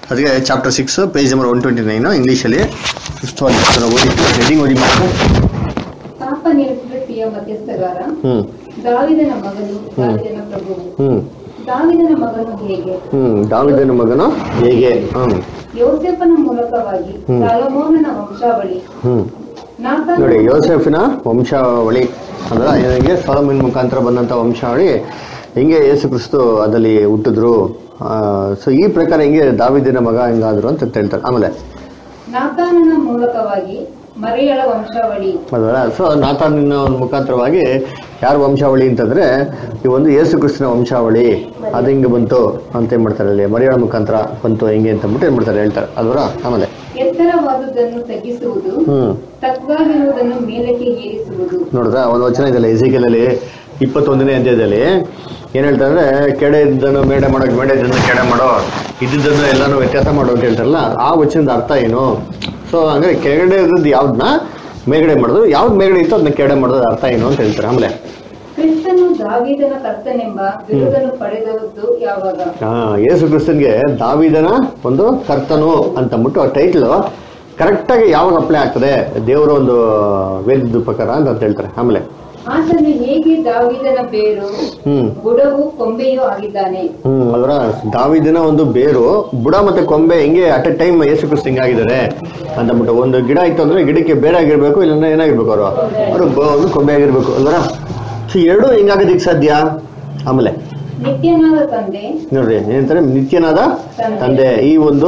ಅದಕ್ಕೆ chapter six page number one twenty nine ಇಂಗ್ಲೀಷಲ್ಲಿ fifth one ಓದಿ ಹೆಡಿಂಗ್ ಓದಿ ಮಾತ್ರ ಪಾಪ ನಿವೃತ್ತಿಯ ಮಧ್ಯಸ್ಥಗಾರ ಹ್ಞೂ ದಾವಿದನ ಮಗನು ದಾವಿದನ ಪ್ರಭುವು ಹ್ಞೂ ದಾವಿದನ ಮಗನು ಹೇಗೆ ಹ್ಞೂ ದಾವಿದನ ಮಗನು ಹೇಗೆ ಹ್ಞೂ ಯೋಸೆಫನ ಮೂಲಕವಾಗಿ ಹ್ಮ್. ಸಾಲಮೋನನ ವಂಶಾವಳಿ ಹ್ಞೂ ನಾತಾನ ನೋಡಿ ಯೋಸೆಫಿನ ವಂಶಾವಳಿ ಅಂದ್ರೆ ಹೆಂಗೆ ಸೊಲಮಿನ್ ಮುಖಾಂತರ ಬಂದಂಥ ವಂಶಾವಳಿ ಹೆಂಗೆ ಯೇಸು ಕ್ರಿಸ್ತು ಅದಲ್ಲಿ ಹುಟ್ಟಿದ್ರು ಸೊ ಈ ಪ್ರಕಾರ ಹೆಂಗೆ ದಾವಿದಿನ ಮಗ ಹೆಂಗಾದ್ರು ಅಂತ ಹೇಳ್ತಾರೆ ಆಮೇಲೆ ನಾತಾನನ ಮೂಲಕವಾಗಿ ಮರಿಯಳ ವಂಶಾವಳಿ ಅದರ ಸೊ ನಾತಾನಿನ ಒಂದು ಮುಖಾಂತರವಾಗಿ ಯಾರ ವಂಶಾವಳಿ ಅಂತಂದ್ರೆ ಈ ಒಂದು ಯೇಸು ಕ್ರಿಸ್ತನ ವಂಶಾವಳಿ ಅದು ಹಿಂಗೆ ಬಂತು ಅಂತ ಏನ್ ಮಾಡ್ತಾರೆ ಅಲ್ಲಿ ಮರಿಯಾಳ ಮುಖಾಂತರ ಬಂತು ಹೆಂಗೆ ಅಂತ ಅಂದ್ಬಿಟ್ಟು ಏನ್ ಮಾಡ್ತಾರೆ ಹೇಳ್ತಾರೆ ಅಲ್ವರ ಆಮೇಲೆ ಎತ್ತರವಾದುದನ್ನು ತಗ್ಗಿಸುವುದು ಹ್ಮ್ ತಗ್ಗಾಗಿರುವುದನ್ನು ಮೇಲಕ್ಕೆ ಏರಿಸುವುದು ನೋಡಿದ್ರ ಒಂದು ವಚನ ಇದೆಯಲ್ಲ ಎಸಿಕೆಲಲ್ಲಿ ಇಪ್ಪತ್ತೊಂದನೇ ಅಧ್ಯಾಯದಲ್ಲಿ ಏನ್ ಹೇಳ್ತಾರೆ ಅಂದ್ರೆ ಕೆಡೆ ಇದ್ದನ್ನು ಮೇಡೆ ಮಾಡೋಕೆ ಮೇಡೆ ಇದ್ದನ್ನು ಕೆಡೆ ಮಾಡೋ ಇದ್ದಿದ್ದನ್ನು ಎಲ್ಲಾನು ವ್ಯತ್ಯಾಸ ಮಾಡೋ ಅಂತ ಹೇಳ್ತಾರಲ್ಲ ಆ ವಚನದ ಅರ್ಥ ಏನು ಸೊ ಹಂಗಾರೆ ಕೆಳಗಡೆ ಇದ್ದದ್ದು ಯಾವ್ದನ್ನ ಮೇಲ್ಗಡೆ ಮಾಡೋದು ಯಾವ್ದು ಮೇಲ್ಗಡೆ ಇತ್ತು ಅದನ್ನ ಕೆಳಗಡೆ ಮಾಡೋದು ಅರ್ಥ ಏನು ಅಂತ ಹೇಳ್ತಾರೆ ಆಮೇಲೆ ಕ್ರಿಸ್ತನು ದಾವಿದನ ಕರ್ತನೆಂಬ ಬಿರುದನ್ನು ಪಡೆದದ್ದು ಯಾವಾಗ ಆ, ಯೇಸು ಕ್ರಿಸ್ತನ್ಗೆ ದಾವಿದನ ಒಂದು ಕರ್ತನು ಅಂತಂದ್ಬಿಟ್ಟು ಆ ಟೈಟ್ಲ್ ಕರೆಕ್ಟಾಗಿ ಯಾವಾಗ ಅಪ್ಲೈ ಆಗ್ತದೆ ದೇವರ ಒಂದು ವೇದದ ಪ್ರಕಾರ ಅಂತ ಹೇಳ್ತಾರೆ ಆಮೇಲೆ ಆತನು ಹೇಗೆ ದಾವಿದನ ಬೇರು ಹ್ಮ್ ಬುಡವು ಕೊಂಬೆಯೂ ಆಗಿದ್ದಾನೆ ಹ್ಮ್ ಅದರ ದಾವಿದಿನ ಒಂದು ಬೇರು ಬುಡ ಮತ್ತೆ ಕೊಂಬೆ ಹೆಂಗೆ ಅಟ್ ಎ ಟೈಮ್ ಯೇಸು ಕ್ರಿಸ್ತ ಹಿಂಗಾಗಿದ್ದಾರೆ ಅಂತಂದ್ಬಿಟ್ಟು ಒಂದು ಗಿಡ ಇತ್ತು ಅಂದ್ರೆ ಗಿಡಕ್ಕೆ ಬೇರೆ ಆಗಿರ್ಬೇಕು ಇಲ್ಲ ಏನಾಗಿರ್ಬೇಕು ಅವರು ಅವರು ಒಂದು ಕೊಂಬೆ ಆಗಿರ್ಬೇಕು ಅಲ್ವರ ಸೊ ಎರಡು ಹೆಂಗಾಗೋದಿಕ್ ಸಾಧ್ಯ ಆಮೇಲೆ ನಿತ್ಯನಾದ ತಂದೆ ನೋಡ್ರಿ ಏನಂತಾರೆ ನಿತ್ಯನಾದ ತಂದೆ ಈ ಒಂದು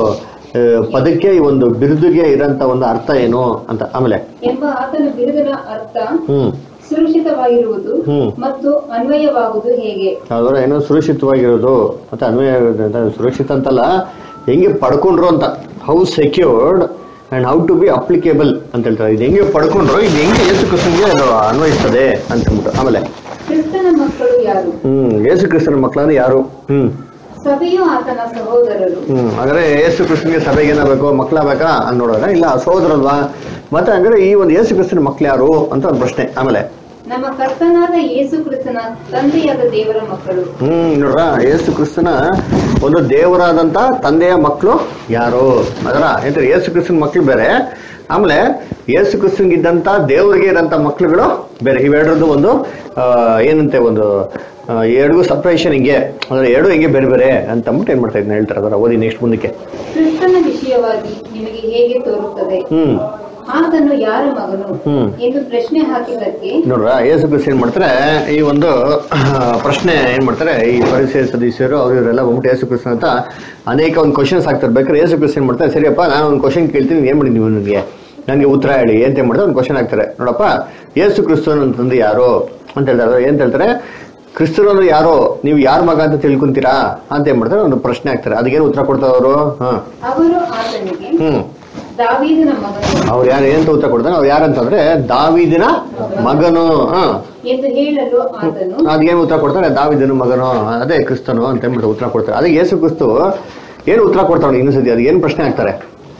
ಆ, ಪದಕ್ಕೆ ಈ ಒಂದು ಬಿರುದಿಗೆ ಇರೋಂಥ ಒಂದು ಅರ್ಥ ಏನು ಅಂತ ಆಮೇಲೆ ಎಂಬ ಆತನ ಬಿರುದಿನ ಅರ್ಥ ಹ್ಮ್ ಸುರಕ್ಷಿತವಾಗಿರುವುದು ಹ್ಮ್. ಮತ್ತು ಅನ್ವಯವಾಗುವುದು ಹೇಗೆ ಅದರ ಏನೋ ಸುರಕ್ಷಿತವಾಗಿರೋದು ಮತ್ತೆ ಅನ್ವಯ ಆಗೋದು ಅಂತ ಸುರಕ್ಷಿತ ಅಂತಲ್ಲ ಹೆಂಗೆ ಪಡ್ಕೊಂಡ್ರು ಅಂತ how secured and how to be applicable ಅಂತ ಹೇಳ್ತಾರೆ ಇದು ಹೆಂಗೆ ಪಡ್ಕೊಂಡ್ರು ಇದು ಹೆಂಗೆ ಯೇಸು ಕ್ರಿಸ್ತನ್ಗೆ ಅದು ಅನ್ವಯಿಸ್ತದೆ ಅಂತ ಅಂದ್ಬಿಟ್ಟು ಆಮೇಲೆ ಕ್ರಿಸ್ತನ ಮಕ್ಕಳು ಯಾರು ಹ್ಮ್ ಯೇಸು ಕ್ರಿಸ್ತನ ಮಕ್ಕಳಂದ್ರೆ ಯಾರು ಹ್ಮ್ ಸಭೆಯು ಆತನ ಸಹೋದರರು ಹ್ಮ್ ಹಾಗಾದ್ರೆ ಯೇಸು ಕ್ರಿಸ್ತನ್ಗೆ ಸಭೆಗೆ ಏನಾಗಬೇಕು ಮಕ್ಕಳಾಗಬೇಕಾ ಅಂತ ನೋಡಿದ್ರೆ ಇಲ್ಲ ಸಹೋದರಲ್ವಾ ಮತ್ತೆ ಹಂಗಾರೆ ಈ ಒಂದು ಯೇಸು ಕ್ರಿಸ್ತನ ಮಕ್ಳು ಯಾರು ಅಂತ ಒಂದು ಪ್ರಶ್ನೆ ಆಮೇಲೆ ನಮ್ಮ ಕರ್ತನಾದ ಯೇಸು ಕ್ರಿಸ್ತನ ತಂದೆಯಾದ ದೇವರ ಮಕ್ಕಳು ಹ್ಮ್ ನೋಡ್ರ ಯೇಸು ಕ್ರಿಸ್ತನ ಒಂದು ದೇವರಾದಂತ ತಂದೆಯ ಮಕ್ಕಳು ಯಾರು ಅದರ ಎಂದ್ರೆ ಯೇಸು ಕ್ರಿಸ್ತನ ಮಕ್ಕಳು ಬೇರೆ ಆಮೇಲೆ ಯೇಸು ಕ್ರಿಸ್ತನ್ಗಿದ್ದಂತ ದೇವರಿಗೆ ಇರೋಂಥ ಮಕ್ಳುಗಳು ಬೇರೆ ಇವೆರಡರದ್ದು ಒಂದು ಆ, ಏನಂತೆ ಒಂದು ಆ, ಎರಡಿಗೂ ಸಪ್ರೇಷನ್ ಹಿಂಗೆ ಅಂದ್ರೆ ಎರಡು ಹಿಂಗೆ ಬೇರೆ ಬೇರೆ ಅಂತ ಅಂದ್ಬಿಟ್ಟು ಏನ್ ಮಾಡ್ತಾ ಇದ್ದೀನಿ ಹೇಳ್ತಾರೆ ಅದರ ಓದಿ ನೆಕ್ಸ್ಟ್ ಮುಂದಕ್ಕೆ ಕ್ರಿಸ್ತನ ವಿಷಯವಾಗಿ ನಿಮಗೆ ಹೇಗೆ ತೋರುತ್ತದೆ ಹ್ಮ್ ಆತನು ಯಾರ ಮಗನು ಹ್ಮ್. ಎಂದು ಪ್ರಶ್ನೆ ಹಾಕಿದ್ದಕ್ಕೆ ನೋಡ್ರ ಯೇಸು ಕ್ರಿಸ್ತ ಏನ್ ಮಾಡ್ತಾರೆ ಈ ಒಂದು ಆ, ಪ್ರಶ್ನೆ ಏನ್ ಮಾಡ್ತಾರೆ ಈ ಪರಿಸರ ಸದಸ್ಯರು ಅವ್ರು ಇವರೆಲ್ಲ ಬಂದ್ಬಿಟ್ಟು ಯೇಸು ಕ್ರಿಸ್ತನ ಅಂತ ಅನೇಕ ಒಂದು ಕ್ವಶನ್ಸ್ ಆಗ್ತಾರೆ ಬೇಕಾದ್ರೆ ಯೇಸು ಕ್ರಿಸ್ತ ಏನ್ ಮಾಡ್ತಾರೆ ಸರಿಯಪ್ಪ ನಾನು ಒಂದು ಕ್ವಶನ್ ಕೇಳ್ತೀನಿ ನೀವ್ ಏನ್ ಮಾಡಿ ನೀವು ನನಗೆ ನನಗೆ ಉತ್ತರ ಹೇಳಿ ಅಂತ ಏನ್ ಮಾಡ್ತಾರೆ ಒಂದು ಕ್ವಶನ್ ಹಾಕ್ತಾರೆ ನೋಡಪ್ಪ ಯೇಸು ಕ್ರಿಸ್ತನ ಅಂತಂದು ಯಾರು ಅಂತ ಹೇಳ್ತಾರೆ ಏನ್ ಹೇಳ್ತಾರೆ ಕ್ರಿಸ್ತರು ಅಂದ್ರೆ ಯಾರು ನೀವು ಯಾರ ಮಗ ಅಂತ ತಿಳ್ಕೊಂತೀರಾ ಅಂತ ಏನ್ ಮಾಡ್ತಾರೆ ಒಂದು ಪ್ರಶ್ನೆ ಹಾಕ್ತಾರೆ ಅದಕ್ಕೇನು ಉತ್ತರ ಕೊಡ್ತಾರೆ ಅವರು ಹಾ ಅವರು ಆತನಿಗೆ ಹ್ಮ್ ದಾವೀದನ ಮಗನು ಅವ್ರು ಯಾರು ಏನಂತ ಉತ್ತರ ಕೊಡ್ತಾರೆ ಅವ್ರು ಯಾರಂತಂದ್ರೆ ದಾವಿದಿನ ಮಗನು ಹಾ ಎಂದು ಹೇಳಲು ಆತನು ಅದೇನು ಉತ್ತರ ಕೊಡ್ತಾರೆ ದಾವಿದನು ಮಗನು ಅದೇ ಕ್ರಿಸ್ತನು ಅಂತ ಹೇಳ್ಬಿಟ್ಟು ಉತ್ತರ ಕೊಡ್ತಾರೆ ಅದಕ್ಕೆ ಯೇಸು ಕ್ರಿಸ್ತು ಏನು ಉತ್ತರ ಕೊಡ್ತಾಳೆ ಇನ್ನೊಂದ್ಸತಿ ಅದು ಏನು ಪ್ರಶ್ನೆ ಹಾಕ್ತಾರೆ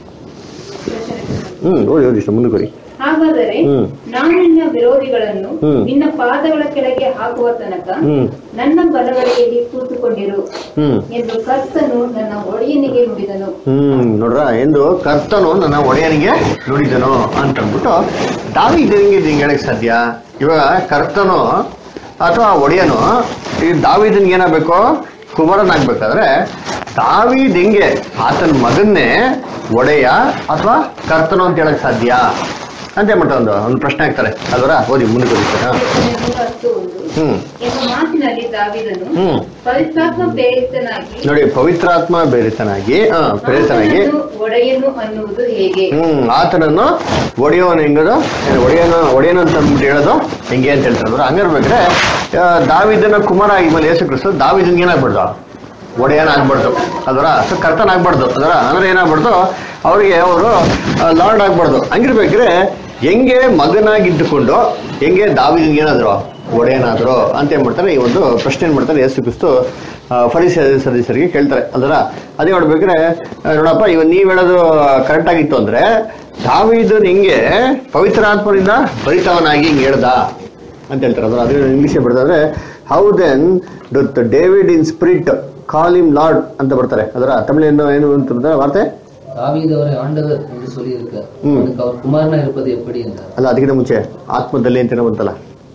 ಹ್ಮ್ ಓದಿ ಓದಿ ಇಷ್ಟ ಮುಂದಕ್ಕೆ ಹೋಗಿ ಹಾಗಾದರೆ ಹ್ಮ್. ನಾನು ನಿನ್ನ ವಿರೋಧಿಗಳನ್ನು ಹ್ಮ್. ನಿನ್ನ ಪಾದಗಳ ಕೆಳಗೆ ಹಾಕುವ ತನಕ ಹ್ಮ್ ನನ್ನ ಬಲಗಡೆಯಲ್ಲಿ ಕೂತುಕೊಂಡಿರು ಹ್ಮ್ ಎಂದು ಕರ್ತನು ನನ್ನ ಒಡೆಯನಿಗೆ ನುಡಿದನು ಹ್ಮ್ ನೋಡ್ರ ಎಂದು ಕರ್ತನು ನನ್ನ ಒಡೆಯನಿಗೆ ನುಡಿದನು ಅಂತ ಅಂದ್ಬಿಟ್ಟು ದಾವಿದನಿಗೆ ಇದು ಹಿಂಗೆ ಹೇಳಕ್ ಸಾಧ್ಯ ಇವಾಗ ಕರ್ತನು ಅಥವಾ ಒಡೆಯನು ಈ ದಾವಿದನ್ಗೆ ಏನಾಗಬೇಕು ಕುಮಾರನಾಗ್ಬೇಕಾದ್ರೆ ದಾವಿದ್ ಹೆಂಗೆ ಆತನ ಮಗನ್ನೇ ಒಡೆಯ ಅಥವಾ ಕರ್ತನು ಅಂತ ಹೇಳಕ್ ಸಾಧ್ಯ ಅಂತ ಹೇಳ್ಬಿಟ್ಟು ಒಂದು ಒಂದು ಪ್ರಶ್ನೆ ಹಾಕ್ತಾರೆ ಅಲ್ವರ ಓದಿ ಮುಂದಕ್ಕೆ ಓದಿ ಸರ್. ಹಾ. ಎಂದು ಹತ್ತು ಒಂದು ಹ್ಮ್ ಎಂಬ ಮಾತಿನಲ್ಲಿ ದಾವಿದನು ಹ್ಮ್ ಪವಿತ್ರಾತ್ಮ ಪ್ರೇರಿತನಾಗಿ ನೋಡಿ ಪವಿತ್ರಾತ್ಮ ಬೇರಿತನಾಗಿ ಹಾ ಪ್ರೇರಿತನಾಗಿ ಆತನನ್ನು ಒಡೆಯನು ಅನ್ನುವುದು ಹೇಗೆ ಹ್ಮ್ ಆತನನ್ನು ಒಡೆಯೋನು ಹೆಂಗದು ಏನು ಒಡೆಯನ ಒಡೆಯನು ಅಂತ ಅಂದ್ಬಿಟ್ಟು ಹೇಳೋದು ಹೆಂಗೆ ಅಂತ ಹೇಳ್ತಾರೆ ಅಂದ್ರೆ ಹಂಗಿರ್ಬೇಕ್ರೆ ಆ, ದಾವಿದನ ಕುಮಾರ ಆಗಿದ್ಮೇಲೆ ಯೇಸು ಕ್ರಿಸ್ತು ದಾವಿದನ್ಗೆ ಏನಾಗ್ಬಾರ್ದು ಒಡೆಯನ ಆಗ್ಬಾರ್ದು ಅದರ ಸೊ ಕರ್ತನ ಆಗ್ಬಾರ್ದು ಅದರ ಅಂದ್ರೆ ಏನಾಗ್ಬಾರ್ದು ಅವರಿಗೆ ಅವರು ಲಾರ್ಡ್ ಆಗ್ಬಾರ್ದು ಹಂಗಿರ್ಬೇಕ್ರೆ ಹೆಂಗೆ ಮಗನಾಗಿದ್ದುಕೊಂಡು ಹೆಂಗೆ ದಾವಿದನ್ಗೆ ಏನಾದ್ರು ಒಡೆಯನಾದ್ರು ಅಂತ ಏನ್ ಮಾಡ್ತಾರೆ ಈ ಒಂದು ಪ್ರಶ್ನೆ ಏನ್ ಮಾಡ್ತಾರೆ ಯೇಸು ಕ್ರಿಸ್ತು ಫರಿಸ ಸದಸ್ಯರಿಗೆ ಕೇಳ್ತಾರೆ ಅದರ ಅದೇ ನೋಡ್ಬೇಕ್ರೆ ಆ, ನೋಡಪ್ಪ ಇವ ನೀವ್ ಹೇಳೋದು ಕರೆಕ್ಟ್ ಆಗಿತ್ತು ಅಂದ್ರೆ ದಾವಿದನ್ ಹಿಂಗೆ ಪವಿತ್ರಾತ್ಮರಿಂದ ಭರಿತವನಾಗಿ ಹಿಂಗೆ ಹೇಳ್ದ ಅಂತ ಹೇಳ್ತಾರೆ ಅಂದ್ರೆ ಅದು ಇಂಗ್ಲೀಷ್ ಬರ್ತಾರೆ how then David in spirit call him Lord ಅಂತ ಬರ್ತಾರೆ ಅದರ ತಮಿಳಿನ ಏನು ಅಂತ ವಾರ್ತೆ தாவீதவரை ஆண்டவர் என்று சொல்லியிருக்கார் ம். அதுக்கு அவர் குமாரனா இருப்பது எப்படி என்றார் ಅಲ್ಲ ಅದಕ್ಕಿಂತ ಮುಂಚೆ ಆತ್ಮದಲ್ಲಿ ಅಂತೇನೋ ಬಂತಲ್ಲ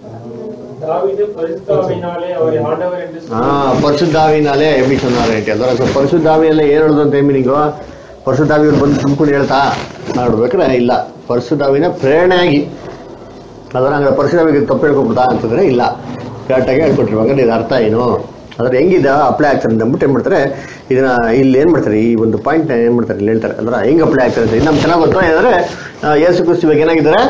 தாவீது பரிசுத்தாவினாலே அவரை ஆண்டவர் என்று ಹಾ ಪರಿಶುದ್ಧಾವಿನಾಲೆ ಎಬ್ಬಿ சொன்னாரு ಅಂತ ಅದರ ಪರಿಶುದ್ಧಾವಿ ಎಲ್ಲ ಏನ್ ಹೇಳೋದು ಅಂತ ಮೀನಿಂಗು ಪರಿಶುದ್ಧಾವಿ ಅವ್ರು ಬಂದು ತುಂಬ್ಕೊಂಡು ಹೇಳ್ತಾ ನೋಡ್ಬೇಕ್ರೆ ಇಲ್ಲ ಪರಿಶುದ್ಧಾವಿನ ಪ್ರೇರಣೆಯಾಗಿ ಅದರ ಹಂಗಾರೆ ಪರಿಶುದ್ಧಾವಿಗೆ ತಪ್ಪು ಹೇಳ್ಕೊಬಿಡ್ತಾ ಅಂತಂದ್ರೆ ಇಲ್ಲ ಕರೆಕ್ಟಾಗಿ ಹೇಳ್ಕೊಟ್ರಿ ಹಾಗಾದ್ರೆ ಇದು ಅರ್ಥ ಏನು ಅದ್ರ ಹೆಂಗಿದೆ ಅಪ್ಲೈ ಆಗ್ತಾರೆ ಅಂತ ಅಂದ್ಬಿಟ್ಟು ಏನ್ ಮಾಡ್ತಾರೆ ಇದನ್ನ ಇಲ್ಲಿ ಏನ್ ಮಾಡ್ತಾರೆ ಈ ಒಂದು ಪಾಯಿಂಟ್ ಏನ್ ಮಾಡ್ತಾರೆ ಇಲ್ಲಿ ಹೇಳ್ತಾರೆ ಅಂದ್ರೆ ಹೆಂಗ್ ಅಪ್ಲೈ ಆಗ್ತಾರೆ ಅಂತ ನಮ್ಗೆ ಚೆನ್ನಾಗಿ ಗೊತ್ತು ಏನಂದ್ರೆ ಆ, ಯೇಸು ಕ್ರಿಸ್ತು ಇವಾಗ ಏನಾಗಿದ್ದಾರೆ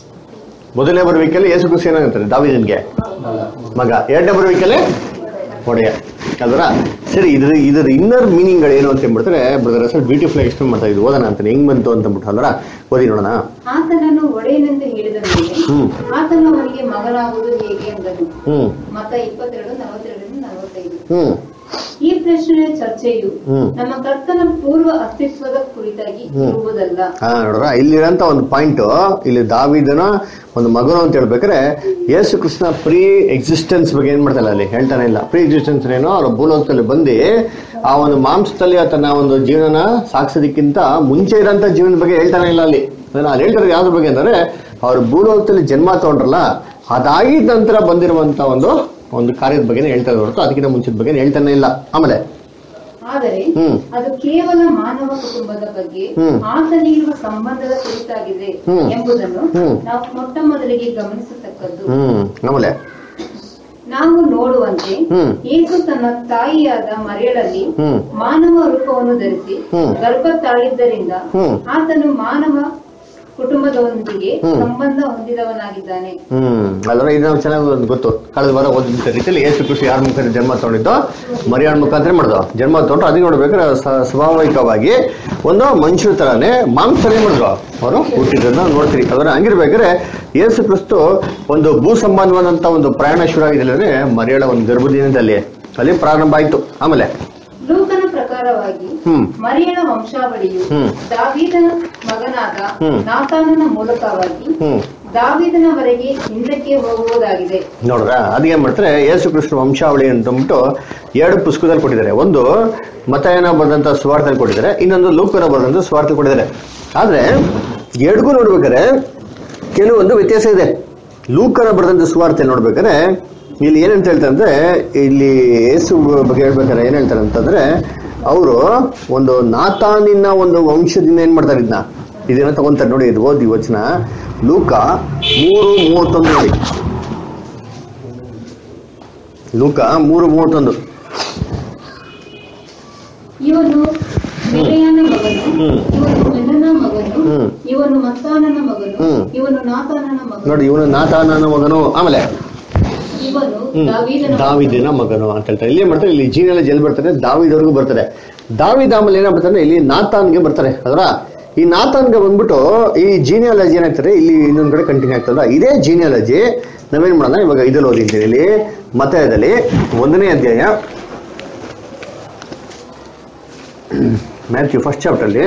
ಮೊದಲನೇ ಬರುವಿಕೆಯಲ್ಲಿ ಯೇಸು ಕ್ರಿಸ್ತು ಏನಾಗಿರ್ತಾರೆ ದಾವಿದನ್ಗೆ ಮಗ ಎರಡನೇ ಬರುವಿಕೆಯಲ್ಲಿ ಒಡೆಯ ಅಲ್ವರ ಸರಿ ಇದ್ರ ಇದ್ರ ಇನ್ನರ್ ಮೀನಿಂಗ್ಗಳು ಏನು ಅಂತ ಹೇಳ್ಬಿಡ್ತಾರೆ ಬ್ರದರ್ ಅಸಲ್ ಬ್ಯೂಟಿಫುಲ್ ಎಕ್ಸ್ಪ್ಲೇನ್ ಮಾಡ್ತಾ ಇದ್ದು ಓದೋಣ ಅಂತಾನೆ ಹೆಂಗ್ ಬಂತು ಅಂತ ಅಂದ್ಬಿಟ್ಟು ಅಲ್ವರ ಓದಿ ನೋಡೋಣ ಆತನನ್ನು ಒಡೆಯನೆಂದು ಹೇಳಿದ ಮೇಲೆ ಹ್ಮ್ ಆತನು ಅವನಿಗೆ ಮಗನಾಗುವುದು ಹೇಗೆ ಎಂದನು ಹ್ಮ್ ಮತ್ತ ಇಪ್ಪತ್ತೆರಡು ನಲವತ್ತೆರಡರಿಂದ ನಲವತ್ತೈದು ಹ್ಮ್ ಈ ಪ್ರಶ್ನೆಯ ಚರ್ಚೆಯು ಹ್ಮ್. ನಮ್ಮ ಕರ್ತನ ಪೂರ್ವ ಅಸ್ತಿತ್ವದ ಕುರಿತಾಗಿ ಇರುವುದಲ್ಲ ಹಾ ನೋಡ್ರ ಇಲ್ಲಿರೋಂಥ ಒಂದು ಪಾಯಿಂಟ್ ಇಲ್ಲಿ ದಾವಿದನ ಒಂದು ಮಗನು ಅಂತ ಹೇಳ್ಬೇಕಾದ್ರೆ ಯೇಸು ಕೃಷ್ಣ ಪ್ರೀ ಎಕ್ಸಿಸ್ಟೆನ್ಸ್ ಬಗ್ಗೆ ಏನ್ ಮಾಡ್ತಾಯಿಲ್ಲ ಅಲ್ಲಿ ಹೇಳ್ತಾನೆ ಇಲ್ಲ ಪ್ರೀ ಎಕ್ಸಿಸ್ಟೆನ್ಸ್ ಏನೋ ಅವ್ರ ಭೂಲೋಕದಲ್ಲಿ ಬಂದು ಆ ಒಂದು ಮಾಂಸದಲ್ಲಿ ತನ್ನ ಒಂದು ಜೀವನ ಸಾಗಿಸೋದಕ್ಕಿಂತ ಮುಂಚೆ ಇರೋಂಥ ಜೀವನದ ಬಗ್ಗೆ ಹೇಳ್ತಾನೆ ಇಲ್ಲ ಅಲ್ಲಿ ಅದನ್ನ ಅಲ್ಲಿ ಹೇಳ್ತಾರೆ ಯಾವ್ದ್ರ ಬಗ್ಗೆ ಅಂದ್ರೆ ಅವ್ರ ಭೂಲೋಕದಲ್ಲಿ ಜನ್ಮ ತಗೊಂಡ್ರಲ್ಲ ಅದಾಗಿದ ನಂತರ ಬಂದಿರುವಂತ ಒಂದು ಒಂದು ಕಾರ್ಯದ ಬಗ್ಗೆ ಹೇಳ್ತಾರೆ ಹೊರತು ಅದಕ್ಕಿಂತ ಮುಂಚಿನ ಬಗ್ಗೆ ಹೇಳ್ತಾನೆ ಇಲ್ಲ ಆಮೇಲೆ ಆದರೆ ಹ್ಮ್. ಅದು ಕೇವಲ ಮಾನವ ಕುಟುಂಬದ ಬಗ್ಗೆ ಹ್ಮ್. ಆತನಿಗಿರುವ ಸಂಬಂಧದ ಕುರಿತಾಗಿದೆ ಹ್ಮ್. ಎಂಬುದನ್ನು ಹ್ಮ್. ನಾವು ಮೊಟ್ಟ ಮೊದಲಿಗೆ ಗಮನಿಸತಕ್ಕದ್ದು ಹ್ಮ್ ಆಮೇಲೆ ನಾವು ನೋಡುವಂತೆ ಹ್ಮ್. ಯೇಸು ತನ್ನ ತಾಯಿಯಾದ ಮರೆಯಳಲ್ಲಿ ಹ್ಮ್. ಮಾನವ ರೂಪವನ್ನು ಧರಿಸಿ ಹ್ಮ್. ಗರ್ಭ ತಾಳಿದ್ದರಿಂದ ಹ್ಮ್. ಆತನು ಮಾನವ ಕುಟುಂಬದೊಂದಿಗೆ ಹ್ಮ್. ಸಂಬಂಧ ಹೊಂದಿದವನಾಗಿದ್ದಾನೆ ಹ್ಮ್ ಅದರ ಇದು ನಾವು ಚೆನ್ನಾಗಿ ಒಂದು ಗೊತ್ತು ಕಳೆದ ವಾರ ಓದಿದ್ದ ರೀತಿಯಲ್ಲಿ ಯೇಸು ಕೃಷಿ ಯಾರ ಮುಖಾಂತರ ಜನ್ಮ ತಗೊಂಡಿದ್ದು ಮರಿಯಾಳ ಮುಖಾಂತರ ಮಾಡಿದ್ರು ಜನ್ಮ ತಗೊಂಡ್ರು ಅದನ್ನ ನೋಡ್ಬೇಕಾದ್ರೆ ಸ- ಸ್ವಾಭಾವಿಕವಾಗಿ ಒಂದು ಮನುಷ್ಯರ ತರಾನೇ ಮಾಂಸನೇ ಮಾಡಿದ್ರು ಅವರು ಹುಟ್ಟಿದ್ದನ್ನ ನೋಡ್ತೀರಿ ಅದರ ಹಂಗಿರ್ಬೇಕಾದ್ರೆ ಯೇಸು ಕ್ರಿಸ್ತು ಒಂದು ಭೂ ಸಂಬಂಧವಾದಂತ ಒಂದು ಪ್ರಯಾಣ ಶುರು ಆಗಿದೆ ಅಂದ್ರೆ ಮರಿಯಾಳ ಒಂದು ಗರ್ಭದಿನದಲ್ಲಿ ಅಲ್ಲಿ ಪ್ರಾರಂಭ ಆಯ್ತು ಆಮೇಲೆ ಲೂಕನ ಪ್ರಕಾರವಾಗಿ ಹ್ಮ್. ಮರಿಯಳ ವಂಶಾವಳಿಯು ಹ್ಮ್. ದಾವೀದನ ಮಗನಾದ ಹ್ಮ್. ನಾತಾನನ ಮೂಲಕವಾಗಿ ಹ್ಮ್ ದಾವೀದನವರೆಗೆ ಹಿಂದಕ್ಕೆ ಹೋಗುವುದಾಗಿದೆ ನೋಡ್ರ ಅದೇನ್ ಮಾಡ್ತಾರೆ ಯೇಸು ಕೃಷ್ಣ ವಂಶಾವಳಿ ಅಂತಂದ್ಬಿಟ್ಟು ಎರಡು ಪುಸ್ತಕದಲ್ಲಿ ಕೊಟ್ಟಿದ್ದಾರೆ ಒಂದು ಮತಯನ ಬರೆದಂತ ಸ್ವಾರ್ಥದಲ್ಲಿ ಕೊಟ್ಟಿದ್ದಾರೆ ಇನ್ನೊಂದು ಲೂಕನ ಬರೆದಂತ ಸ್ವಾರ್ಥ ಕೊಟ್ಟಿದ್ದಾರೆ ಆದ್ರೆ ಎರಡಿಗೂ ನೋಡ್ಬೇಕಾದ್ರೆ ಕೆಲವೊಂದು ವ್ಯತ್ಯಾಸ ಇದೆ ಲೂಕನ ಬರೆದಂತ ಸುವಾರ್ತೆ ನೋಡ್ಬೇಕಾದ್ರೆ ಇಲ್ಲಿ ಏನಂತ ಹೇಳ್ತಾರೆ ಅಂದ್ರೆ ಇಲ್ಲಿ ಯೇಸು ಬಗ್ಗೆ ಹೇಳ್ಬೇಕಾದ್ರೆ ಏನ್ ಹೇಳ್ತಾರೆ ಅಂತಂದ್ರೆ ಅವರು ಒಂದು ನಾತಾನಿನ ಒಂದು ವಂಶದಿಂದ ಏನ್ ಮಾಡ್ತಾರೆ ಇದನ್ನ ಇದನ್ನ ತಗೊಂತಾರೆ ನೋಡಿ ಇದು ಓದಿ ವಚನ ಲೂಕ ಮೂರು ಮೂವತ್ತೊಂದು ನೋಡಿ ಲೂಕ ಮೂರು ಮೂವತ್ತೊಂದು ಇವನು ಮಿಲೆಯನ ಮಗನು ಹ್ಮ್. ಇವನು ಮೆನನ ಮಗನು ಹ್ಮ್. ಇವನು ಮತ್ತಾನನ ಮಗನು ಹ್ಮ್. ಇವನು ನಾತಾನನ ಮಗನು ನೋಡಿ ಇವನು ನಾತಾನನ ಮಗನು ಆಮೇಲೆ ಇವನು ಹ್ಮ್. ದಾವೀದನ ಮಗನು. ದಾವಿದನ ಮಗನು ಅಂತ ಹೇಳ್ತಾರೆ ಇಲ್ಲಿ ಏನ್ ಮಾಡ್ತಾರೆ ಇಲ್ಲಿ ಜೀನಲ್ಲಿ ಜಲ್ ಬರ್ತಾರೆ ದಾವಿದವ್ರಿಗೂ ಬರ್ತಾರೆ ದಾವಿದ ಆಮೇಲೆ ಏನಾಗ್ಬಿಡ್ತಾರೆ ಇಲ್ಲಿ ನಾತಾನ್ಗೆ ಬರ್ತಾರೆ ಅದರ ಈ ನಾತಾನ್ಗೆ ಬಂದ್ಬಿಟ್ಟು ಈ ಜೀನಿಯಾಲಜಿ ಏನಾಗ್ತಾರೆ ಇಲ್ಲಿ ಇನ್ನೊಂದ್ ಕಡೆ ಕಂಟಿನ್ಯೂ ಆಗ್ತದ ಇದೇ ಜೀನಿಯಾಲಜಿ ನಾವೇನ್ ಮಾಡೋಣ ಇವಾಗ ಇದ್ರಲ್ಲಿ ಓದಿದ್ದೀವಿ ಇಲ್ಲಿ ಮತಯದಲ್ಲಿ ಒಂದನೇ ಅಧ್ಯಾಯ ಮ್ಯಾಥ್ಯೂ ಫಸ್ಟ್ ಚಾಪ್ಟರ್ಲಿ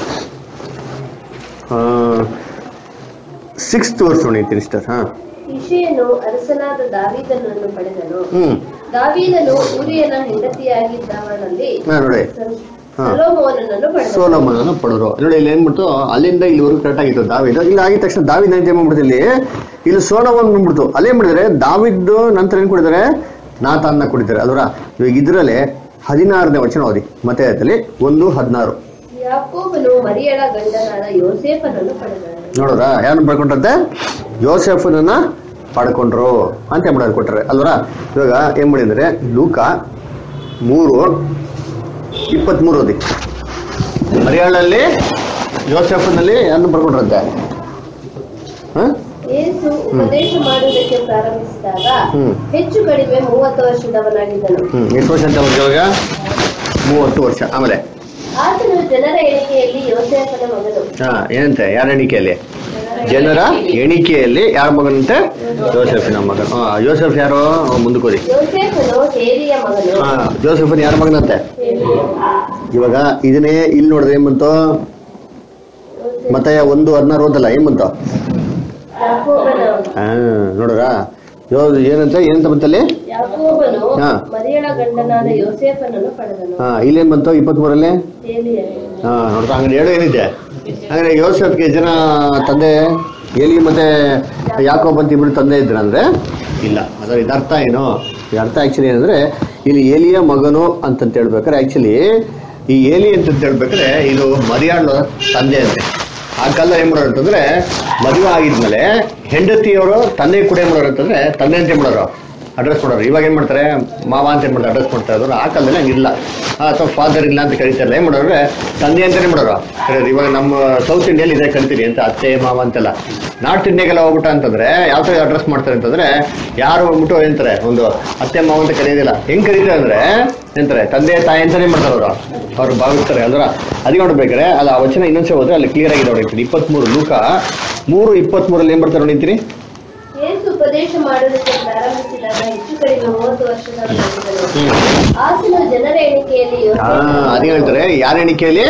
ಸಿಕ್ಸ್ತ್ ವರ್ಸ್ ನೋಡಿ ಸಿಸ್ಟರ್ ಹಾ ಇಷಯನು ಅರಸನಾದ ದಾವೀದನನ್ನು ಪಡೆದನು ಹ್ಮ್ ದಾವೀದನು ಊರಿಯನ ಹೆಂಡತಿಯಾಗಿದ್ದವನಲ್ಲಿ ಹಾ ನೋಡಿ ಹಾ. ಸೊಲೊಮೋನನನ್ನು ಪಡೆದನು ಸೋಲಮನನ್ನು ಪಡೆದ್ರು ನೋಡಿ ಇಲ್ಲಿ ಏನ್ಬಿಡ್ತು ಅಲ್ಲಿಂದ ಇಲ್ಲಿವರೆಗೂ ಕರೆಕ್ಟ್ ಆಗಿತ್ತು ದಾವಿದ್ ಇಲ್ಲಿ ಆಗಿದ ತಕ್ಷಣ ದಾವಿದ್ ಅಂತ ಏನ್ ಮಾಡ್ಬಿಡ್ತು ಇಲ್ಲಿ ಇಲ್ಲಿ ಸೋಲಮನ್ ಬಂದ್ಬಿಡ್ತು ಅಲ್ಲೇನ್ ಮಾಡಿದ್ರೆ ದಾವಿದ್ ನಂತರ ಏನ್ ಕೊಡಿದ್ದಾರೆ ನಾತಾನ್ನ ಕುಡಿತಾರೆ ಅಲ್ವರ ಇವಾಗ ಇದ್ರಲ್ಲಿ ಹದಿನಾರನೇ ವಚನ ಓದಿ ಮತ್ತೆ ಅದಲ್ಲಿ ಒಂದು ಹದಿನಾರು ಯಾಕೋಬನು ಮರಿಯಳ ಗಂಡನಾದ ಯೋಸೇಫನನ್ನು ಪಡೆದನು ನೋಡ್ರ ಯಾರನ್ನ ಪಡ್ಕೊಂಡ್ರಂತೆ ಯೋಸೆಫನನ್ನ ಪಡ್ಕೊಂಡ್ರು ಅಂತ ಏನ್ ಮಾಡೋದು ಕೊಟ್ಟಾರೆ ಅಲ್ವರ ಇವಾಗ ಏನ್ ಮಾಡಿದ್ರೆ ಲೂಕ ಮೂರು ಇಪ್ಪತ್ಮೂರು ಓದಿ ಮರಿಯಾಳಲ್ಲಿ ಯೋಸೆಫನಲ್ಲಿ ಯಾರನ್ನ ಪಡ್ಕೊಂಡ್ರಂತೆ ಹ ಯೇಸು ಉಪದೇಶ ಮಾಡುವುದಕ್ಕೆ ಪ್ರಾರಂಭಿಸಿದಾಗ ಹ್ಮ್. ಹೆಚ್ಚು ಕಡಿಮೆ ಮೂವತ್ತು ವರ್ಷದವನಾಗಿದ್ದನು ಹ್ಮ್ ಎಷ್ಟು ವರ್ಷ ಅಂತ ಅವ್ರಿಗೆ ಇವಾಗ ಮೂವತ್ತು ವರ್ಷ ಆಮೇಲೆ ಆತನು ಜನರ ಎಣಿಕೆಯಲ್ಲಿ ಯೋಸೇಫನ ಮಗನು ಹಾ ಏನಂತೆ ಯಾರ ಎಣಿಕೆಯಲ್ಲಿ ಜನರ ಎಣಿಕೆಯಲ್ಲಿ ಯಾರ ಮಗನಂತೆ ಜೋಸೆಫಿನ ಮಗನ್ ಹಾ ಜೋಸೆಫ್ ಯಾರು ಮುಂದಕ್ಕೆ ಓದಿ ಯೋಸೇಫನು ಹೇರಿಯ ಮಗನು ಹಾ ಜೋಸೆಫನ್ ಯಾರ ಮಗನಂತೆ ಇವಾಗ ಇದನ್ನೇ ಇಲ್ಲಿ ನೋಡಿದ್ರೆ ಏನ್ ಬಂತು ಮತ್ತೆ ಒಂದು ಹದಿನಾರು ಓದಲ್ಲ ಏನ್ ಬಂತು ಯಾಕೋಬನ ಹಾ ನೋಡ್ರ ಯೋ ಏನಂತ ಏನಂತ ಬಂತಲ್ಲಿ ಯಾಕೋಬನು ಹಾ. ಮರಿಯಳ ಗಂಡನಾದ ಯೋಸೇಫನನ್ನು ಪಡೆದನು ಹಾ ಇಲ್ಲೇನ್ ಬಂತು ಇಪ್ಪತ್ಮೂರಲ್ಲಿ ಏಲಿಯ ಹಾ ನೋಡ್ತಾ ಹಂಗಾರೆ ಹೇಳು ಏನಿದೆ ಹಂಗಾರೆ ಯೋಸೆಫ್ಗೆ ಜನ ತಂದೆ ಎಲಿ ಮತ್ತೆ ಯಾಕೋಬ್ ಅಂತ ಇಬ್ರು ತಂದೆ ಇದ್ರ ಅಂದ್ರೆ ಇಲ್ಲ ಅದರ ಇದು ಅರ್ಥ ಏನು ಈ ಅರ್ಥ ಆಕ್ಚುಲಿ ಏನಂದ್ರೆ ಇಲ್ಲಿ ಏಲಿಯ ಮಗನು ಅಂತಂತ ಹೇಳ್ಬೇಕಾರೆ ಆಕ್ಚುಲಿ ಈ ಏಲಿ ಅಂತ ಹೇಳ್ಬೇಕಾದ್ರೆ ಇದು ಮರಿಯಾಳು ತಂದೆ ಅಂತೆ ಆ ಕಾಲ ಏನ್ ಮಾಡೋರು ಅಂತಂದ್ರೆ ಮದುವೆ ಆಗಿದ್ಮೇಲೆ ಹೆಂಡತಿಯವರು ತಂದೆ ಕೂಡ ಏನ್ ಮಾಡೋರು ಅಂತಂದ್ರೆ ತಂದೆ ಅಂತ ಏನ್ ಮಾಡೋರು ಅಡ್ರೆಸ್ ಮಾಡೋರು ಇವಾಗ ಏನ್ ಮಾಡ್ತಾರೆ ಮಾವ ಅಂತ ಏನ್ ಮಾಡ್ತಾರೆ ಅಡ್ರೆಸ್ ಮಾಡ್ತಾ ಇದ್ರು ಆ ಕಾಲದಲ್ಲಿ ಹಂಗಿಲ್ಲ ಅಥವಾ ಫಾದರ್ ಇಲ್ಲ ಅಂತ ಕರೀತಾರಲ್ಲ ಏನ್ ಮಾಡೋರು ತಂದೆ ಅಂತಾನೆ ಮಾಡೋರು ಕರೆಯೋದು ಇವಾಗ ನಮ್ಮ ಸೌತ್ ಇಂಡಿಯಲ್ಲಿ ಇದೆ ಕರಿತೀರಿ ಅಂತ ಅತ್ತೆ ಮಾವ ಅಂತೆಲ್ಲ ನಾರ್ತ್ ಇಂಡಿಯಾಗೆಲ್ಲ ಹೋಗ್ಬಿಟ್ಟ ಅಂತಂದ್ರೆ ಯಾವ ತರ ಅಡ್ರೆಸ್ ಮಾಡ್ತಾರೆ ಅಂತಂದ್ರೆ ಯಾರು ಹೋಗ್ಬಿಟ್ಟು ಏನಂತಾರೆ ಒಂದು ಅತ್ತೆ ಮಾವ ಅಂತ ಕರೆಯೋದಿಲ್ಲ ಹೆಂಗ್ ಕರೀತಾರೆ ಅಂದ್ರೆ ಎಂತಾರೆ ತಂದೆ ತಾಯಿ ಅಂತಾನೆ ಮಾಡ್ತಾರೆ ಅವರು ಅವ್ರು ಭಾವಿಸ್ತಾರೆ ಅಲ್ರ ಅದಕ್ಕೆ ನೋಡ್ಬೇಕಾರೆ ಅಲ್ಲ ಆ ವಚನ ಇನ್ನೊಂದ್ಸಲ ಹೋದ್ರೆ ಅಲ್ಲಿ ಕ್ಲಿಯರ್ ಆಗಿ ನೋಡಿರ್ತೀನಿ ಇಪ್ಪತ್ಮೂರು ಲೂಕ ಮೂರು ಇಪ್ಪತ್ಮೂರಲ್ಲಿ ಏನ್ ಬರ್ತಾರೆ ನೋಡಿರ್ತೀನಿ ಯೇಸು ಉಪದೇಶ ಮಾಡೋದಕ್ಕೆ ಪ್ರಾರಂಭಿಸಿದಾಗ ಹೆಚ್ಚು ಕಡಿಮೆ ಮೂವತ್ತು ವರ್ಷದವರಾಗಿದ್ದನು ಆತನು ಜನರ ಎಣಿಕೆಯಲ್ಲಿ ಹಾ ಯೋಸೇಫನನ್ನು ಅದೇ ಹೇಳ್ತಾರೆ ಯಾರ ಎಣಿಕೆಯಲ್ಲಿ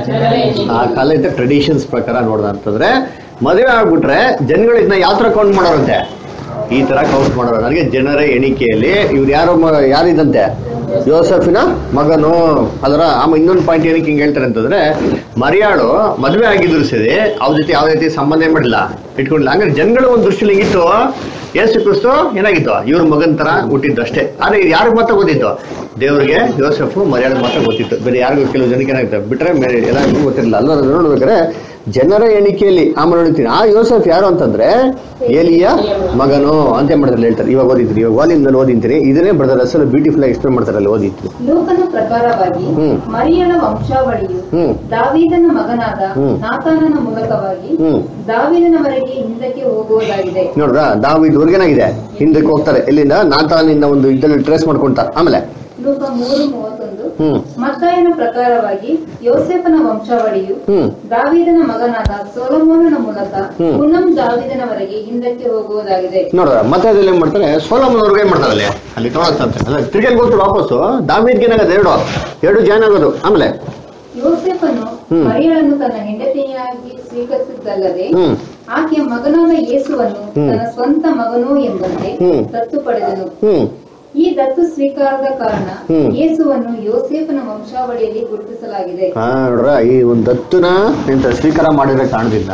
ಆ ಕಾಲದ ಟ್ರೆಡಿಷನ್ಸ್ ಪ್ರಕಾರ ನೋಡ್ದ ಅಂತಂದ್ರೆ ಮದುವೆ ಆಗ್ಬಿಟ್ರೆ ಜನಗಳು ಇದನ್ನ ಯಾವ ತರ ಕೌಂಟ್ ಮಾಡೋರಂತೆ ಈ ತರ ಕೌಂಟ್ ಮಾಡೋರು ನನಗೆ ಜನರ ಎಣಿಕೆಯಲ್ಲಿ ಇವ್ರು ಯಾರು ಮ- ಯಾರಿದಂತೆ ಯೋಸಫಿನ ಮಗನು ಅದರ ಆಮೇಲೆ ಇನ್ನೊಂದು ಪಾಯಿಂಟ್ ಏನಕ್ಕೆ ಹಿಂಗೆ ಹೇಳ್ತಾರೆ ಅಂತಂದ್ರೆ ಮರಿಯಾಳು ಮದುವೆ ಆಗಿದ್ರು ಸರಿ ಅವ್ರ ಜೊತೆ ಯಾವ ರೀತಿ ಸಂಬಂಧ ಏನ್ ಮಾಡಿಲ್ಲ ಇಟ್ಕೊಂಡಿಲ್ಲ ಹಂಗಾರೆ ಜನಗಳು ಒಂದು ದೃಷ್ಟಿಲಿ ಹೆಂಗಿತ್ತು ಯೇಸು ಕ್ರಿಸ್ತು ಏನಾಗಿತ್ತು ಇವ್ರ ಮಗನ್ ತರ ಹುಟ್ಟಿದ್ದು ಅಷ್ಟೇ ಆದ್ರೆ ಇದು ಯಾರಿಗ್ ಮಾತ್ರ ಗೊತ್ತಿತ್ತು ದೇವರಿಗೆ ಯೋಸೆಫ್ ಮರ್ಯಾದೆ ಮಾತ್ರ ಗೊತ್ತಿತ್ತು ಬೇರೆ ಯಾರಿಗೂ ಕೆಲವು ಜನಕ್ಕೆ ಏನಾಗುತ್ತೆ ಬಿಟ್ರೆ ಬೇರೆ ಎಲ್ಲರಿಗೂ ಗೊತ್ತಿರಲಿಲ್ಲ ಅಲ್ಲ ನೋಡ್ಬೇಕಾದ್ರೆ ಜನರ ಎಣಿಕೆಯಲ್ಲಿ ಆಮೇಲೆ ನೋಡ್ತೀನಿ ಆ ಯೋಸೆಫ್ ಯಾರು ಅಂತಂದ್ರೆ ಏಲಿಯ ಮಗನು ಅಂತ ಏನ್ ಮಾಡ್ತಾರೆ ಹೇಳ್ತಾರೆ ಇವಾಗ ಓದಿದ್ರಿ ಇವಾಗ ವಾಲಿಂದಲ್ಲಿ ಓದಿಂತೀರಿ ಇದನ್ನೇ ಬ್ರದರ್ ಅಸಲು ಬ್ಯೂಟಿಫುಲ್ ಆಗಿ ಎಕ್ಸ್ಪ್ಲೇನ್ ಮಾಡ್ತಾರೆ ಅಲ್ಲಿ ಓದಿತ್ತು ಲೂಕನ ಪ್ರಕಾರವಾಗಿ ಹ್ಮ್. ಮರಿಯಳ ವಂಶಾವಳಿಯು ಹ್ಮ್. ದಾವೀದನ ಮಗನಾದ ಹ್ಮ್. ನಾತಾನನ ಮೂಲಕವಾಗಿ ಹ್ಮ್. ದಾವೀದನವರೆಗೆ ಹಿಂದಕ್ಕೆ ಹೋಗುವುದಾಗಿದೆ ನೋಡ್ರ ದಾವಿದ್ ಏನಾಗಿದೆ ಹಿಂದಕ್ಕೆ ಹೋಗ್ತಾರೆ ಎಲ್ಲಿಂದ ನಾತಾನಿಂದ ಒಂದು ಇದ್ದಲ್ಲಿ ಟ್ರೇಸ್ ಮಾಡ್ಕೊಂತಾರೆ ಆಮೇಲೆ ಲೂಕ ಮೂರು ಮೂವತ್ತೊಂದು ಹ್ಮ್ ಮತ್ತಾಯನ ಪ್ರಕಾರವಾಗಿ ಯೋಸೆಫನ ವಂಶಾವಳಿಯು ಹ್ಮ್ ದಾವೀದನ ಮಗನಾದ ಸೊಲೊಮೋನನ ಮೂಲಕ ಹ್ಮ್. ಪುನಂ ದಾವೀದನವರೆಗೆ ಹಿಂದಕ್ಕೆ ಹೋಗುವುದಾಗಿದೆ ನೋಡ್ರ ಮತ್ತೆ ಅದ್ರಲ್ಲಿ ಏನ್ ಮಾಡ್ತಾರೆ ಸೋಲಮನ್ ಅವ್ರಿಗೆ ಏನ್ ಮಾಡ್ತಾರೆ ಅಲ್ಲಿ ಅಲ್ಲಿ ತೊಗೊಳತ್ತಂತೆ ಅಲ್ಲ ತಿರ್ಗೇನ್ ಗೊತ್ತು ವಾಪಸ್ಸು ದಾವಿದ್ಗೆ ಏನಾಗದು ಎರಡು ಎರಡು ಜಾಯ್ನ್ ಆಗೋದು ಆಮೇಲೆ ಯೋಸೆಫನು ಹ್ಮ್. ಮರಿಯಳನ್ನು ತನ್ನ ಹೆಂಡತಿಯಾಗಿ ಸ್ವೀಕರಿಸಿದ್ದಲ್ಲದೆ ಹ್ಮ್ ಆಕೆಯ ಮಗನಾದ ಯೇಸುವನ್ನು ಹ್ಮ್. ತನ್ನ ಸ್ವಂತ ಮಗನು ಎಂಬಂತೆ ಹ್ಮ್. ದತ್ತು ಪಡೆದನು ಹ್ಮ್ ಈ ದತ್ತು ಸ್ವೀಕಾರದ ಕಾರಣ ಹ್ಮ್. ಯೇಸುವನ್ನು ಯೋಸೇಫನ ವಂಶಾವಳಿಯಲ್ಲಿ ಗುರುತಿಸಲಾಗಿದೆ ಹಾ ನೋಡ್ರ ಈ ಒಂದು ದತ್ತುನ ಎಂತ ಸ್ವೀಕಾರ ಮಾಡಿರೋ ಕಾರಣದಿಂದ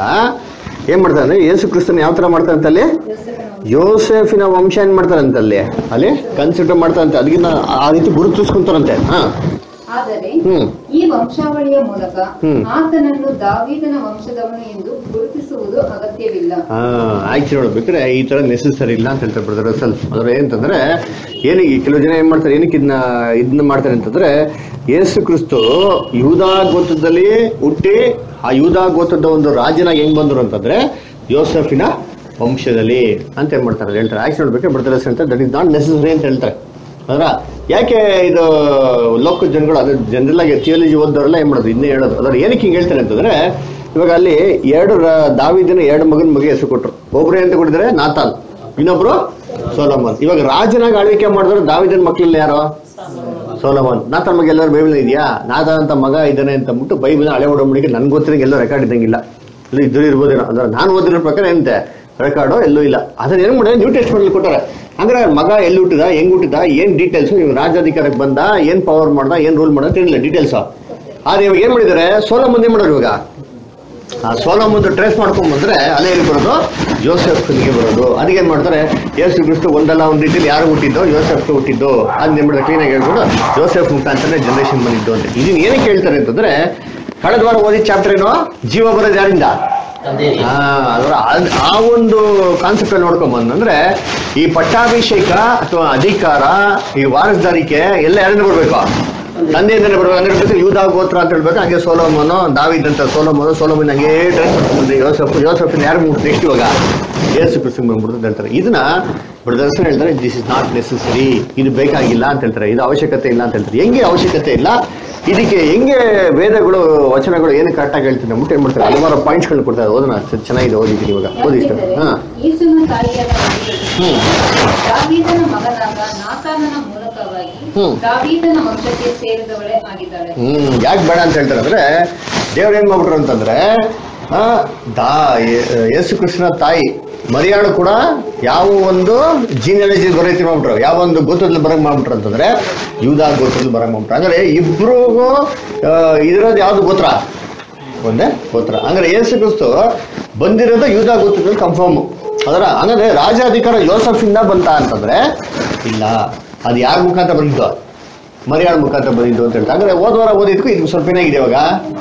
ಏನ್ ಮಾಡ್ತಾರೆ ಅಂದ್ರೆ ಯೇಸು ಕ್ರಿಸ್ತನ್ ಯಾವ ತರ ಮಾಡ್ತಾರೆ ಅಂತ ಅಲ್ಲಿ ಯೋಸೇಫನ ವಂಶ- ಯೋಸೆಫಿನ ವಂಶ ಏನ್ ಮಾಡ್ತಾರಂತೆ ಅಲ್ಲಿ ಅಲ್ಲಿ ಕನ್ಸಿಡರ್ ಮಾಡ್ತಾರಂತೆ ಅದಕ್ಕಿಂತ ಆ ರೀತಿ ಗುರುತಿಸ್ಕೊಂತಾರಂತೆ ಹಾ ಆದರೆ ಹ್ಮ್ ಈ ವಂಶಾವಳಿಯ ಮೂಲಕ ಹ್ಮ್. ಆತನನ್ನು ದಾವೀದನ ವಂಶದವನು ಎಂದು ಗುರುತಿಸುವುದು ಅಗತ್ಯವಿಲ್ಲ ಹಾ ಆಯ್ತು ನೋಡ್ಬೇಕಾದ್ರೆ ಈ ತರ ನೆಸೆಸರಿ ಇಲ್ಲ ಅಂತ ಹೇಳ್ತಾರೆ ಬ್ರದರ್ ಅಸಲ್ ಅದ್ರ ಏನಂತಂದ್ರೆ ಏನಿಗೆ ಕೆಲವು ಜನ ಏನ್ ಮಾಡ್ತಾರೆ ಏನಕ್ಕೆ ಇದನ್ನ ಇದನ್ನ ಮಾಡ್ತಾರೆ ಅಂತಂದ್ರೆ ಯೇಸು ಕ್ರಿಸ್ತು ಯೂದಾ ಗೋತ್ರದಲ್ಲಿ ಹುಟ್ಟಿ ಆ ಯೂದಾ ಗೋತ್ರದ ಒಂದು ರಾಜನಾಗಿ ಹೆಂಗ್ ಬಂದ್ರು ಅಂತಂದ್ರೆ ಯೋಸಫಿನ ವಂಶದಲ್ಲಿ ಅಂತ ಏನ್ ಮಾಡ್ತಾರೆ ಹೇಳ್ತಾರೆ ಆಯ್ತು ನೋಡ್ಬೇಕು ಬ್ರದರ್ಸ್ ಅಂತ ದಟ್ ಇಸ್ ನಾಟ್ ನೆಸೆಸರಿ ಅಂತ ಹೇಳ್ತಾರೆ ಅದರ ಯಾಕೆ ಇದು ಲೋಕ ಜನಗಳು ಅದು ಜನರಲ್ ಆಗಿ ಥಿಯಾಲಜಿ ಓದೋರೆಲ್ಲ ಏನ್ ಮಾಡೋದು ಇನ್ನೇ ಹೇಳೋದು ಅದ್ರ ಏನಕ್ಕೆ ಹಿಂಗೆ ಹೇಳ್ತಾರೆ ಅಂತಂದ್ರೆ ಇವಾಗ ಅಲ್ಲಿ ಎರಡು ರ- ದಾವೀದನ ಎರಡು ಮಗನ ಮಗ ಹೆಸರು ಕೊಟ್ರು ಒಬ್ರು ಅಂತ ಕೊಟ್ಟಿದ್ದಾರೆ ನಾತಾಲ್ ಇನ್ನೊಬ್ರು ಸೋಲಮನ್ ಇವಾಗ ರಾಜನಾಗಿ ಆಳ್ವಿಕೆ ಮಾಡಿದ್ರೆ ದಾವಿದನ ಮಕ್ಳಲ್ಲಿ ಯಾರು ಸೋಲಮನ್ ನಾತಾಲ್ ಮಗ ಎಲ್ಲರೂ ಬೈಬಲ್ ಇದೆಯಾ ನಾದ ಅಂತ ಮಗ ಇದ್ದಾನೆ ಅಂತ ಅಂದ್ಬಿಟ್ಟು ಬೈಬಲ್ ಹಳೆ ಒಡಂಬಡಿಕೆ ನನ್ಗೆ ಗೊತ್ತಿರಂಗೆ ಎಲ್ಲೋ ರೆಕಾರ್ಡ್ ಇದ್ದಂಗಿಲ್ಲ ಇಲ್ಲಿ ಇದ್ರು ಇರ್ಬೋದೇನೋ ಅಂದ್ರೆ ನಾನು ಓದಿರೋ ಪ್ರಕಾರ ಏನಂತೆ ರೆಕಾರ್ಡು ಎಲ್ಲೂ ಇಲ್ಲ ಅದನ್ನ ಏನ್ ಮಾಡಿದ್ರೆ ನ್ಯೂ ಟೆಸ್ಟ್ ಮಾಡಲಿ ಕೊಟ್ಟಾರೆ ಅಂದ್ರೆ ಮಗ ಎಲ್ಲಿ ಹುಟ್ಟಿದ ಹೆಂಗ್ ಹುಟ್ಟಿದ ಏನ್ ಡೀಟೇಲ್ಸ್ ಇವ್ ರಾಜ್ಯಾಧಿಕಾರಕ್ಕೆ ಬಂದ ಏನ್ ಪವರ್ ಮಾಡ್ದ ಏನ್ ರೂಲ್ ಮಾಡ್ದ ತಿಳಿಲ್ಲ ಡೀಟೇಲ್ಸ್ ಆದ್ರೆ ಇವಾಗ ಏನ್ ಮಾಡಿದಾರೆ ಸೋಲ ಮುಂದೆ ಮಾಡೋರು ಇವಾಗ ಆ ಸೋಲ ಮುಂದೆ ಟ್ರೇಸ್ ಮಾಡ್ಕೊಂಡ್ ಬಂದ್ರೆ ಅಲ್ಲೇ ಎಲ್ಲಿ ಬರೋದು ಯೋಸೆಫ್ಗೆ ಬರೋದು ಅದಕ್ಕೆ ಏನ್ ಮಾಡ್ತಾರೆ ಯೇಸು ಕ್ರಿಸ್ತು ಒಂದಲ್ಲ ಒಂದ್ ರೀತಿಯಲ್ಲಿ ಯಾರು ಹುಟ್ಟಿದ್ದು ಯೋಸೆಫ್ ಹುಟ್ಟಿದ್ದು ಅದ್ ಏನ್ ಮಾಡಿದ್ರೆ ಕ್ಲೀನ್ ಆಗಿ ಹೇಳ್ಕೊಂಡು ಯೋಸೆಫ್ ಮುಖಾಂತರ ಜನರೇಷನ್ ಬಂದಿದ್ದು ಅಂತ ಇದನ್ನ ಏನಕ್ಕೆ ಹೇಳ್ತಾರೆ ಅಂತಂದ್ರೆ ಕಳೆದ ವಾರ ಓದಿದ ಚಾಪ್ಟರ್ ಏನೋ ಜೀವ ಬರೋದು ಯಾರಿಂದ ಆ, ಅದರ ಅದ್- ಆ ಒಂದು ಕಾನ್ಸೆಪ್ಟ್ ಅಲ್ಲಿ ನೋಡ್ಕೊಂಡ್ ಬಂದ್ರೆ ಈ ಪಟ್ಟಾಭಿಷೇಕ ಅಥವಾ ಅಧಿಕಾರ ಈ ವಾರಸ್ದಾರಿಕೆ ಎಲ್ಲ ಯಾರಿಂದ ಬರ್ಬೇಕು ತಂದೆಯಿಂದನೇ ಬರ್ಬೇಕು ಅಂದ್ರೆ ಬೇಕಾದ್ರೆ ಯೂದ ಗೋತ್ರ ಅಂತ ಹೇಳ್ಬೇಕು ಹಂಗೆ ಸೋಲೋಮನು ದಾವಿದ್ ಅಂತ ಸೋಲೋಮನು ಸೋಲೋಮನ್ ಹಂಗೆ ಟ್ರೈನ್ ಮಾಡ್ಕೊಂಡು ಯೋಸಫ್ ಯೋಸಫಿನ ಯಾರು ಮುಗಿಸ್ ನೆಕ್ಸ್ಟ್ ಇವಾಗ ಯೇಸು ಕ್ರಿಸ್ತನ್ ಬಂದ್ಬಿಡ್ತು ಅಂತ ಹೇಳ್ತಾರೆ ಇದನ್ನ ಬ್ರದರ್ಸ್ ಹೇಳ್ತಾರೆ ದಿಸ್ ಇಸ್ ನಾಟ್ ನೆಸೆಸರಿ ಇದು ಬೇಕಾಗಿಲ್ಲ ಅಂತ ಹೇಳ್ತಾರೆ ಇದು ಅವಶ್ಯಕತೆ ಇಲ್ಲ ಅಂತ ಹೇಳ್ತಾರೆ ಹೆಂಗೆ ಅವಶ್ಯಕತೆ ಇಲ್ಲ ಇದಕ್ಕೆ ಹೆಂಗೆ ವೇದಗಳು ವಚನಗಳು ಏನು ಕರೆಕ್ಟಾಗಿ ಹೇಳ್ತೀನಿ ಅಂದ್ಬಿಟ್ಟು ಏನ್ ಮಾಡ್ತಾರೆ ಹಲವಾರು ಪಾಯಿಂಟ್ಸ್ಗಳು ಕೊಡ್ತಾರೆ ಓದೋಣ ಚ- ಚೆನ್ನಾಗಿದೆ ಓದಿದ್ದೀನಿ ಇವಾಗ ಓದಿಷ್ಟು ಯಾಕೆಂದರೆ ಹಾ ಯೇಸುವಿನ ತಾಯಿಯಾದ ಮರಿಯಳು ಹ್ಮ್ ದಾವೀದನ ಮಗನಾದ ನಾತಾನನ ಮೂಲಕವಾಗಿ ಹ್ಮ್. ದಾವೀದನ ವಂಶಕ್ಕೆ ಸೇರಿದವಳೇ ಆಗಿದ್ದಾಳೆ ಹ್ಮ್ ಯಾಕೆ ಬೇಡ ಅಂತ ಹೇಳ್ತಾರೆ ಅಂದ್ರೆ ದೇವ್ರು ಏನ್ ಮಾಡ್ಬಿಟ್ರು ಅಂತಂದ್ರೆ ಆ, ದಾ ಯೇ- ಯೇಸು ಕೃಷ್ಣ ತಾಯಿ ಮರಿಯಾಳು ಕೂಡ ಯಾವ ಒಂದು ಜೀನಿಯಾಲಜಿ ಬರೀತಿ ಮಾಡ್ಬಿಟ್ರು ಯಾವ ಒಂದು ಗೋತ್ರದಲ್ಲಿ ಬರಂಗ್ ಮಾಡ್ಬಿಟ್ರು ಅಂತಂದ್ರೆ ಯೂದಾ ಗೋತ್ರದಲ್ಲಿ ಬರಂಗ್ ಮಾಡ್ಬಿಟ್ರು ಅಂದ್ರೆ ಇಬ್ರಿಗೂ ಆ, ಇದಿರೋದು ಯಾವ್ದು ಗೋತ್ರ ಒಂದೇ ಗೋತ್ರ ಅಂದ್ರೆ ಯೇಸು ಕ್ರಿಸ್ತು ಬಂದಿರೋದು ಯೂದಾ ಗೋತ್ರದಲ್ಲಿ ಕನ್ಫರ್ಮ್ ಅದರ ಹಂಗಂದ್ರೆ ರಾಜಾಧಿಕಾರ ಯೋಸಫಿಂದ ಬಂತ ಅಂತಂದ್ರೆ ಇಲ್ಲ ಅದು ಯಾರ ಮುಖಾಂತರ ಬಂದಿದ್ದು ಮರಿಯಾಳ ಮುಖಾಂತರ ಬಂದಿದ್ದು ಅಂತ ಹೇಳ್ತಾರೆ ಅಂದ್ರೆ ಹೋದ ವಾರ ಓದಿದ್ಕು ಇದು ಸ್ವಲ್ಪ ಏನಾಗಿದೆ ಇವಾಗ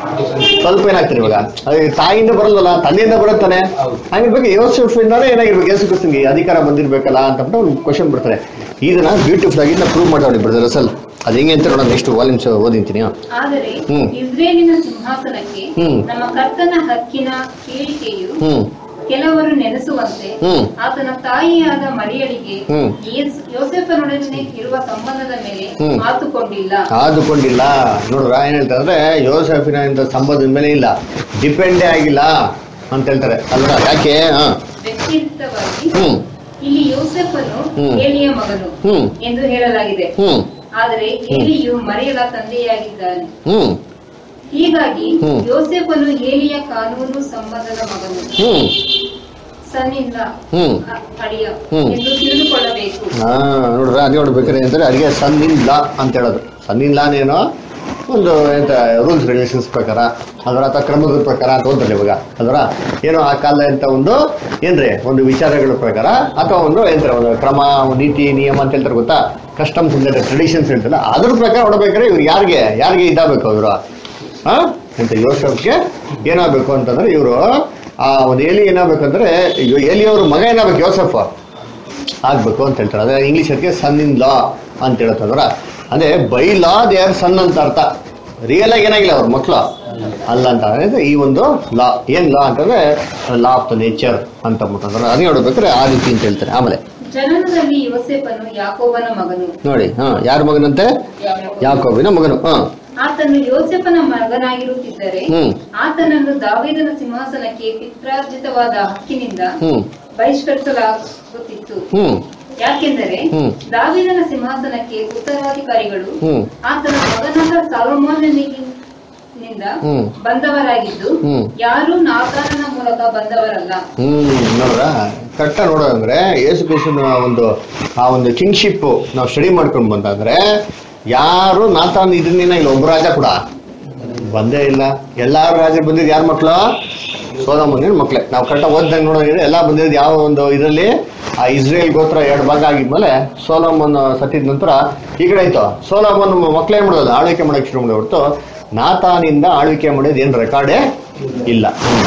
ಸ್ವಲ್ಪ ಏನಾಗ್ತದೆ ಇವಾಗ ಅದು ತಾಯಿಯಿಂದ ಬರಲ್ವಲ್ಲ ತಂದೆಯಿಂದ ಬರುತ್ತಾನೆ ಹಂಗಿರ್ಬೇಕು ಯೋಸಫಿಂದಾನೇ ಏನಾಗಿರ್ಬೇಕು ಯೇಸು ಕ್ರಿಸ್ತನ್ಗೆ ಅಧಿಕಾರ ಬಂದಿರ್ಬೇಕಲ್ಲ ಅಂತ ಬಿಟ್ಟು ಒಂದು ಕ್ವಶನ್ ಬಿಡ್ತಾರೆ ಇದನ್ನ ಬ್ಯೂಟಿಫುಲ್ ಆಗಿ ಪ್ರೂವ್ ಮಾಡೋಣ ಬ್ರದರ್ ಅಸಲ್ ಅದು ಹೆಂಗೆ ಅಂತ ನೋಡೋಣ ನೆಕ್ಸ್ಟ್ ವಾಲ್ಯೂಮ್ಸ್ ಓದಿಂತೀನಿ ಆದರೆ ಹ್ಮ್. ಇಸ್ರೇಲಿನ ಸಿಂಹಾಸನಕ್ಕೆ ಹ್ಮ್. ನಮ್ಮ ಕರ್ತನ ಹಕ್ಕಿನ ಕೇಳಿಕೆಯು ಹ್ಮ್ ಕೆಲವರು ನೆನೆಸುವಂತೆ ಹ್ಮ್. ಆತನ ತಾಯಿಯಾದ ಮರಿಯಳಿಗೆ ಹ್ಮ್. ಯೇಸ್- ಯೋಸೇಫನೊಡನೆ ಇರುವ ಸಂಬಂಧದ ಮೇಲೆ ಹ್ಮ್. ಮಾತುಕೊಂಡಿಲ್ಲ ಆದುಕೊಂಡಿಲ್ಲ ನೋಡ್ರ ಏನ್ ಹೇಳ್ತಾರೆ ಅಂದ್ರೆ ಯೋಸಫಿನ ಇಂಥ ಸಂಬಂಧದ ಮೇಲೆ ಇಲ್ಲ ಡಿಪೆಂಡೇ ಆಗಿಲ್ಲ ಅಂತ ಹೇಳ್ತಾರೆ ಅಲ್ವಾ ಯಾಕೆ ಹಾ ವ್ಯಕ್ತಿಗತವಾಗಿ ಹ್ಮ್ ಇಲ್ಲಿ ಯೋಸೆಫನು ಹ್ಮ್. ಏಲಿಯ ಮಗನು ಹ್ಮ್ ಎಂದು ಹೇಳಲಾಗಿದೆ ಹ್ಮ್ ಆದರೆ ಏಲಿಯು ಮರಿಯಳ ತಂದೆಯಾಗಿದ್ದಾನೆ ಹ್ಮ್ ಹೀಗಾಗಿ ಹ್ಮ್. ಯೋಸೆಫನು ಏಲಿಯ ಕಾನೂನು ಸಂಬಂಧದ ಮಗನು ಹ್ಮ್ ಸನ್ನಿಂದ ಹ್ಮ್ ಅ- ಅಳಿಯ ಹ್ಮ್. ಎಂದು ತಿಳಿದುಕೊಳ್ಳಬೇಕು ಹಾ ನೋಡ್ರ ಅದೇ ನೋಡ್ಬೇಕಾರೆ ಅಂದ್ರೆ ಅಡಿಗೆ ಸನ್ನಿನ್ ಲಾ ಅಂತ ಹೇಳೋದು ಸನ್ನಿನ್ ಲಾನೇನೋ ಒಂದು ಎಂತ ರೂಲ್ಸ್ ರೆಗ್ಯುಲೇಷನ್ಸ್ ಪ್ರಕಾರ ಅದರ ಅಥವಾ ಕ್ರಮದ ಪ್ರಕಾರ ಅಂತ ಓದ್ತಾರೆ ಇವಾಗ ಅದರ ಏನೋ ಆ ಕಾಲ ಅಂತ ಒಂದು ಏನ್ರಿ ಒಂದು ವಿಚಾರಗಳ ಪ್ರಕಾರ ಅಥವಾ ಒಂದು ಏನ್ರ ಒಂದು ಕ್ರಮ ಒಂದು ನೀತಿ ನಿಯಮ ಅಂತ ಹೇಳ್ತಾರೆ ಗೊತ್ತಾ ಕಸ್ಟಮ್ಸ್ ಅಂತ ಟ್ರೆಡಿಷನ್ಸ್ ಹೇಳ್ತಲ್ಲ ಅದ್ರ ಪ್ರಕಾರ ಹೊಡಬೇಕಾದ್ರೆ ಇವ್ರು ಯಾರಿಗೆ ಯಾರಿಗೆ ಇದಾಗಬೇಕು ಅವರು ಹಾ ಅಂತ ಯೋಸಫ್ಗೆ ಏನಾಗಬೇಕು ಅಂತಂದ್ರೆ ಇವರು ಆ ಒಂದು ಏಲಿ ಏನಾಗಬೇಕಂದ್ರೆ ಏಲಿಯವ್ರ ಮಗ ಏನಾಗಬೇಕು ಯೋಸಫ್ ಆಗ್ಬೇಕು ಅಂತ ಹೇಳ್ತಾರೆ ಅದೇ ಇಂಗ್ಲಿಷ್ ಅದಕ್ಕೆ ಸನ್ ಇನ್ ಲಾ ಅಂತ ಹೇಳ್ತಂದ್ರ ಅದೇ by law they are son ಅಂತ ಅರ್ಥ ರಿಯಲ್ ಆಗಿ ಏನಾಗಿಲ್ಲ ಅವ್ರ ಮಕ್ಳು ಅಲ್ಲ ಅಂತ ಅಂದ್ರೆ ಈ ಒಂದು ಲಾ ಏನ್ ಲಾ ಅಂತಂದ್ರೆ ಲಾ ಆಫ್ ದ ನೇಚರ್ ಅಂತ ಅಂದ್ಬಿಟ್ಟಂದ್ರೆ ಅದೇ ನೋಡ್ಬೇಕಾದ್ರೆ ಆ ರೀತಿ ಅಂತ ಹೇಳ್ತಾರೆ ಆಮೇಲೆ ಜನನದಲ್ಲಿ ಯೋಸೆಫನು ಯಾಕೋಬನ ಮಗನು ನೋಡಿ ಹಾ ಯಾರ ಮಗನಂತೆ ಯಾಕೋಬಿನ ಮಗನು ಹಾ ಆತನು ಯೋಸೆಫನ ಮಗನಾಗಿರುತ್ತಿದ್ದರೆ ಹ್ಮ್ ಆತನನ್ನು ದಾವೀದನ ಸಿಂಹಾಸನಕ್ಕೆ ಪಿತ್ರಾರ್ಜಿತವಾದ ಹಕ್ಕಿನಿಂದ ಹ್ಮ್ ಬಹಿಷ್ಕರಿಸಲಾಗುತ್ತಿತ್ತು ಹ್ಮ್ ಯಾಕೆಂದರೆ ಹ್ಮ್. ದಾವೀದನ ಸಿಂಹಾಸನಕ್ಕೆ ಉತ್ತರಾಧಿಕಾರಿಗಳು ಹ್ಮ್ ಆತನ ಮಗನಾದ ಸಾಲಮೋನನಿಂದ ಹ್ಮ್. ಬಂದವರಾಗಿದ್ದು ಹ್ಮ್. ಯಾರೂ ನಾತಾನನ ಮೂಲಕ ಬಂದವರಲ್ಲ ಹ್ಮ್ ನೋಡ್ರ ಕರೆಕ್ಟ ನೋಡೋದಂದ್ರೆ ಯೇಸು ಕ್ರಿಸ್ತನ ಒಂದು ಆ ಒಂದು ಕಿಂಗ್ಶಿಪ್ ನಾವು ಸ್ಟಡಿ ಮಾಡ್ಕೊಂಡು ಬಂದಂದ್ರೆ ಯಾರು ನಾತಾನ್ ಇದನ್ನೇನ ಇಲ್ಲ ಒಬ್ಬ ರಾಜ ಕೂಡ ಬಂದೇ ಇಲ್ಲ ಎಲ್ಲಾರು ರಾಜ ಬಂದಿದ್ದು ಯಾರ ಮಕ್ಳು ಸೋಲಮನ್ ಮಕ್ಳೆ ನಾವು ಕರೆಕ್ಟಾಗಿ ಓದ್ದಂಗೆ ನೋಡೋದಿದ್ರೆ ಎಲ್ಲ ಬಂದಿದ್ದು ಯಾವ ಒಂದು ಇದರಲ್ಲಿ ಆ ಇಸ್ರೇಲ್ ಗೋತ್ರ ಎರಡು ಭಾಗ ಆಗಿದ್ಮೇಲೆ ಸೋಲಮನ್ ಸತ್ತಿದ ನಂತರ ಈ ಕಡೆ ಆಯ್ತು ಸೋಲಮನ್ ಮಕ್ಳು ಏನ್ ಮಾಡೋದು ಆಳ್ವಿಕೆ ಮಾಡಕ್ಕೆ ಶುರು ಮಾಡಿ ಹೊರತು ನಾತಾನಿಂದ ಆಳ್ವಿಕೆ ಮಾಡೋದು ಏನು ರೆಕಾರ್ಡೇ ಇಲ್ಲ ಹ್ಮ್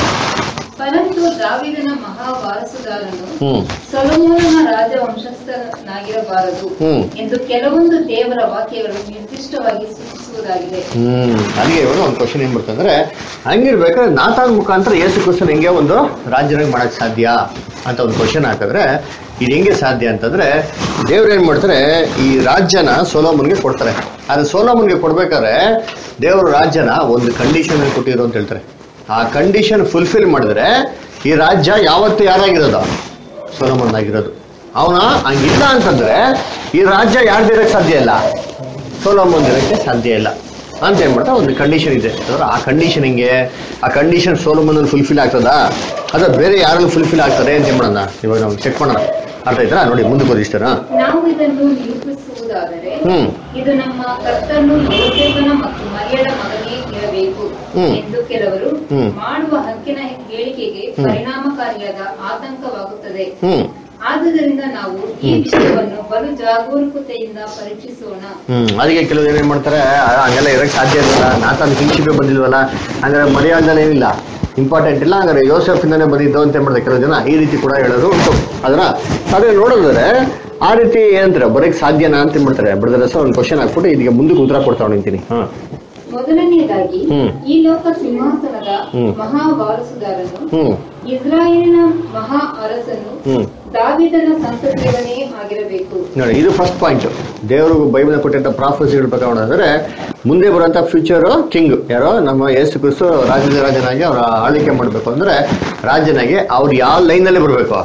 ಪರಂತು ದಾವಿದನ ಮಹಾ ವಾರಸುದಾರನು ಹ್ಮ್ ಸೊಲೊಮೋನನ ರಾಜ ವಂಶಸ್ಥನಾಗಿರಬಾರದು ಹ್ಮ್. ಎಂದು ಕೆಲವೊಂದು ದೇವರ ವಾಕ್ಯಗಳು ನಿರ್ದಿಷ್ಟವಾಗಿ ಸೂಚಿಸುವುದಾಗಿದೆ ಹ್ಮ್ ಅಲ್ಲಿಗೆ ಇವಾಗ ಒಂದು ಕ್ವಶನ್ ಏನ್ ಬರ್ತದೆ ಅಂದ್ರೆ ಹಂಗಿರ್ಬೇಕಾದ್ರೆ ನಾತಾನ್ ಮುಖಾಂತರ ಯೇಸು ಕ್ರಿಸ್ತನ್ ಹೆಂಗೆ ಒಂದು ರಾಜ್ಯನಾಗ ಮಾಡಕ್ ಸಾಧ್ಯ ಅಂತ ಒಂದು ಕ್ವಶನ್ ಹಾಕಿದ್ರೆ ಇದು ಹೆಂಗೆ ಸಾಧ್ಯ ಅಂತಂದ್ರೆ ದೇವ್ರು ಏನ್ ಮಾಡ್ತಾರೆ ಈ ರಾಜ್ಯನ ಸೋಲೋಮನ್ಗೆ ಕೊಡ್ತಾರೆ ಆದ್ರೆ ಸೋಲೋಮನ್ಗೆ ಕೊಡ್ಬೇಕಾದ್ರೆ ದೇವ್ರ ರಾಜ್ಯನ ಒಂದು ಕಂಡೀಷನ್ ಕೊಟ್ಟಿರೋ ಅಂತ ಹೇಳ್ತಾರೆ ಆ ಕಂಡೀಷನ್ ಫುಲ್ಫಿಲ್ ಮಾಡಿದ್ರೆ ಈ ರಾಜ್ಯ ಯಾವತ್ತು ಯಾರಾಗಿರೋದು ಸೋಲೋಮನ್ ಆಗಿರೋದು ಅವನ ಹಂಗಿಲ್ಲ ಅಂತಂದ್ರೆ ಈ ರಾಜ್ಯ ಯಾರ್ದಿರಕ್ಕೆ ಸಾಧ್ಯ ಇಲ್ಲ ಸೋಲೋಮನ್ ಇರಕ್ಕೆ ಸಾಧ್ಯ ಇಲ್ಲ ಅಂತ ಏನ್ ಮಾಡ್ತಾ ಒಂದು ಕಂಡೀಷನ್ ಇದೆ ಅಂದ್ರೆ ಆ ಕಂಡೀಷನ್ ಹಿಂಗೆ ಆ ಕಂಡೀಷನ್ ಸೋಲೋಮನ್ ಫುಲ್ಫಿಲ್ ಆಗ್ತದಾ ಅಥವಾ ಬೇರೆ ಯಾರಲ್ಲಿ ಫುಲ್ಫಿಲ್ ಆಗ್ತದೆ ಅಂತ ಏನ್ ಮಾಡೋಣ ಇವಾಗ ನಾವು ಚೆಕ್ ಮಾಡೋಣ ಅರ್ಥ ಆಯ್ತಾ ನೋಡಿ ಮುಂದಕ್ಕೆ ಹೋಗಿ ಇಷ್ಟನಾ ನಾವು ಇದನ್ನು ನಿರೂಪಿಸುವುದಾದರೆ ಹ್ಮ್. ಇದು ನಮ್ಮ ಕರ್ತನು ಯೋಸೇಫನ ಮತ್ತು ಮರಿಯಳ ಮಗನೇ ಇರಬೇಕು ಹ್ಮ್. ಎಂದು ಕೆಲವರು ಹ್ಮ್. ಮಾಡುವ ಹಕ್ಕಿನ ಹೇಳಿಕೆಗೆ ಹ್ಮ್. ಪರಿಣಾಮಕಾರಿಯಾದ ಆತಂಕವಾಗುತ್ತದೆ ಹ್ಮ್ ಆದುದರಿಂದ ನಾವು ಈ ವಿಷಯವನ್ನು ಬಲು ಜಾಗರೂಕತೆಯಿಂದ ಪರೀಕ್ಷಿಸೋಣ ಹ್ಮ್ ಅದಕ್ಕೆ ಕೆಲವರು ಏನೇನ್ ಮಾಡ್ತಾರೆ ಆ, ಹಂಗೆಲ್ಲ ಇರಕ್ಕೆ ಸಾಧ್ಯ ಇರಲ್ಲ ನಾತಾನ್ ಕಿಂಗ್ಶಿಪೇ ಬಂದಿಲ್ವಲ್ಲ ಹಂಗಾರೆ ಮರ್ಯಾದನೆ ಏನಿಲ್ಲ ಇಂಪಾರ್ಟೆಂಟ್ ಇಲ್ಲ ಹಂಗಾರೆ ಯೋಸೆಫಿಂದನೇ ಬಂದಿದ್ದು ಅಂತ ಏನ್ ಮಾಡ್ತಾರೆ ಕೆಲವು ಜನ ಈ ರೀತಿ ಕೂಡ ಹೇಳೋದು ಉಂಟು ಅದರ ಅದೇ ನೋಡಿದ್ರೆ ಆ ರೀತಿ ಏನಂತಾರೆ ಬರೋಕ್ಕೆ ಸಾಧ್ಯನಾ ಅಂತ ಏನ್ ಮಾಡ್ತಾರೆ ಬಿಡದ್ರೆ ಸರ್ ಒಂದು ಕ್ವಶನ್ ಹಾಕ್ಬಿಟ್ಟು ಇದಕ್ಕೆ ಮುಂದಕ್ಕೆ ಉತ್ತರ ಕೊಡ್ತಾವ್ ನಿಂತೀನಿ ಹಾ ಮೊದಲನೆಯದಾಗಿ ಹ್ಮ್. ಈ ಲೋಕ ಸಿಂಹಾಸನದ ಹ್ಮ್. ಮಹಾ ವಾರಸುದಾರನು ಹ್ಮ್ ಇಸ್ರಾಯೇಲಿನ ಮಹಾ ಅರಸನು ಹ್ಮ್ ದಾವಿದನ ಸಂತತಿಯವನೇ ಆಗಿರಬೇಕು ನೋಡಿ ಇದು ಫಸ್ಟ್ ಪಾಯಿಂಟ್ ದೇವರು ಬೈಬಲ್ ಕೊಟ್ಟಂತ ಪ್ರಾಫೆಸಿಗಳ ಪ್ರಕಾರ ನೋಡಿದ್ರೆ ಮುಂದೆ ಬರುವಂತ ಫ್ಯೂಚರ್ ಕಿಂಗ್ ಯಾರೋ ನಮ್ಮ ಯೇಸು ಕ್ರಿಸ್ತು ರಾಜ್ಯದ ರಾಜನಾಗಿ ಅವರ ಆಳ್ವಿಕೆ ಮಾಡಬೇಕು ಅಂದ್ರೆ ರಾಜನಾಗಿ ಅವ್ರು ಯಾವ ಲೈನಲ್ಲಿ ಬರಬೇಕು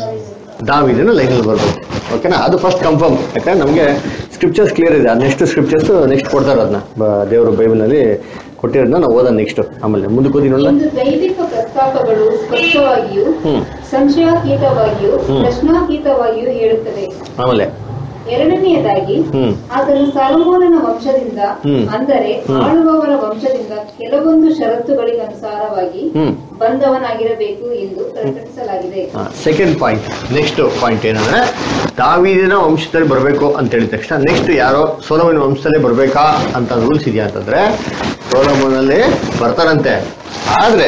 ದಾವಿದನ ಲೈನಲ್ಲಿ ಬರಬೇಕು ಓಕೆನಾ ಅದು ಫಸ್ಟ್ ಕನ್ಫರ್ಮ್ ಯಾಕಂದ್ರೆ ನಮಗೆ ಸ್ಕ್ರಿಪ್ಚರ್ಸ್ ಕ್ಲಿಯರ್ ಇದೆ ನೆಕ್ಸ್ಟ್ ಸ್ಕ್ರಿಪ್ಚರ್ಸ್ ನೆಕ್ಸ್ಟ್ ಕೊಡ್ತಾರೆ ಅದನ್ನ ದೇವರು ಬೈಬಲ್ನಲ್ಲಿ ಕೊಟ್ಟಿರೋದನ್ನ ನಾವು ಓದೋಣ ನೆಕ್ಸ್ಟ್ ಆಮೇಲೆ ಮುಂದಕ್ಕೆ ಓದಿ ನೋಡೋಣ ಇಂದು ದೈವಿಕ ಪ್ರಸ್ತಾಪಗಳು ಸ್ಪಷ್ಟವಾಗಿಯೂ ಹ್ಮ್ ಸಂಶಯಾತೀತವಾಗಿಯೂ ಹ್ಮ್. ಪ್ರಶ್ನಾತೀತವಾಗಿಯೂ ಹೇಳುತ್ತವೆ ಆಮೇಲೆ ಎರಡನೆಯದಾಗಿ ಹ್ಮ್ ಆತನು ಸಲಮೋನನ ವಂಶದಿಂದ ಹ್ಮ್. ಅಂದರೆ ಹ್ಮ್. ಆಳುವವರ ವಂಶದಿಂದ ಕೆಲವೊಂದು ಷರತ್ತುಗಳಿಗನುಸಾರವಾಗಿ ಹ್ಮ್ ಬಂದವನಾಗಿರಬೇಕು ಎಂದು ಪ್ರಕಟಿಸಲಾಗಿದೆ ಸೆಕೆಂಡ್ ಪಾಯಿಂಟ್ ನೆಕ್ಸ್ಟ್ ಪಾಯಿಂಟ್ ಏನಂದ್ರೆ ದಾವಿದಿನ ವಂಶದಲ್ಲಿ ಬರಬೇಕು ಅಂತ ಹೇಳಿದ ತಕ್ಷಣ ನೆಕ್ಸ್ಟ್ ಯಾರೋ ಸೋಲಮನ ವಂಶದಲ್ಲೇ ಬರಬೇಕಾ ಅಂತ ರೂಲ್ಸ್ ಇದೆಯಾ ಅಂತಂದ್ರೆ ಸೋಲಮನಲ್ಲಿ ಬರ್ತಾರಂತೆ ಆದ್ರೆ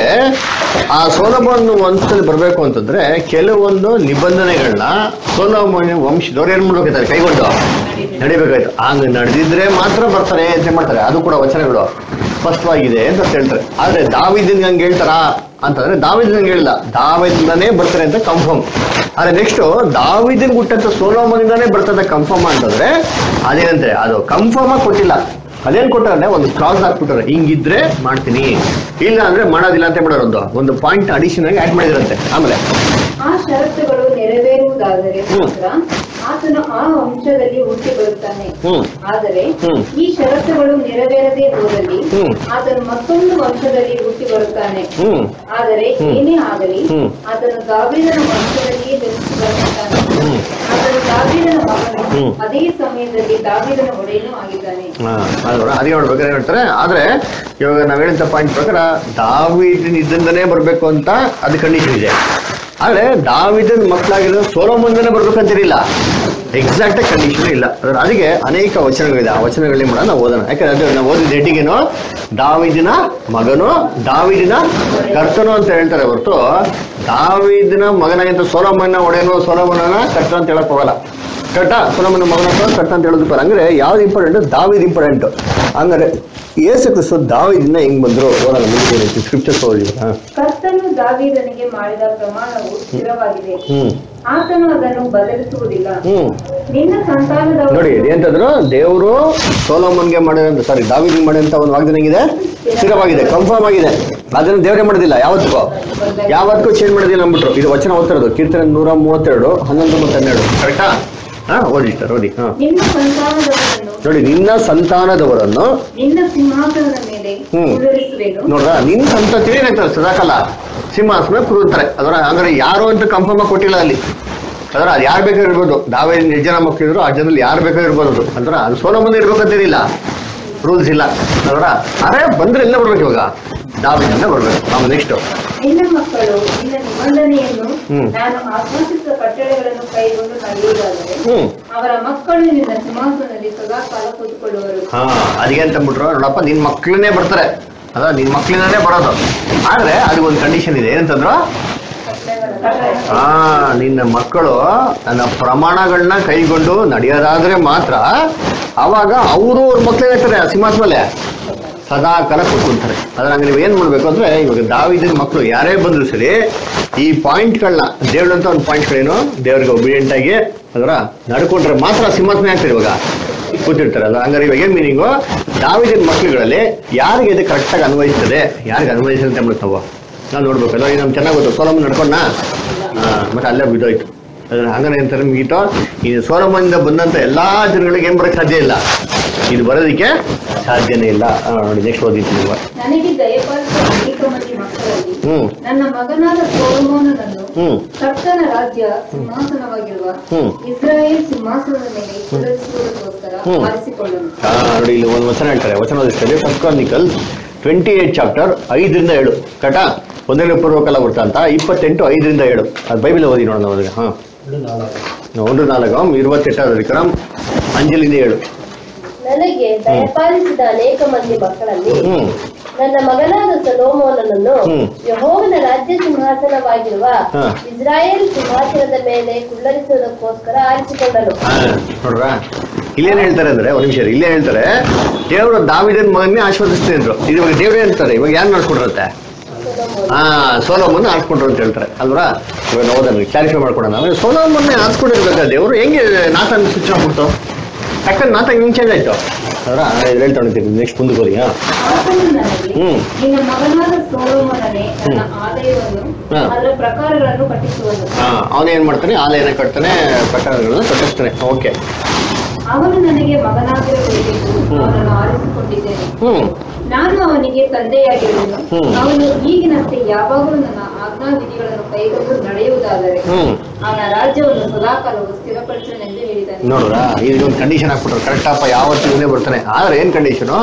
ಆ ಸೋಲಮನ್ ವಂಶದಲ್ಲಿ ಬರಬೇಕು ಅಂತಂದ್ರೆ ಕೆಲವೊಂದು ನಿಬಂಧನೆಗಳನ್ನ ಸೋಲಮನ ವಂಶದವ್ರು ಏನ್ ಮಾಡ್ಬೇಕಾಯ್ತಾರೆ ಕೈಗೊಂಡು ನಡಿಬೇಕಾಯ್ತು ಹಂಗ ನಡೆದಿದ್ರೆ ಮಾತ್ರ ಬರ್ತಾರೆ ಅಂತ ಮಾಡ್ತಾರೆ ಅದು ಕೂಡ ವಚನಗಳು ಸ್ಪಷ್ಟವಾಗಿದೆ ಅಂತ ಹೇಳ್ತಾರೆ ಆದ್ರೆ ದಾವಿದಿನ್ ಹಂಗೆ ಹೇಳ್ತಾರಾ ಅಂತಂದ್ರೆ ದಾವಿದಿನ್ ಹಂಗೆ ಹೇಳಿಲ್ಲ ದಾವಿದಿಂದನೇ ಬರ್ತಾರೆ ಅಂತ ಕನ್ಫರ್ಮ್ ಆದ್ರೆ ನೆಕ್ಸ್ಟ್ ದಾವಿದಿನ್ ಹುಟ್ಟಂತ ಸೋಲೋಮನಿಂದಾನೇ ಬರ್ತದೆ ಕನ್ಫರ್ಮ್ ಅಂತಂದ್ರೆ ಅದೇನಂತೆ ಅದು ಕನ್ಫರ್ಮ್ ಆಗಿ ಕೊಟ್ಟಿಲ್ಲ ಅದೇನ್ ಕೊಟ್ಟಾರೆ ಒಂದು ಕ್ಲಾಸ್ ಹಾಕ್ಬಿಟ್ಟಾರೆ ಹಿಂಗಿದ್ರೆ ಮಾಡ್ತೀನಿ ಇಲ್ಲ ಅಂದ್ರೆ ಮಾಡೋದಿಲ್ಲ ಅಂತ ಮಾಡೋರು ಒಂದು ಒಂದು ಪಾಯಿಂಟ್ ಅಡಿಷನ್ ಆಗಿ ಆಡ್ ಮಾಡಿದ್ರಂತೆ ಆಮೇಲೆ ಆ ಷರತ್ತುಗಳು ನೆರವೇರುವುದಾದರೆ ಹ್ಮ್. ಮಾತ್ರ ಆತನು ಆ ವಂಶದಲ್ಲಿ ಹುಟ್ಟಿ ಬರುತ್ತಾನೆ ಹ್ಮ್ ಆದರೆ ಹ್ಮ್. ಈ ಷರತ್ತುಗಳು ನೆರವೇರದೆ ಹೋದಲ್ಲಿ ಹ್ಮ್. ಆತನು ಮತ್ತೊಂದು ವಂಶದಲ್ಲಿ ಹುಟ್ಟಿ ಬರುತ್ತಾನೆ ಹ್ಮ್ ಆದರೆ ಹ್ಮ್. ಏನೇ ಆಗಲಿ ಹ್ಮ್. ಆತನು ದಾವೀದನ ವಂಶದಲ್ಲಿಯೇ ಜನಿಸಿ ಬರುತ್ತಾನೆ ಹ್ಮ್. ಆತನು ದಾವೀದನ ಮಗನು ಹ್ಮ್. ಅದೇ ಸಮಯದಲ್ಲಿ ದಾವೀದನ ಒಡೆಯನೂ ಆಗಿದ್ದಾನೆ ಹಾ, ಅಲ್ವಾ? ಅದಕ್ಕೆ ನೋಡ್ಬೇಕಾದ್ರೆ ಏನ್ ಹೇಳ್ತಾರೆ ಆದ್ರೆ ಇವಾಗ ನಾವ್ ಹೇಳಿದ ಪಾಯಿಂಟ್ ಪ್ರಕಾರ ದಾವಿದನ್ ಇದ್ದಿಂದನೇ ಬರ್ಬೇಕು ಅಂತ ಅದು ಕಂಡೀಷನ್ ಇದೆ ಆದ್ರೆ ದಾವಿದನ್ ಮಕ್ಕಳಾಗಿರೋ ಸೋಲೋಮಂದನೇ ಬರ್ಬೇಕಂತಿರಲಿಲ್ಲ ಎಕ್ಸಾಕ್ಟ್ ಕಂಡೀಷನ್ ಇಲ್ಲ ಅದ್ರ ಅದಕ್ಕೆ ಅನೇಕ ವಚನಗಳಿದೆ ಆ ವಚನಗಳಲ್ಲಿ ಕೂಡ ನಾವು ಓದೋಣ ಯಾಕಂದ್ರೆ ಅದು ನಾವು ಓದಿದ ಹೆಡ್ಡಿಗೇನು ದಾವಿದಿನ ಮಗನು ದಾವಿದಿನ ಕರ್ತನು ಅಂತ ಹೇಳ್ತಾರೆ ಹೊರತು ದಾವಿದಿನ ಮಗನಾಗಿಂತ ಸೋಲೋಮನ್ನ ಒಡೆಯನು ಸೋಲೋಮನ ಕರ್ತ ಅಂತ ಹೇಳಕ್ ಹೋಗಲ್ಲ ಕರೆಕ್ಟಾ ಸೊಲಮನ ಮಗನ ಕರೆಕ್ಟ್ ಅಂತ ಹೇಳೋದು ಬರ ಅಂದ್ರೆ ಯಾವ್ದು ಇಂಪಾರ್ಟೆಂಟ್ ದಾವಿದ್ ಇಂಪಾರ್ಟೆಂಟ್ ಹಂಗಾರೆ ಯೇಸು ಕ್ರಿಸ್ತು ದಾವಿದಿನ ಹೆಂಗ್ ಬಂದ್ರು ಓದೋಣ ಮುಂದೆ ಸ್ಕ್ರಿಪ್ಚರ್ಸ್ ಓದಿ ಹಾ ಕರ್ತನು ದಾವೀದನಿಗೆ ಮಾಡಿದ ಪ್ರಮಾಣವು ಸ್ಥಿರವಾಗಿದೆ ಹ್ಮ್ ಆತನು ಅದನ್ನು ಬದಲಿಸುವುದಿಲ್ಲ ಹ್ಮ್ ನಿನ್ನ ಸಂತಾನದವರು ನೋಡಿ ಏನಂತಂದ್ರು ದೇವರು ಸೋಲೋಮನ್ಗೆ ಮಾಡಿದಂತ ಸಾರಿ ದಾವಿದಿಗೆ ಮಾಡಿದಂತ ಒಂದು ವಾಗ್ದಾನ ಹೆಂಗಿದೆ ಸ್ಥಿರವಾಗಿದೆ ಕನ್ಫರ್ಮ್ ಆಗಿದೆ ಅದನ್ನು ದೇವರೇ ಮಾಡೋದಿಲ್ಲ ಯಾವತ್ತಿಗೂ ಯಾವತ್ತಿಗೂ ಚೇಂಜ್ ಮಾಡೋದಿಲ್ಲ ಅಂದ್ಬಿಟ್ರು ಇದು ವಚನ ಓದ್ತಿರೋದು ಕೀರ್ತನೆ ನೂರ ಮೂವತ್ತೆರಡು ಹನ್ನೊಂದು ಮತ್ತು ಹನ್ನೆರಡು ಕರೆಕ್ಟಾ ಹಾ ಓದಿ ಸರ್ ಓದಿ ಹಾ ನಿನ್ನ ಸಂತಾನದವರನ್ನು ನೋಡಿ ನಿನ್ನ ಸಂತಾನದವರನ್ನು ನಿನ್ನ ಸಿಂಹಾಸನದ ಮೇಲೆ ಹ್ಮ್. ಕುಳ್ಳಿರಿಸುವೆನು ನೋಡ್ರ ನಿನ್ ಸಂತತಿ ಏನಾಯ್ತಾರೆ ಸದಾಕಾಲ ಸಿಂಹಾಸನ ಕೂರುತ್ತಾರೆ ಅದರ ಹಂಗಾರೆ ಯಾರು ಅಂತ ಕನ್ಫರ್ಮ್ ಆಗಿ ಕೊಟ್ಟಿಲ್ಲ ಅಲ್ಲಿ ಅದರ ಅದು ಯಾರು ಬೇಕಾದ್ರೂ ಇರ್ಬೋದು ನಾವೇ ಎಷ್ಟು ಜನ ಮಕ್ಕಳಿದ್ರು ಆ ಜನರಲ್ಲಿ ಯಾರು ಬೇಕಾದ್ರೂ ಇರ್ಬೋದು ಅದು ಅಂದ್ರೆ ಅದು ಸೋಲ ಮುಂದೆ ಇರ್ಬೇಕಂತೇನಿಲ್ಲ ರೂಲ್ಸ್ ಇಲ್ಲ ಅದರ ಅರೆ ಬಂದ್ರೆ ಎಲ್ಲ ಬರ್ಬೇಕು ಇವಾಗ ದಾವಿದಿಂದ ಬರ್ಬೇಕು ಆಮೇಲೆ ನೆಕ್ಸ್ಟ್ ನಿನ್ನ ಮಕ್ಕಳು ನಿನ್ನ ನಿಬಂಧನೆಯನ್ನು ಹ್ಮ್. ನಾನು ಆಶ್ವಾಸಿಸಿದ ಕಟ್ಟಳೆಗಳನ್ನು ಕೈಗೊಂಡು ನಡೆಯುವುದಾದರೆ ಹ್ಮ್ ಅವರ ಮಕ್ಕಳು ನಿನ್ನ ಸಿಂಹಾಸನದಲ್ಲಿ ಸದಾಕಾಲ ಕೂತ್ಕೊಳ್ಳುವರು ಹಾ ಅದಕ್ಕೆ ಅಂತ ಅಂದ್ಬಿಟ್ರು ನೋಡಪ್ಪ ನಿನ್ ಮಕ್ಳನ್ನೇ ಬರ್ತಾರೆ ಅದ ನಿನ್ ಮಕ್ಳಿಂದಾನೇ ಬರೋದು ಆದ್ರೆ ಅದಕ್ಕೆ ಒಂದು ಕಂಡೀಷನ್ ಇದೆ ಏನಂತಂದ್ರು ಆ ನಿನ್ನ ಮಕ್ಕಳು ನನ್ನ ಪ್ರಮಾಣಗಳನ್ನ ಕೈಗೊಂಡು ನಡೆಯೋದಾದ್ರೆ ಮಾತ್ರ ಅವಾಗ ಅವರು ಅವ್ರ ಮಕ್ಳೇನಾಗ್ತಾರೆ ಸಿಂಹಾಸ ಮೇಲೆ ಸದಾ ಕಾಲ ಕೂತ್ಕೊಂತಾರೆ ಅದ್ರ ಹಂಗೆ ನೀವು ಏನ್ ಮಾಡ್ಬೇಕು ಅಂದ್ರೆ ಇವಾಗ ದಾವಿದಿನ ಮಕ್ಕಳು ಯಾರೇ ಬಂದ್ರು ಸರಿ ಈ ಪಾಯಿಂಟ್ಗಳನ್ನ ದೇವ್ರಂತ ಒಂದು ಪಾಯಿಂಟ್ಗಳೇನು ದೇವ್ರಿಗೆ ಒಬಿಡಿಯಂಟ್ ಆಗಿ ಅದರ ನಡ್ಕೊಂಡ್ರೆ ಮಾತ್ರ ಸಿಂಹಾಸನ ಆಗ್ತಾರೆ ಇವಾಗ ಕೂತಿರ್ತಾರೆ ಅದು ಹಂಗಾರೆ ಇವಾಗ ಏನ್ ಮೀನಿಂಗು ದಾವಿದಿನ ಮಕ್ಳುಗಳಲ್ಲಿ ಯಾರಿಗೆ ಇದು ಕರೆಕ್ಟಾಗಿ ಅನ್ವಯಿಸ್ತದೆ ಯಾರಿಗೆ ಅನ್ವಯಿಸ್ತದೆ ಅಂತ ಹೇಳ್ಬಿಟ್ಟು ನಾವು ನಾವು ನೋಡ್ಬೇಕು ಅಲ್ಲ ನಮ್ಗೆ ಚೆನ್ನಾಗಿ ಗೊತ್ತು ಸೋಲಮ್ಮನ್ ನಡ್ಕೊಂಡ ಮತ್ತೆ ಅಲ್ಲೇ ಬಿದ್ದೋಯ್ತು ಅದ್ರ ಹಂಗಾರೆ ಅಂತಾರೆ ಮುಗೀತು ಈ ಸೋಲಮ್ಮನಿಂದ ಬಂದಂತ ಎಲ್ಲಾ ಜನಗಳಿಗೆ ಏನ್ ಬರಕ್ ಸಾಧ್ಯ ಇಲ್ಲ ಇದು ಬರೋದಕ್ಕೆ ಸಾಧ್ಯನೇ ಇಲ್ಲ ಆ, ನೋಡಿ ನೆಕ್ಸ್ಟ್ ಓದಿತ್ತು ನೀವು ನನಗೆ ದಯಪಾಲಿಸಿದ ಅನೇಕ ಮಂದಿ ಮಕ್ಕಳಲ್ಲಿ ಹ್ಮ್ ನನ್ನ ಮಗನಾದ ಸೋಲಮೋನನನ್ನು ಹ್ಮ್ ಕರ್ತನ ರಾಜ್ಯ ಸಿಂಹಾಸನವಾಗಿರುವ ಹ್ಮ್. ಇಸ್ರಾಯೇಲ್ ಸಿಂಹಾಸನದ ಮೇಲೆ ಕುಳ್ಳಿರಿಸುವುದಕ್ಕೋಸ್ಕರ ಹ್ಮ್. ಆರಿಸಿಕೊಳ್ಳನು ಆ, ನೋಡಿ ಇಲ್ಲಿ ಒಂದು ವಚನ ಹೇಳ್ತಾರೆ ವಚನ ಓದಿಸ್ತಾರೆ first chronicle twenty eight chapter ಐದರಿಂದ ಏಳು ಕಟ ಒಂದನೇ ಪೂರ್ವಕಾಲ ವೃತ್ತಾಂತ ಇಪ್ಪತ್ತೆಂಟು ಐದರಿಂದ ಏಳು ಅದು ಬೈಬಲ್ ಓದಿ ನೋಡೋಣ ಅದ್ರಿಗೆ ಹಾ ಒಂದು ನಾಲ್ಕು ಇರುವತ್ತೆಂಟು ವಿಕ್ರಮ್ ಅಂಜಲಿಂದ ಏಳು ನನಗೆ ದಯಪಾಲಿಸಿದ ಅನೇಕ ಮಂದಿ ಮಕ್ಕಳಲ್ಲಿ ಹ್ಮ್ ನನ್ನ ಮಗನಾದ ಸೊಲೊಮೋನನನ್ನು ಹ್ಮ್. ಯಹೋವನ ರಾಜ್ಯ ಸಿಂಹಾಸನವಾಗಿರುವ ಹಾ. ಇಸ್ರಾಯೇಲ್ ಸಿಂಹಾಸನದ ಮೇಲೆ ಕುಳ್ಳರಿಸುವುದಕ್ಕೋಸ್ಕರ ಆರಿಸಿಕೊಂಡನು ಆ, ನೋಡ್ರಾ ಇಲ್ಲೇನ್ ಹೇಳ್ತಾರೆ ಅಂದ್ರೆ ಒಂದ್ ನಿಮಿಷ ಇಲ್ಲೇ ಹೇಳ್ತಾರೆ ದೇವರು ದಾವಿದನ್ ಮಗನ್ನೇ ಆಶೀರ್ವದಿಸ್ತೀನಿ ಅಂದ್ರು ಇದು ಇವಾಗ ದೇವ್ರು ಹೇಳ್ತಾರೆ ಇವಾಗ ಯಾರು ನಡ್ಸ್ಕೊಂಡಿರುತ್ತೆ ಸೊಲೊಮೋನ. ಹಾ ಸೋಲೋಮನ್ನ ಆಡ್ಸ್ಕೊಂಡ್ರು ಅಂತ ಹೇಳ್ತಾರೆ ಅಲ್ವಾ ಇವಾಗ ಓದೋಣ ಕ್ಲಾರಿಫೈ ಮಾಡ್ಕೊಡೋಣ ಅಂದ್ರೆ ಸೋಲೋಮನ್ನೇ ಆಡ್ಸ್ಕೊಂಡಿರ್ಬೇಕಾದ್ರೆ ದೇವರು ಹೆಂಗೆ ನಾಥನ್ ಸ್ವಿಚ್ ಆಗ್ಬಿಡ್ತು ಯಾಕಂದ್ರೆ ನಾಥ ಹಿಂಗ್ ಚೇಂಜ್ ಆಯ್ತು ಅಲ್ವಾ ಹೇಳ್ತಾ ಹೊಡಿತೀನಿ ನೆಕ್ಸ್ಟ್ ಮುಂದಕ್ಕೆ ಹೋಗಿ ಹಾ ಆತನು ನನಗೆ ಹ್ಮ್. ನಿನ್ನ ಮಗನಾದ ಸೋಲೋಮನನೇ ನನ್ನ ಆದಾಯವನ್ನು ಹಾ. ಅದರ ಪ್ರಕಾರಗಳನ್ನು ಕಟ್ಟಿಸುವನು ಹಾ ಅವನೇನ್ ಮಾಡ್ತಾನೆ ಆಲಯನ ಕಟ್ತಾನೆ ಪ್ರಕಾರಗಳನ್ನ ಕಟ್ಟಿಸ್ತಾನೆ ಓಕೆ ಅವನು ನನಗೆ ಮಗನಾಗಿರಬೇಕು ಹ್ಮ್. ಅವನನ್ನು ಆರಿಸಿಕೊಂಡಿದ್ದೇನೆ ಹ್ಮ್ ನಾನು ಅವನಿಗೆ ತಂದೆಯಾಗಿರುವೆನು ಹ್ಮ್. ಅವನು ಈಗಿನಂತೆ ಯಾವಾಗಲೂ ನನ್ನ ಆಜ್ಞಾವಿಧಿಗಳನ್ನು ಕೈಗೊಂಡು ನಡೆಯುವುದಾದರೆ ಹ್ಮ್ ಅವನ ರಾಜ್ಯವನ್ನು ಸದಾಕಾಲವು ಸ್ಥಿರಪಡಿಸನೆಂದು ಹೇಳಿದನು ನೋಡ್ರ ಈಗ ಒಂದು ಕಂಡೀಷನ್ ಹಾಕ್ಬಿಟ್ರು ಕರೆಕ್ಟಪ್ಪ ಯಾವತ್ತು ಇವನೇ ಬರ್ತಾನೆ ಆದ್ರೆ ಏನ್ ಕಂಡೀಷನು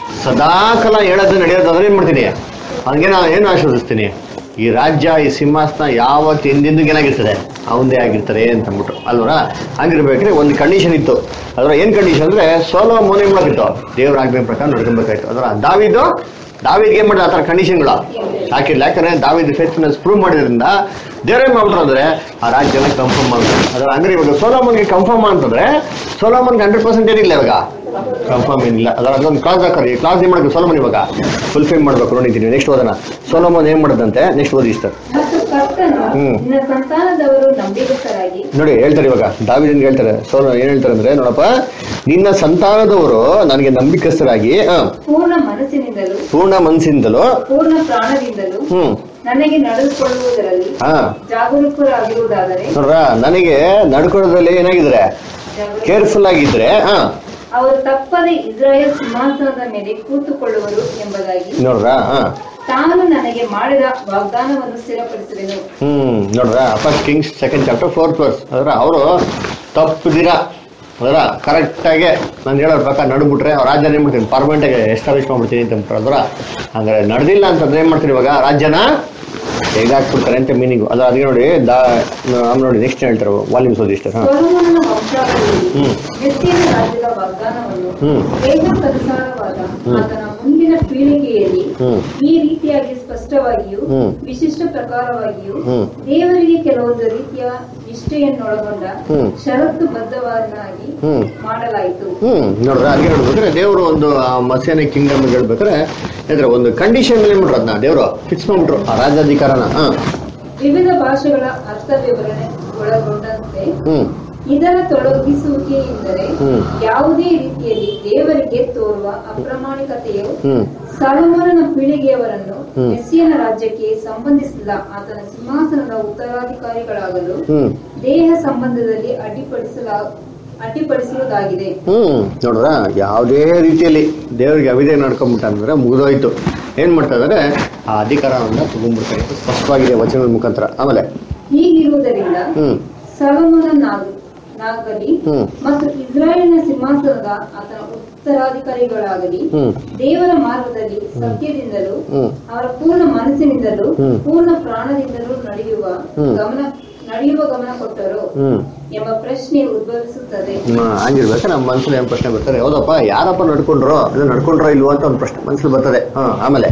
ಸದಾಕಾಲ ಹೇಳೋದು ನಡೆಯೋದಾದ್ರೆ ಏನ್ ಮಾಡ್ತೀನಿ ಅವನಿಗೆ ನಾನು ಏನು ಆಶೀರ್ವದಿಸ್ತೀನಿ ಈ ರಾಜ್ಯ ಈ ಸಿಂಹಾಸನ ಯಾವತ್ತು ಹಿಂದಿಂದು ಏನಾಗಿರ್ತದೆ ಅವಂದೇ ಆಗಿರ್ತಾರೆ ಅಂತ ಅಂದ್ಬಿಟ್ಟು ಅಲ್ವರ ಹಂಗಿರ್ಬೇಕ್ರೆ ಒಂದು ಕಂಡೀಷನ್ ಇತ್ತು ಅದರ ಏನ್ ಕಂಡೀಷನ್ ಅಂದ್ರೆ ಸೋಲೋ ಮೋನೆ ಮಾಡಿತ್ತು ದೇವ್ರ ಆಜ್ಞೆ ಪ್ರಕಾರ ನಡ್ಕೊಬೇಕಾಯ್ತು ಅದರ ದಾವಿದು ದಾವಿದ್ಗೆ ಏನ್ ಮಾಡಿದ ಆ ಥರ ಕಂಡೀಷನ್ಗಳು ಹಾಕಿಲ್ಲ ಯಾಕಂದ್ರೆ ದಾವಿದ್ ಫೇಸ್ಫುಲ್ನೆಸ್ ಪ್ರೂವ್ ಮಾಡಿದ್ರಿಂದ ದೇವ್ರೇ ಮಾಡ್ಬಿಟ್ರು ಅಂದ್ರೆ ಆ ರಾಜ್ಯನ ಕನ್ಫರ್ಮ್ ಮಾಡ್ತಾರೆ ಅದರ ಅಂದ್ರೆ ಇವಾಗ ಸೋಲೋಮನ್ಗೆ ಕನ್ಫರ್ಮ್ ಅಂತಂದ್ರೆ ಸೋಲೋಮನ್ಗೆ ಹಂಡ್ರೆಡ್ ಪರ್ಸೆಂಟ್ ಏನಿಲ್ಲ ಇವಾಗ ಕನ್ಫರ್ಮ್ ಏನಿಲ್ಲ ಅದರ ಅದೊಂದು ಕ್ಲಾಸ್ ಹಾಕರಿ ಕ್ಲಾಸ್ ಏನ್ ಮಾಡಬೇಕು ಸೋಲೋಮನ್ ಇವಾಗ ಫುಲ್ಫಿಲ್ ಮಾಡ್ಬೇಕು ನೋಡಿದ್ದೀನಿ ನೆಕ್ಸ್ಟ್ ಓದೋಣ ಸೋಲೋಮನ್ ಏನ್ ಮಾಡದಂತೆ ನೆಕ್ಸ್ಟ್ ಓದಿ ಇಷ್ಟ ಮತ್ತು ಕರ್ತನು ಹ್ಮ್. ನಿನ್ನ ಸಂತಾನದವರು ನಂಬಿಗಸ್ತರಾಗಿ ನೋಡಿ ಹೇಳ್ತಾರೆ ಇವಾಗ ದಾವಿದನ್ ಹೇಳ್ತಾರೆ ಸೋಲ ಏನ್ ಹೇಳ್ತಾರೆ ಅಂದ್ರೆ ನೋಡಪ್ಪ ನಿನ್ನ ಸಂತಾನದವರು ನನಗೆ ನಂಬಿಕಸ್ಥರಾಗಿ ಆ, ಪೂರ್ಣ ಮನಸ್ಸಿನಿಂದಲೂ ಪೂರ್ಣ ಮನಸ್ಸಿಂದಲೂ ಪೂರ್ಣ ಪ್ರಾಣದಿಂದಲೂ ಹ್ಮ್ ನನಗೆ ನಡೆದುಕೊಳ್ಳುವುದರಲ್ಲಿ ಹಾ ಜಾಗರೂಕರಾಗಿರುವುದಾದರೆ ನೋಡ್ರ ನನಗೆ ನಡ್ಕೊಳ್ಳೋದ್ರಲ್ಲಿ ಏನಾಗಿದ್ರೆ ಜಾಗರೂಕ- ಕೇರ್ಫುಲ್ ಆಗಿದ್ರೆ ಹಾ ಅವರು ತಪ್ಪದೆ ಇಸ್ರಾಯೇಲ್ ಸಿಂಹಾಸನದ ಮೇಲೆ ಕೂತುಕೊಳ್ಳುವರು ಎಂಬುದಾಗಿ ನೋಡ್ರ ಹಾ ತಾನು ನನಗೆ ಮಾಡಿದ ವಾಗ್ದಾನವನ್ನು ಸ್ಥಿರಪಡಿಸುವೆನು ಹ್ಮ್ ನೋಡ್ರ first kings second chapter fourth verse ಅದರ ಅವರು ತಪ್ಪದಿರ ಅದರ ಕರೆಕ್ಟಾಗಿ ನಾನು ಹೇಳೋರ್ ಪ್ರಕಾರ ನಡ್ಬಿಟ್ರೆ ಅವ್ರ ರಾಜ್ಯನ ಏನ್ ಮಾಡ್ತೀನಿ ಪರ್ಮನೆಂಟ್ ಆಗಿ ಎಸ್ಟಾಬ್ಲಿಷ್ ಮಾಡ್ಬಿಡ್ತೀನಿ ಅಂತ ಅಂದ್ಬಿಟ್ರು ಅಲ್ವರ ಹಂಗಾರೆ ನಡೆದಿಲ್ಲ ಅಂತಂದ್ರೆ ಏನ್ ಮಾಡ್ತೀರಿ ಇವಾಗ ರಾಜ್ಯನ ತೆಗೆದಾಕ್ಬಿಡ್ತಾರೆ ಅಂತ ಮೀನಿಂಗು ಅದ್ರ ಅದಕ್ಕೆ ನೋಡಿ ದಾ ಆಮೇಲೆ ನೋಡಿ ನೆಕ್ಸ್ಟ್ ಹೇಳ್ತಾರೆ ವಾಲ್ಯೂಮ್ಸ್ ಓದಿ ಇಷ್ಟ ಹಾ ಸೊಲೊಮೋನನ ವಂಶಾವಳಿಯಲ್ಲಿ ಹ್ಮ್. ಮೆಸ್ಸಿಯನ ರಾಜ್ಯದ ವಾಗ್ದಾನವನ್ನು ಹ್ಮ್. ವೇದಕ್ಕನುಸಾರವಾದ ಆತನ ಮುಂದಿನ ಪೀಳಿಗೆಯಲ್ಲಿ ಹ್ಮ್. ಈ ರೀತಿಯಾಗಿ ಸ್ಪಷ್ಟವಾಗಿಯೂ ಹ್ಮ್. ವಿಶಿಷ್ಟ ಪ್ರಕಾರವಾಗಿಯೂ ಹ್ಮ್. ದೇವರಿಗೆ ಕೆಲವೊಂದು ರೀತಿಯ ನಿಷ್ಠೆಯನ್ನೊಳಗೊಂಡ ಹ್ಮ್. ಷರತ್ತು ಬದ್ಧವನ್ನಾಗಿ ಹ್ಮ್. ಮಾಡಲಾಯಿತು ಹ್ಮ್ ನೋಡ್ರ ಅದೇ ಹೇಳ್ಬೇಕಾದ್ರೆ ದೇವರು ಒಂದು ಮತ್ಸ್ಯನ ಕಿಂಗ್ಡಮ್ ಹೇಳ್ಬೇಕಾದ್ರೆ ಅಂದ್ರೆ ಒಂದು ಕಂಡೀಷನ್ ಮೇಲೆ ಮಾಡ್ರು ಅದನ್ನ ದೇವರು ಫಿಕ್ಸ್ ಮಾಡ್ಬಿಟ್ರು ಆ ರಾಜ್ಯಾಧಿಕಾರನ ಹಾ ವಿವಿಧ ಭಾಷೆಗಳ ಅರ್ಥ ವಿವರಣೆ ಒಳಗೊಂಡಂತೆ ಹ್ಮ್ ಇದರ ತೊಡಗಿಸುವಿಕೆ ಎಂದರೆ ಹ್ಮ್. ಯಾವುದೇ ರೀತಿಯಲ್ಲಿ ದೇವರಿಗೆ ತೋರುವ ಅಪ್ರಾಮಾಣಿಕತೆಯು ಹ್ಮ್ ಸಾಲಮೋನನ ಪೀಳಿಗೆಯವರನ್ನು ಹ್ಮ್. ಮೆಸ್ಸಿಯನ ರಾಜ್ಯಕ್ಕೆ ಸಂಬಂಧಿಸಿಲ್ಲ ಆತನ ಸಿಂಹಾಸನದ ಉತ್ತರಾಧಿಕಾರಿಗಳಾಗಲು ಹ್ಮ್ ದೇಹ ಸಂಬಂಧದಲ್ಲಿ ಅಡ್ಡಿಪಡಿಸಲ ಅಡ್ಡಿಪಡಿಸುವುದಾಗಿದೆ ಹ್ಮ್ ನೋಡ್ರ ಯಾವುದೇ ರೀತಿಯಲ್ಲಿ ದೇವರಿಗೆ ಅವಿದೆ ನಡ್ಕೊಂಡ್ಬಿಟ್ಟ ಅಂದ್ರೆ ಮುಗಿದೋಯ್ತು ಏನ್ ಮಾಡ್ತಾ ಇದಾರೆ ಆ ಅಧಿಕಾರವನ್ನ ತಗೊಂಡ್ಬಿಡ್ತಾರೆ ಇದು ಸ್ಪಷ್ಟವಾಗಿದೆ ವಚನದ ಮುಖಾಂತರ ಆಮೇಲೆ ಹೀಗಿರುವುದರಿಂದ ಹ್ಮ್ ಸಲಮೋನನಾಗಲಿ ಹ್ಮ್. ಮತ್ತು ಇಸ್ರಾಯೇಲಿನ ಸಿಂಹಾಸನದ ಆತನ ಉತ್ತರಾಧಿಕಾರಿಗಳಾಗಲಿ ಹ್ಮ್ ದೇವರ ಮಾರ್ಗದಲ್ಲಿ ಸತ್ಯದಿಂದಲೂ ಹ್ಮ್ ಅವರ ಪೂರ್ಣ ಮನಸ್ಸಿನಿಂದಲೂ ಹ್ಮ್. ಪೂರ್ಣ ಪ್ರಾಣದಿಂದಲೂ ನಡೆಯುವ ಹ್ಮ್. ಗಮನ ನಡೆಯುವ ಗಮನ ಕೊಟ್ಟರು ಹ್ಮ್ ಎಂಬ ಪ್ರಶ್ನೆ ಉದ್ಭವಿಸುತ್ತದೆ ಹ್ಮ್, ಹಂಗಿರ್ಬೇಕು ನಮ್ಮ ಮನ್ಸಲ್ಲಿ ಏನ್ ಪ್ರಶ್ನೆ ಬರ್ತಾರೆ ಹೌದಪ್ಪ ಯಾರಪ್ಪ ನಡ್ಕೊಂಡ್ರು ಇದು ನಡ್ಕೊಂಡ್ರೋ ಇಲ್ವೋ ಅಂತ ಒಂದು ಪ್ರಶ್ನೆ ಮನ್ಸಲ್ಲಿ ಬರ್ತದೆ ಹಾ ಆಮೇಲೆ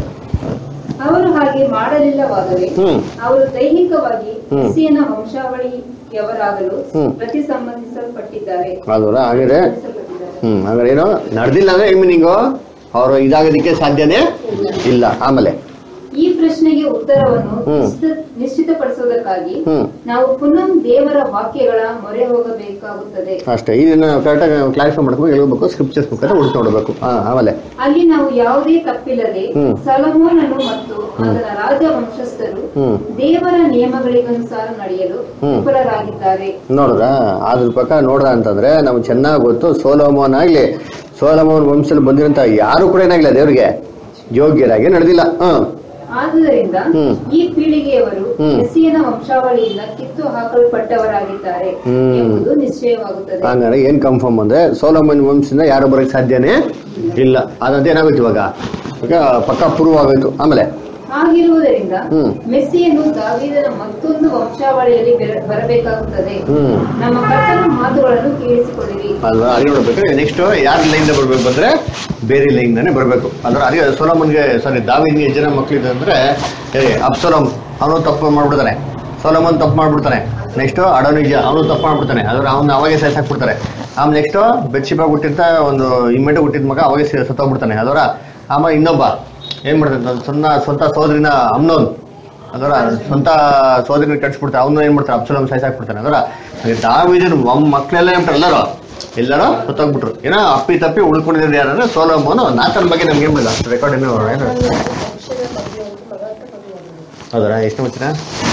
ಅವರು ಹಾಗೆ ಮಾಡಲಿಲ್ಲವಾದರೆ ಹ್ಮ್ ಅವರು ದೈಹಿಕವಾಗಿ ಹ್ಮ್. ಕ್ರಿಸ್ತಿಯನ ವಂಶಾವಳಿಯವರಾಗಲು ಹ್ಮ್. ಪ್ರತಿ ಸಂಬಂಧಿಸಲ್ಪಟ್ಟಿದ್ದಾರೆ ಅಲ್ವಲ್ಲ ಹಾಗಾದ್ರೆ ಸಂಬಂಧಿಸಲ್ಪಟ್ಟಿದ್ದಾರೆ. ಹ್ಮ್ ಹಾಗಾದ್ರೆ ಏನು ನಡೆದಿಲ್ಲ ಅಂದ್ರೆ ಏನ್ ಮೀನಿಂಗು ಅವರು ಇದಾಗೋದಕ್ಕೆ ಸಾಧ್ಯನೇ ಇಲ್ಲ ಆಮೇಲೆ ಈ ಪ್ರಶ್ನೆಗೆ ಉತ್ತರವನ್ನು ಹ್ಮ್. ನಿಶ್ಚಿತ- ನಿಶ್ಚಿತಪಡಿಸುವುದಕ್ಕಾಗಿ ಹ್ಮ್ ನಾವು ಪುನಃ ದೇವರ ವಾಕ್ಯಗಳ ಮೊರೆ ಹೋಗಬೇಕಾಗುತ್ತದೆ ಅಷ್ಟೇ ಇದನ್ನ ಕರೆಕ್ಟಾಗಿ ಕ್ಲಾರಿಫೈ ಮಾಡ್ಕೊಂಡು ಹೇಳ್ಬೇಕು ಸ್ಕ್ರಿಪ್ಚರ್ಸ್ ಮುಖಾಂತರ ಹುಡುಕಿ ನೋಡಬೇಕು ಹಾ ಆಮೇಲೆ ಅಲ್ಲಿ ನಾವು ಯಾವುದೇ ತಪ್ಪಿಲ್ಲದೆ ಹ್ಮ್. ಸಲಮೋನನು ಮತ್ತು ಆತನ ರಾಜ ವಂಶಸ್ಥರು ಹ್ಮ್. ದೇವರ ನಿಯಮಗಳಿಗನುಸಾರ ನಡೆಯಲು ಹ್ಮ್. ವಿಫಲರಾಗಿದ್ದಾರೆ ನೋಡ್ರ ಅದ್ರ ಪ್ರಕಾರ ನೋಡ್ದ ಅಂತಂದ್ರೆ ನಮ್ಗೆ ಚೆನ್ನಾಗಿ ಗೊತ್ತು ಸೋಲೋಮೋನ್ ಆಗ್ಲಿ ಸೋಲೋಮೋನ್ ವಂಶದಲ್ಲಿ ಬಂದಿರಂತ ಯಾರು ಕೂಡ ಏನಾಗಿಲ್ಲ ದೇವ್ರಿಗೆ ಯೋಗ್ಯರಾಗಿ ನಡೆದಿಲ್ಲ ಹ್ಮ್ ಆದುದರಿಂದ ಹ್ಮ್. ಈ ಪೀಳಿಗೆಯವರು ಹ್ಮ್. ಮೆಸ್ಸಿಯನ ವಂಶಾವಳಿಯಿಂದ ಕಿತ್ತು ಹಾಕಲ್ಪಟ್ಟವರಾಗಿದ್ದಾರೆ ಹ್ಮ್. ಎಂಬುದು ನಿಶ್ಚಯವಾಗುತ್ತದೆ ಹಂಗಾರೆ ಏನ್ ಕನ್ಫರ್ಮ್ ಅಂದ್ರೆ ಸೋಲೋಮನ್ ವಂಶದಿಂದ ಯಾರು ಬರಕ್ ಸಾಧ್ಯನೇ ಇಲ್ಲ ಅದಂತ ಏನಾಗೋಯ್ತು ಇವಾಗ ಈಗ ಪಕ್ಕ ಪ್ರೂವ್ ಆಗೋಯ್ತು ಆಮೇಲೆ ಹಾಗಿರುವುದರಿಂದ ಹ್ಮ್. ಮೆಸ್ಸಿಯನ್ನು ದಾವೀದನ ಮತ್ತೊಂದು ವಂಶಾವಳಿಯಲ್ಲಿ ಬೆರ- ಬರಬೇಕಾಗುತ್ತದೆ ಹ್ಮ್ ನಮ್ಮ ಕರ್ತನ ಮಾತುಗಳನ್ನು ಕೇಳಿಸಿಕೊಳ್ಳಿರಿ ಅಲ್ವಾ ಅಲ್ಲಿ ನೋಡ್ಬೇಕಾದ್ರೆ ನೆಕ್ಸ್ಟ್ ಯಾರ ಲೈನ್ ಬರ್ಬೇಕು ಅಂದ್ರೆ ಬೇರೆ ಲೈನ್ ದಾನೆ ಬರ್ಬೇಕು ಅಂದ್ರೆ ಅದೇ ಸೋಲಮನ್ಗೆ ಸಾರಿ ದಾವಿನ್ಗೆ ಎಷ್ಟು ಜನ ಮಕ್ಳಿದೆ ಅಂದ್ರೆ ಏ ಅಬ್ಸಲಂ ಅವನು ತಪ್ಪು ಮಾಡ್ಬಿಡ್ತಾನೆ ಸೋಲಮನ್ ತಪ್ಪು ಮಾಡ್ಬಿಡ್ತಾನೆ ನೆಕ್ಸ್ಟ್ ಅಡೋನಿಜ ಅವನು ತಪ್ಪು ಮಾಡ್ಬಿಡ್ತಾನೆ ಅದ್ರ ಅವನು ಅವಾಗೆ ಸಾಯ್ಸಾಕ್ಬಿಡ್ತಾರೆ ಆಮೇಲೆ ನೆಕ್ಸ್ಟ್ ಬೆಚ್ಚಿಬಾಗ್ ಹುಟ್ಟಿರ್ತ ಒಂದು ಇಮ್ಮೆಂಟ್ ಹುಟ್ಟಿದ ಮಗ ಅವಾಗೆ ಸ- ಸತ್ತೋಗ್ಬಿಡ್ತಾನೆ ಅದರ ಆಮೇಲೆ ಇನ್ನೊಬ್ಬ ಏನ್ ಮಾಡ್ತಾನೆ ತನ್ನ ಸ್ವಂತ ಸ್ವಂತ ಸೋದರಿನ ಅಮ್ನೋನ್ ಅದರ ಸ್ವಂತ ಸೋದರಿನ ಕಟ್ಸ್ಬಿಡ್ತಾರೆ ಅವನು ಏನ್ ಮಾಡ್ತಾರೆ ಅಬ್ಸಲಂ ಸಾಯ್ಸಾಕ್ಬಿಡ್ತಾನೆ ಅದರ ದಾವಿದನ್ ಮಕ್ಕಳೆಲ್ಲ ಏನ್ ಮಾಡ್ತಾರೆ ಎಲ್ಲರೂ ಎಲ್ಲರೂ ಸತ್ತೋಗ್ಬಿಟ್ರು ಏನೋ ಅಪ್ಪಿ ತಪ್ಪಿ ಉಳ್ಕೊಂಡಿರೋದು ಯಾರಂದ್ರೆ ಸೋಲೋಮೋನು ನಾತನ ಬಗ್ಗೆ ನಮ್ಗೆ ಏನ್ ಮಾಡಿಲ್ಲ ರೆಕಾರ್ಡ್ ಏನು ಏನು ಹೌದಾ ಎಷ್ಟು ಮಚ್ಚಿನ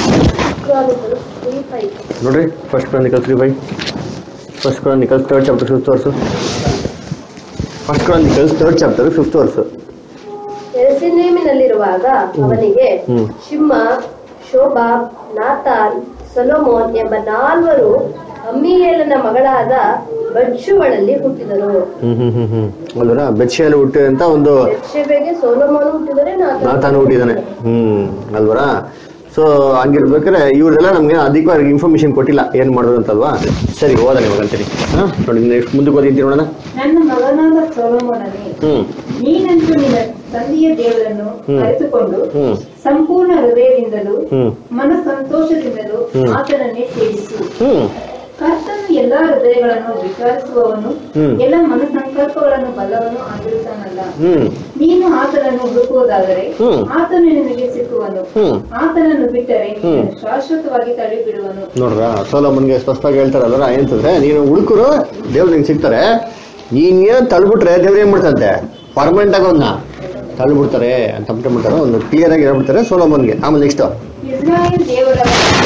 ನೋಡ್ರಿ first chronicle three by first chronicle third chapter fifth verse first chronicles third chapter fifth verse ಎರುಸಲೇಮಿನಲ್ಲಿರುವಾಗ ಅವನಿಗೆ ಹ್ಮ್. ಶಿಮ್ಮ ಶೋಬಾಬ್ ನಾತಾನ್ ಸೊಲೊಮೋನ್ ಎಂಬ ನಾಲ್ವರು ಅಮ್ಮಿಯೇಲನ ಮಗಳಾದ ಬಡ್ಶುವಳಲ್ಲಿ ಹುಟ್ಟಿದರು ಹ್ಮ್ ಹ್ಮ್ ಹ್ಮ್ ಹ್ಮ್ ಅಲ್ವರ ಬೆಚ್ಚೆಯಲ್ಲಿ ಹುಟ್ಟಿದಂತ ಒಂದು ಬೆರ್ಷೆಬೆಗೆ ಸೊಲೊಮೋನ್ ಹುಟ್ಟಿದರೆ ನಾತಾನ್ ನಾತಾನು ಹುಟ್ಟಿದಾನೆ ಹ್ಮ್ ಅಲ್ವರ ಸೊ ಹಂಗಿರ್ಬೇಕಾದ್ರೆ ಇವ್ರೆಲ್ಲ ನಮ್ಗೆ ಅಧಿಕವಾಗಿ ಇನ್ಫಾರ್ಮೇಶನ್ ಕೊಟ್ಟಿಲ್ಲ ಏನ್ ಮಾಡೋದು ಅಂತಲ್ವಾ ಸರಿ ಓದೋಣ ಇವಾಗ ಅಂತೀನಿ ಹಾ ನೋಡಿ ನೆಕ್ಸ್ಟ್ ಮುಂದಕ್ಕೆ ಓದಿಂತೀನಿ ನೋಡೋಣ ನನ್ನ ಮಗನಾದ ಸೊಲೊಮೋನನೇ ಹ್ಮ್ ನೀನಂತೂ ನಿನ್ನ ತಂದೆಯ ದೇವರನ್ನು ಹ್ಮ್. ಅರಿತುಕೊಂಡು ಹ್ಮ್ ಸಂಪೂರ್ಣ ಹೃದಯದಿಂದಲೂ ಹ್ಮ್ ಮನ ಸಂತೋಷದಿಂದಲೂ ಹ್ಮ್. ಆತನನ್ನೇ ಸೇವಿಸು ಹ್ಮ್ ಕರ್ತನು ಎಲ್ಲಾ ಹೃದಯಗಳನ್ನು ವಿಚಾರಿಸುವವನು ಹ್ಮ್. ಎಲ್ಲ ಮನಸಂಕಲ್ಪಗಳನ್ನು ಬಲ್ಲವನು ಆಗಿರುತ್ತಾನಲ್ಲ ಹ್ಮ್ ನೀನು ಆತನನ್ನು ಹುಡುಕುವುದಾದರೆ ಹ್ಮ್. ಆತನು ನಿನಗೆ ಸಿಕ್ಕುವನು ಹ್ಮ್ ಆತನನ್ನು ಬಿಟ್ಟರೆ ಹ್ಮ್. ನೀನು ಶಾಶ್ವತವಾಗಿ ತಳ್ಳಿಬಿಡುವನು ನೋಡ್ರ ಸೋಲಮ್ಮನ್ಗೆ ಸ್ಪಷ್ಟವಾಗಿ ಹೇಳ್ತಾರಲ್ಲ ಏನಂತಂದ್ರೆ ನೀನು ಹುಡುಕರು ದೇವ್ರು ನಿಂಗೆ ಸಿಗ್ತಾರೆ ನೀನ್ ತಳ್ಬಿಟ್ರೆ ದೇವ್ರು ಏನ್ ಮಾಡ್ತಂತೆ ಪರ್ಮನೆಂಟ್ ಆಗಿ ಅವ್ನ ತಳ್ಬಿಡ್ತಾರೆ ಅಂತ ಅಂದ್ಬಿಡ್ತಾರೆ ಒಂದು ಕ್ಲಿಯರ್ ಆಗಿ ಹೇಳ್ಬಿಡ್ತಾರೆ ಸೋಲಮ್ಮನ್ಗೆ ಆಮೇಲೆ ನೆಕ್ಸ್ಟ್ ಇಸ್ರಾಯೇಲ್ ದೇವರ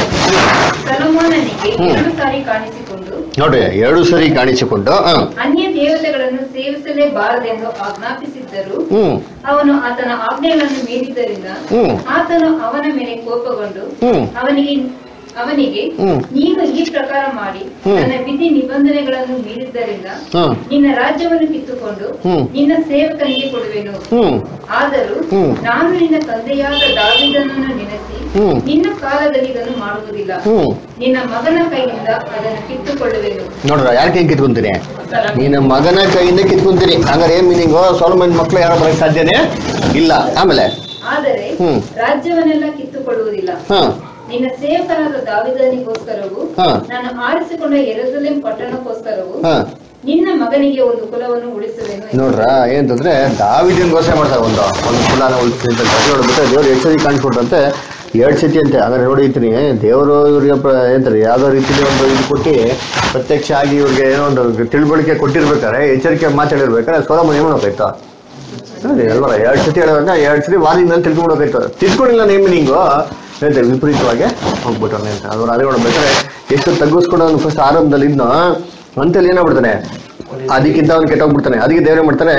ಸಲಮೋನನಿಗೆ ಹ್ಮ್. ಎರಡು ಸಾರಿ ಕಾಣಿಸಿಕೊಂಡು ನೋಡ್ರಿ ಎರಡು ಸರಿ ಕಾಣಿಸಿಕೊಂಡು ಹ. ಅನ್ಯ ದೇವತೆಗಳನ್ನು ಸೇವಿಸಲೇಬಾರದೆಂದು ಆಜ್ಞಾಪಿಸಿದ್ದರು ಹ್ಮ್ ಅವನು ಆತನ ಆಜ್ಞೆಗಳನ್ನು ಮೀರಿದ್ದರಿಂದ ಹ್ಮ್ ಆತನು ಅವನ ಮೇಲೆ ಕೋಪಗೊಂಡು ಹ್ಮ್ ಅವನಿಗೆ ಅವನಿಗೆ ಹ್ಮ್. ನೀನು ಈ ಪ್ರಕಾರ ಮಾಡಿ ಹ್ಮ್. ನನ್ನ ವಿಧಿ ನಿಬಂಧನೆಗಳನ್ನು ಮೀರಿದ್ದರಿಂದ ಹ್ಮ್ ನಿನ್ನ ರಾಜ್ಯವನ್ನು ಕಿತ್ತುಕೊಂಡು ಹ್ಮ್. ನಿನ್ನ ಸೇವಕನಿಗೆ ಕೊಡುವೆನು ಹ್ಮ್ ಆದರೂ ಹ್ಮ್. ನಾನು ನಿನ್ನ ತಂದೆಯಾದ ದಾವಿದನನ್ನು ನೆನೆಸಿ ಹ್ಮ್. ನಿನ್ನ ಕಾಲದಲ್ಲಿ ಇದನ್ನು ಮಾಡುವುದಿಲ್ಲ ಹ್ಮ್ ನಿನ್ನ ಮಗನ ಕೈಯಿಂದ ಅದನ್ನು ಕಿತ್ತುಕೊಳ್ಳುವೆನು ನೋಡ್ರ ಯಾರ ಕೈ ಕಿತ್ಕೊಂತೀನಿ ನಿನ್ನ ಮಗನ ಕೈಯಿಂದ ಕಿತ್ಕೊಂತೀನಿ ಹಂಗಾರೆ ಏನ್ ಮೀನಿಂಗು ಸೋಲಮನ್ ಮಕ್ಳು ಯಾರು ಬರಕ್ ಸಾಧ್ಯನೇ ಇಲ್ಲ ಆಮೇಲೆ ಆದರೆ ಹ್ಮ್. ರಾಜ್ಯವನ್ನೆಲ್ಲ ಕಿತ್ತುಕೊಳ್ಳುವುದಿಲ್ಲ ಹ ನಿನ್ನ ಸೇವಕನಾದ ದಾವಿದನಿಗೋಸ್ಕರವು ಹಾ. ನಾನು ಆರಿಸಿಕೊಂಡ ಎರಸಲೇಂ ಪಟ್ಟಣಕ್ಕೋಸ್ಕರವು ಹ ನಿನ್ನ ಮಗನಿಗೆ ಒಂದು ಕುಲವನ್ನು ಉಳಿಸುವೆನು ಎಂದು ನೋಡ್ರ ಏನಂತಂದ್ರೆ ದಾವಿದಿನ ಘೋಷಣೆ ಮಾಡ್ತಾರೆ ಒಂದು ಒಂದು ಕುಲಾನ ಉಳಿಸ್ತೀನಿ ಅಂತ ನೋಡ್ಬಿಟ್ಟು ದೇವ್ರು ಎಷ್ಟು ಸತಿ ಕಾಣಿಸ್ಕೊಟ್ರಂತೆ ಎರಡು ಸತಿ ಅಂತೆ ಹಾಗಾದ್ರೆ ನೋಡಿರ್ತೀನಿ ದೇವರು ಇವ್ರಿಗೆ ಪ್ರ- ಏನಂತಾರೆ ಯಾವ್ದೋ ರೀತಿಲಿ ಒಂದು ಇದು ಕೊಟ್ಟು ಪ್ರತ್ಯಕ್ಷ ಆಗಿ ಇವ್ರಿಗೆ ಏನೋ ಒಂದು ತಿಳುವಳಿಕೆ ಕೊಟ್ಟಿರ್ಬೇಕಾರೆ ಎಚ್ಚರಿಕೆ ಮಾತಾಡಿರ್ಬೇಕಾದ್ರೆ ಸೋಲಮನ್ ಏನ್ ಮಾಡ್ಬೇಕಾಯ್ತು ನೋಡಿ ಅಲ್ವರ ಎರಡು ಸತಿ ಹೇಳೋವಾಗ ಎರಡು ಸತಿ ವಾರದಿಂದ ತಿಳ್ಕೊಂಡ್ಬೇಕಾಯ್ತು ತಿಳ್ಕೊಂಡಿಲ್ಲ ನೇಮ್ ಮೀನಿಂಗು ಹೇಳ್ತೆ ವಿಪರೀತವಾಗಿ ಹೋಗ್ಬಿಟ್ಟವನೆ ಅಂತ ಅದ್ರ ಅದೇ ನೋಡ್ಬೇಕಾದ್ರೆ ಎಷ್ಟು ತಗ್ಗಿಸ್ಕೊಂಡು ಅವ್ನು ಫಸ್ಟ್ ಆರಂಭದಲ್ಲಿ ಇದ್ನೋ ಅಂತಲ್ಲಿ ಏನಾಗ್ಬಿಡ್ತಾನೆ ಅದಕ್ಕಿಂತ ಅವ್ನು ಕೆಟ್ಟೋಗ್ಬಿಡ್ತಾನೆ ಅದಕ್ಕೆ ದೇವ್ರೆ ಮಾಡ್ತಾನೆ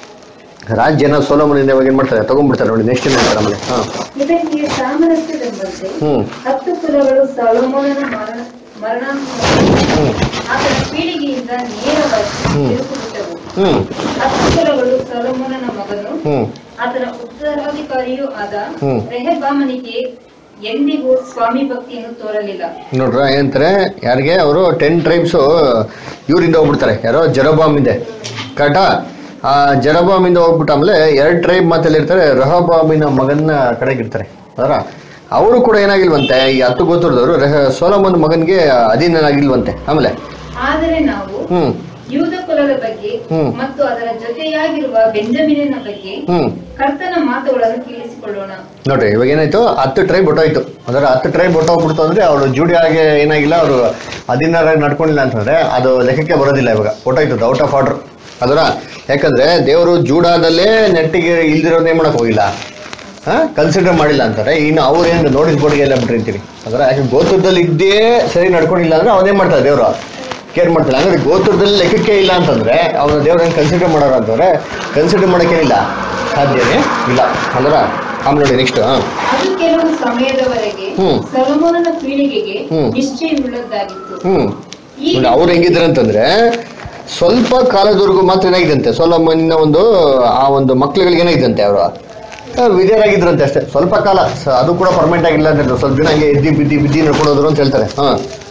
ರಾಜ್ಯನ ಸೋಲಮನಿಂದ ಇವಾಗ ಏನ್ ಮಾಡ್ತಾರೆ ತಗೊಂಡ್ಬಿಡ್ತಾರೆ ನೋಡಿ ನೆಕ್ಸ್ಟ್ ಏನ್ ಹೇಳ್ತಾರೆ ಆಮೇಲೆ ಹಾ ಇದಕ್ಕೆ ಸಾಮರಸ್ಯವೆಂಬಂತೆ ಹ್ಮ್ ಹತ್ತು ಕುಲಗಳು ಸೊಲೊಮೋನನ ಮರಣ ಮರಣಾಂತರ ಹ್ಮ್ ಆತನ ಪೀಳಿಗೆಯಿಂದ ನೇರವಾಗಿ ಹ್ಮ್. ತಿರುಗಿಬಿಟ್ಟವು ಹ್ಮ್ ಹತ್ತು ಕುಲಗಳು ಸೊಲೊಮೋನನ ಮಗನು ಹ್ಮ್ ಆತನ ಉತ್ತರಾಧಿಕಾರಿಯೂ ಆದ ಹ್ಮ್. ರೆಹಬಾಮನಿಗೆ ಎಂದಿಗೂ ಸ್ವಾಮಿ ಭಕ್ತಿಯನ್ನು ತೋರಲಿಲ್ಲ ನೋಡ್ರ ಏನಂತಾರೆ ಯಾರಿಗೆ ಅವರು ಟೆನ್ ಟ್ರೈಬ್ಸ್ ಇವರಿಂದ ಹೋಗ್ಬಿಡ್ತಾರೆ ಯಾರೋ ಜರಬಾಮ್ ಇದೆ ಕರೆಕ್ಟಾ ಆ ಜರಬಾಮಿಂದ ಹೋಗ್ಬಿಟ್ಟು ಆಮೇಲೆ ಎರಡು ಟ್ರೈಬ್ ಮಾತಲ್ಲಿ ಇರ್ತಾರೆ ರಹಬಾಮಿನ ಮಗನ ಕಡೆಗೆ ಇರ್ತಾರೆ ಅದರ ಅವರು ಕೂಡ ಏನಾಗಿಲ್ವಂತೆ ಈ ಹತ್ತು ಗೋತ್ರದವರು ರಹ ಸೋಲಮನ್ ಮಗನ್ಗೆ ಅಧೀನನಾಗಿಲ್ವಂತೆ ಆಮೇಲೆ ಆದರೆ ನಾವು ಹ್ಮ್ ಯೂದ ಕುಲದ ಬಗ್ಗೆ ಹ್ಮ್. ಮತ್ತು ಅದರ ಜೊತೆಯಾಗಿರುವ ಬೆಂಜಮಿನಿನ ಬಗ್ಗೆ ಹ್ಮ್ ಕರ್ತನ ಮಾತುಗಳನ್ನು ಕೇಳಿಸಿಕೊಳ್ಳೋಣ ನೋಡ್ರಿ ಇವಾಗ ಏನಾಯ್ತು ಹತ್ತು ಟ್ರೈಬ್ ಹೊಟ್ಟೋಯ್ತು ಅದರ ಹತ್ತು ಟ್ರೈಬ್ ಹೊಟ್ಟೋಗ್ಬಿಡ್ತು ಅಂದ್ರೆ ಅವರು ಜೂಡಿ ಆಗಿ ಏನಾಗಿಲ್ಲ ಅವರು ಹದಿನಾರಾಗಿ ನಡ್ಕೊಂಡಿಲ್ಲ ಅಂತಂದ್ರೆ ಅದು ಲೆಕ್ಕಕ್ಕೆ ಬರೋದಿಲ್ಲ ಇವಾಗ ಹೊಟ್ಟೋಯ್ತದ ಔಟ್ ಆಫ್ ಆರ್ಡರ್ ಅದರ ಯಾಕಂದ್ರೆ ದೇವರು ಜೂಡಾದಲ್ಲೇ ನೆಟ್ಟಿಗೆ ಇಲ್ದಿರೋದೇ ಮಾಡಕ್ ಹೋಗಿಲ್ಲ ಹಾ ಕನ್ಸಿಡರ್ ಮಾಡಿಲ್ಲ ಅಂತಾರೆ ಇನ್ನು ಅವ್ರೇನು ನೋಟಿಸ್ ಬೋರ್ಡ್ಗೆ ಎಲ್ಲ ಬಿಟ್ಟಿರ್ತೀರಿ ಅದರ ಯಾಕೆ ಗೋತ್ರದಲ್ಲಿ ಇದ್ದೇ ಸರಿ ನಡ್ಕೊಂಡಿಲ್ಲ ಅಂದ್ರೆ ಅವನೇ ಮಾಡ್ತಾರೆ ದೇವರು ಕೇರ್ ಮಾಡ್ತಾರೆ ಹಂಗಾದ್ರೆ ಗೋತ್ರದಲ್ಲಿ ಲೆಕ್ಕಕ್ಕೆ ಇಲ್ಲ ಅಂತಂದ್ರೆ ಅವನ ದೇವ್ರನ್ನ ಕನ್ಸಿಡರ್ ಮಾಡೋರು ಅಂತಂದ್ರೆ ಕನ್ಸಿಡರ್ ಮಾಡೋಕ್ಕೇನಿಲ್ಲ ಸಾಧ್ಯನೇ ಇಲ್ಲ ಅದರ ಆಮೇಲೆ ನೋಡಿ ನೆಕ್ಸ್ಟ್ ಅದು ಕೆಲವು ಸಮಯದವರೆಗೆ ಹ್ಮ್. ಸೊಲೊಮೋನನ ಪೀಳಿಗೆಗೆ ಹ್ಮ್. ನಿಶ್ಚಯವುಳ್ಳದ್ದಾಗಿತ್ತು ಹ್ಮ್ ಈಗ ನೋಡಿ ಅವ್ರು ಹೆಂಗಿದ್ರು ಅಂತಂದ್ರೆ ಸ್ವಲ್ಪ ಕಾಲದವರೆಗೂ ಮಾತ್ರ ಏನಾಗಿದಂತೆ ಸೊಲಮನಿನ ಒಂದು ಆ ಒಂದು ಮಕ್ಳುಗಳಿಗೆ ಏನಾಗಿದಂತೆ ಅವರು ವಿಧೇಯರಾಗಿದ್ರಂತೆ ಅಷ್ಟೇ ಸ್ವಲ್ಪ ಕಾಲ ಸ- ಅದು ಕೂಡ ಪರ್ಮನೆಂಟ್ ಆಗಿಲ್ಲ ಅಂತ ಹೇಳ್ತಾರೆ. ಸ್ವಲ್ಪ ದಿನ ಹಂಗೆ ಎದ್ದಿ ಬಿದ್ದಿ ಬಿದ್ದಿ ನಡ್ಕೊಂಡೋದ್ರು ಅಂತ ಹೇಳ್ತಾರೆ ಹಾ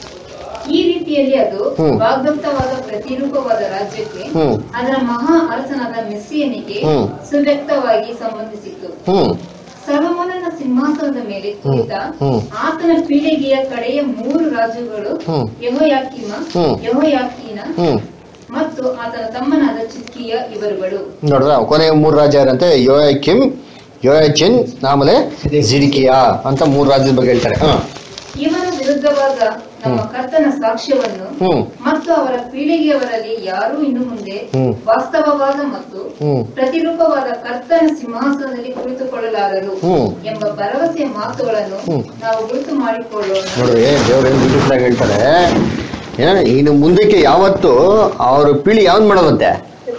ಈ ರೀತಿಯಲ್ಲಿ ಅದು ಹ್ಮ್. ವಾಗ್ದತ್ತವಾದ ಪ್ರತಿರೂಪವಾದ ರಾಜ್ಯಕ್ಕೆ ಹ್ಮ್. ಅದರ ಮಹಾ ಅರಸನಾದ ಮೆಸ್ಸಿಯನಿಗೆ ಹ್ಮ್. ಸುವ್ಯಕ್ತವಾಗಿ ಸಂಬಂಧಿಸಿತು ಹ್ಮ್ ಸೊಲೊಮೋನನ ಸಿಂಹಾಸನದ ಮೇಲೆ ಕುಳಿತ ಹ್ಮ್. ಆತನ ಪೀಳಿಗೆಯ ಕಡೆಯ ಮೂರು ರಾಜುಗಳು ಹ್ಮ್. ಯಹೋಯಾಕಿಮ ಹ್ಮ್. ಯಹೋಯಾಕೀನ ಹ್ಮ್ ಮತ್ತು ಆತನ ತಮ್ಮನಾದ ಚಿದ್ಕೀಯ ಇವರುಗಳು ನೋಡ್ರ ಕೊನೆಯ ಮೂರು ರಾಜ್ಯ ಯಾರಂತೆ ಯೋಯಾಕಿಮ್ ಯೋಯಾಚಿನ್ ಆಮೇಲೆ ಜಿರಿಕಿಯಾ ಅಂತ ಮೂರು ರಾಜ್ಯದ ಬಗ್ಗೆ ಹೇಳ್ತಾರೆ ಹಾ ಇವರ ವಿರುದ್ಧವಾದ ನಮ್ಮ ಕರ್ತನ ಸಾಕ್ಷ್ಯವನ್ನು ಹ್ಮ್ ಮತ್ತು ಅವರ ಪೀಳಿಗೆಯವರಲ್ಲಿ ಯಾರೂ ಇನ್ನು ಮುಂದೆ ಹ್ಮ್. ವಾಸ್ತವವಾದ ಮತ್ತು ಹ್ಮ್ ಪ್ರತಿರೂಪವಾದ ಕರ್ತನ ಸಿಂಹಾಸನದಲ್ಲಿ ಕುಳಿತುಕೊಳ್ಳಲಾರರು ಹ್ಮ್. ಎಂಬ ಭರವಸೆಯ ಮಾತುಗಳನ್ನು ಹ್ಮ್. ನಾವು ಗುರುತು ಮಾಡಿಕೊಳ್ಳೋಣ ನೋಡ್ರಿ ದೇವ್ರು ಏನು ಬ್ಯೂಟಿಫುಲ್ ಆಗಿ ಹೇಳ್ತಾರೆ ಏ, ಇನ್ನು ಮುಂದಕ್ಕೆ ಯಾವತ್ತು ಅವ್ರ ಪೀಳಿ ಯಾವ್ದು ಮಾಡೋದಂತೆ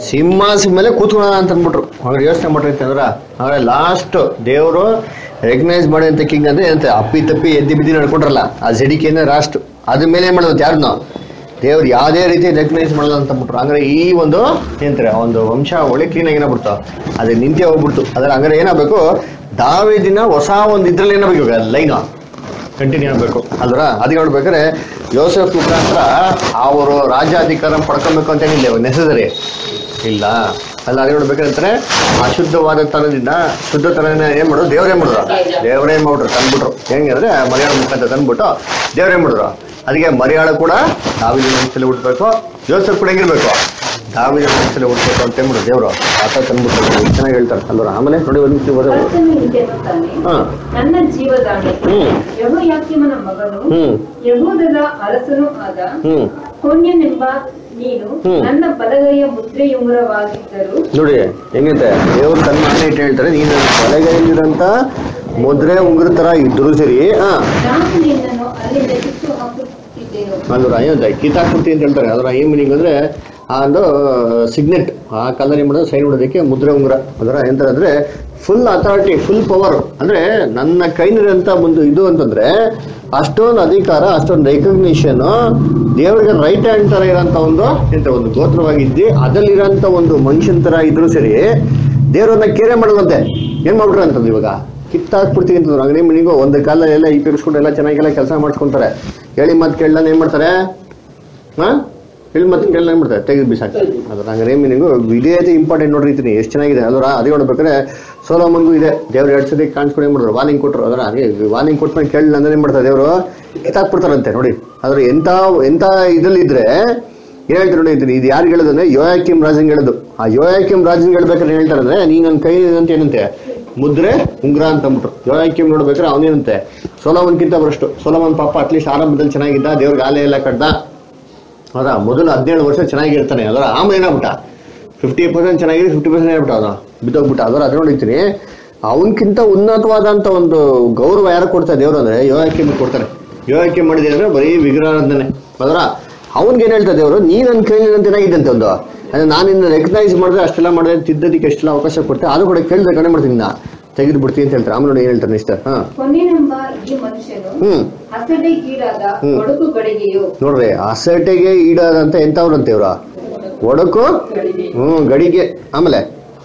ಸಿಂಹಾಸನ ಮೇಲೆ ಕೂತ್ಕೊಳ್ಳೋಣ ಅಂತ ಅಂದ್ಬಿಟ್ರು ಅವ್ರು ಯೋಚನೆ ಮಾಡ್ರಿ ಅಂತಂದ್ರ ಆದ್ರೆ ಲಾಸ್ಟ್ ದೇವರು ರೆಕಗ್ನೈಸ್ ಮಾಡಿ ಅಂತ ಕಿಂಗ್ ಅಂದ್ರೆ ಏನಂತೆ ಅಪ್ಪಿ ತಪ್ಪಿ ಎದ್ದಿ ಬಿದ್ದಿ ನಡ್ಕೊಂಡ್ರಲ್ಲ ಆ ಜಡಿಕೆನೇ ರಾಷ್ಟ್ ಅದ್ರ ಮೇಲೆ ಏನ್ ಮಾಡೋದು ಯಾರನ್ನ ದೇವ್ರು ಯಾವುದೇ ರೀತಿ ರೆಕಗ್ನೈಸ್ ಮಾಡಲ್ಲ ಅಂತ ಅಂದ್ಬಿಟ್ರು ಹಂಗಾರೆ ಈ ಒಂದು ಏನಂತಾರೆ ಆ ಒಂದು ವಂಶ ಒಳ್ಳೆ ಕ್ಲೀನ್ ಆಗಿ ಏನಾಗ್ಬಿಡ್ತು ಅದು ನಿಂತೇ ಹೋಗ್ಬಿಡ್ತು ಅದ್ರ ಹಂಗಾರೆ ಏನಾಗಬೇಕು ದಾವಿದಿನ ಹೊಸ ಒಂದು ಇದ್ರಲ್ಲಿ ಏನಾಗಬೇಕು ಲೈನ್ ಕಂಟಿನ್ಯೂ ಆಗಬೇಕು ಅಲ್ರ ಅದಕ್ಕೆ ನೋಡ್ಬೇಕಾದ್ರೆ ಯೋಸೆಫ್ ಮುಖಾಂತರ ಅವರು ರಾಜ್ಯಾಧಿಕಾರ ಪಡ್ಕೊಬೇಕು ಅಂತ ಏನಿಲ್ಲ ನೆಸಸರಿ ಇಲ್ಲ ಅಲ್ಲ ಅದೇ ನೋಡ್ಬೇಕಂದ್ರೆ ಅಶುದ್ಧವಾದ ತನದಿಂದ ಶುದ್ಧ ತನನ ಏನ್ ಮಾಡೋದು ದೇವ್ರೇ ಮಾಡಿದ್ರು ದೇವರೇ ಮಾಡ್ರು ತಂದ್ಬಿಟ್ರು ಹೆಂಗಂದ್ರೆ ಮರಿಯಾಳ ಮುಖಾಂತರ ತಂದ್ಬಿಟ್ಟು ದೇವ್ರೇ ಮಾಡಿದ್ರು ಅದಕ್ಕೆ ಮರಿಯಾಳ ಕೂಡ ದಾವಿದ ಮನಸ್ಸಲ್ಲಿ ಹುಟ್ಟಬೇಕು ಯೋಸೆಫ್ ಕೂಡ ಹೆಂಗಿರ್ಬೇಕು ದಾವಿದ ಮನಸ್ಸಲ್ಲಿ ಹುಟ್ಟಬೇಕು ಅಂತ ಹೇಳ್ಬಿಡು ದೇವ್ರು ಆತ ತಂದ್ಬಿಟ್ಟು ಎಷ್ಟು ಚೆನ್ನಾಗಿ ಹೇಳ್ತಾರೆ ಅಲ್ವರ ಆಮೇಲೆ ನೋಡಿ ಒಂದು ನಿಮಿಷ ಓದೋದು. ಕರ್ತನು ಇಂತೆನ್ನುತ್ತಾನೆ ಹಾ ನನ್ನ ಜೀವದಾಣೆ ಹ್ಮ್ ಯಹೋಯಾಕೀಮನ ಮಗನು ಹ್ಮ್ ಯಹೂದದ ಅರಸನೂ ಆದ ಹ್ಮ್ ಕೊನ್ಯನೆಂಬ ನೀನು ಹ್ಮ್. ನನ್ನ ಬಲಗೈಯ ಮುದ್ರೆಯುಂಗುರವಾಗಿದ್ದರು ನೋಡಿ ಹೆಂಗಂತೆ ದೇವ್ರು ತನ್ನ ಆಣೆ ಇಟ್ಟು ಹೇಳ್ತಾರೆ ನೀನು ಬಲಗೈಲಿರಂತ ಮುದ್ರೆ ಉಂಗುರ ತರ ಇದ್ರು ಸರಿ ಹಾ ನಾನು ನಿನ್ನನ್ನು ಅಲ್ಲಿಂದ ಕಿತ್ತು ಹಾಕುತ್ತಿದ್ದೆನು ಅಲ್ವರ ಏನಂತ ಕಿತ್ತಾಕ್ಬಿಡ್ತೀನಿ ಅಂತ ಹೇಳ್ತಾರೆ ಅದರ ಏನ್ ಮೀನಿಂಗ್ ಅಂದ್ರೆ ಆ ಒಂದು ಸಿಗ್ನೆಟ್ ಆ ಕಲರ್ ಏನ್ ಮಾಡೋದು ಸೈನ್ ಮಾಡೋದಕ್ಕೆ ಮುದ್ರೆ ಉಂಗುರ ಅದರ ಎಂತಾರೆ ಅಂದ್ರೆ ಫುಲ್ ಅಥಾರಿಟಿ ಫುಲ್ ಪವರ್ ಅಂದ್ರೆ ನನ್ನ ಕೈನಿರಂತ ಒಂದು ಇದು ಅಂತಂದ್ರೆ ಅಷ್ಟೊಂದು ಅಧಿಕಾರ ಅಷ್ಟೊಂದು ರೆಕಗ್ನಿಷನ್ ದೇವರಿಗೆ ರೈಟ್ ಹ್ಯಾಂಡ್ ತರ ಇರೋಂಥ ಒಂದು ಎಂತ ಒಂದು ಗೋತ್ರವಾಗಿದ್ದಿ ಅದರಲ್ಲಿರೋಂಥ ಒಂದು ಮನುಷ್ಯನ ತರ ಇದ್ರು ಸರಿ ದೇವರನ್ನ ಕೇರೆ ಮಾಡೋದಂತೆ ಏನ್ ಮಾಡ್ಬಿಟ್ರೆ ಅಂತಂದು ಇವಾಗ ಕಿತ್ತಾಕ್ಬಿಡ್ತೀನಿ ಅಂತಂದ್ರು ಅಂಗಡಿ ಮನಿಗೂ ಒಂದು ಕಾಲ ಎಲ್ಲ ಈ ಪಿರಿಸ್ಕೊಂಡು ಎಲ್ಲ ಚೆನ್ನಾಗೆಲ್ಲ ಕೆಲಸ ಮಾಡಿಸ್ಕೊಂತಾರೆ ಹೇಳಿ ಮತ್ತೆ ಕೇಳಲ್ಲ ಏನ್ ಮಾಡ್ತಾರೆ ಹಾ ಹೇಳಿ ಮತ್ತೆ ಕೇಳಲ್ಲ ಏನ್ ಮಾಡ್ತಾರೆ ತೆಗೆದು ಬಿಸಾಕ್ತಾರೆ ಅದ್ರ ಹಂಗಾರೆ ಮೀನಿಂಗು ವಿಧೇಯತೆ ಇಂಪಾರ್ಟೆಂಟ್ ನೋಡಿರ್ತೀನಿ ಎಷ್ಟು ಚೆನ್ನಾಗಿದೆ ಅದರ ಅದೇ ನೋಡ್ಬೇಕಾದ್ರೆ ಸೋಲೋಮನ್ಗೂ ಇದೆ ದೇವ್ರು ಎರಡು ಸತಿ ಕಾಣಿಸ್ಕೊಂಡು ಏನ್ ಮಾಡಿದ್ರು ವಾರ್ನಿಂಗ್ ಕೊಟ್ಟರು ಅದರ ಹಾಗೆ ವಾರ್ನಿಂಗ್ ಕೊಟ್ಮೇಲೆ ಕೇಳಲ್ಲ ಅಂದ್ರೆ ಏನ್ ಮಾಡ್ತಾರೆ ದೇವರು ಕಿತ್ತಾಕ್ಬಿಡ್ತಾರಂತೆ ನೋಡಿ ಅದ್ರ ಎಂತ ಎಂತ ಇದ್ರಲ್ಲಿದ್ರೆ ಏನ್ ಹೇಳ್ತಾರೆ ನೋಡಿ ಇದನ್ನ ಇದು ಯಾರು ಹೇಳೋದಂದ್ರೆ ಯೋಯಾಕಿಮ್ ರಾಜನ್ ಹೇಳೋದು ಆ ಯೋಯಾಕಿಮ್ ರಾಜನ್ ಹೇಳ್ಬೇಕಾದ್ರೆ ಏನ್ ಹೇಳ್ತಾರೆ ಅಂದ್ರೆ ನೀ ನನ್ನ ಕೈ ಅಂತ ಏನಂತೆ ಮುದ್ರೆ ಉಂಗ್ರ ಅಂತ ಅಂದ್ಬಿಟ್ರು ಯೋಯಾಕಿಮ್ ನೋಡ್ಬೇಕಾದ್ರೆ ಅವನೇನಂತೆ ಸೋಲಮನ್ಕಿಂತ ಬರಷ್ಟು ಸೋಲಮನ್ ಪಾಪ ಅಟ್ಲೀಸ್ಟ್ ಆರಂಭದಲ್ಲಿ ಚೆನ್ನಾಗಿದ್ದ ದೇವ್ರಿಗೆ ಆಲೆ ಎಲ್ಲ ಕಡ್ದ ಹೌದಾ ಮೊದಲು ಹದಿನೇಳು ವರ್ಷ ಚೆನ್ನಾಗಿರ್ತಾನೆ ಅದರ ಆಮೇಲೆ ಏನಾಗ್ಬಿಟ್ಟ ಫಿಫ್ಟಿ ಪರ್ಸೆಂಟ್ ಚೆನ್ನಾಗಿದೆ ಫಿಫ್ಟಿ ಪರ್ಸೆಂಟ್ ಏನಾಗ್ಬಿಟ್ಟ ಅವನು ಬಿದ್ದೋಗ್ಬಿಟ್ಟ ಅದರ ಅದ್ರ ನೋಡಿರ್ತೀನಿ ಅವನಕ್ಕಿಂತ ಉನ್ನತವಾದಂತ ಒಂದು ಗೌರವ ಯಾರು ಕೊಡ್ತಾರೆ ದೇವ್ರು ಅಂದ್ರೆ ಯೋಗಕ್ಕೆ ಕೊಡ್ತಾರೆ ಯೋಗಕ್ಕೆ ಮಾಡಿದೆ ಅಂದ್ರೆ ಬರೀ ವಿಗ್ರಹಾರಾಧನೆ ಅದರ ಅವ್ನಿಗೆ ಏನ್ ಹೇಳ್ತಾ ದೇವರು ನೀ ನನ್ನ ಕೈಲಿ ಅಂತ ಏನಾಗಿದೆ ಅಂತ ಒಂದು ಅಂದ್ರೆ ನಾನು ಇನ್ನು ರೆಕಗ್ನೈಸ್ ಮಾಡಿದ್ರೆ ಅಷ್ಟೆಲ್ಲ ಮಾಡಿದ್ರೆ ತಿದ್ದೋದಕ್ಕೆ ಎಷ್ಟೆಲ್ಲ ಅವಕಾಶ ಕೊಡ್ತೆ ಅದು ಕೂಡ ಕೇಳಿದ್ರೆ ಕಡಿಮೆ ಮಾಡ್ತೀನಿ ನಾ ತೆಗೆದು ಬಿಡ್ತೀನಿ ಅಂತ ಹೇಳ್ತಾರೆ ಆಮೇಲೆ ನೋಡಿ ಏನ್ ಹೇಳ್ತಾರೆ ನೆಕ್ಸ್ಟ್ ಹಾ ಕೊನ್ಯನೆಂಬ ಈ ಮನುಷ್ಯನು ಹ್ಮ್ ಹಸಡೆಗೀಡಾದ ಹ್ಮ್. ಒಡಕು ಗಡಿಗೆಯು ನೋಡ್ರಿ ಅಸಟೆಗೆ ಈಡಾದಂತ ಎಂತವ್ರಂತೆ ಇವ್ರ ಒಡಕು ಹ್ಮ್ ಗಡಿಗೆ ಆಮೇಲೆ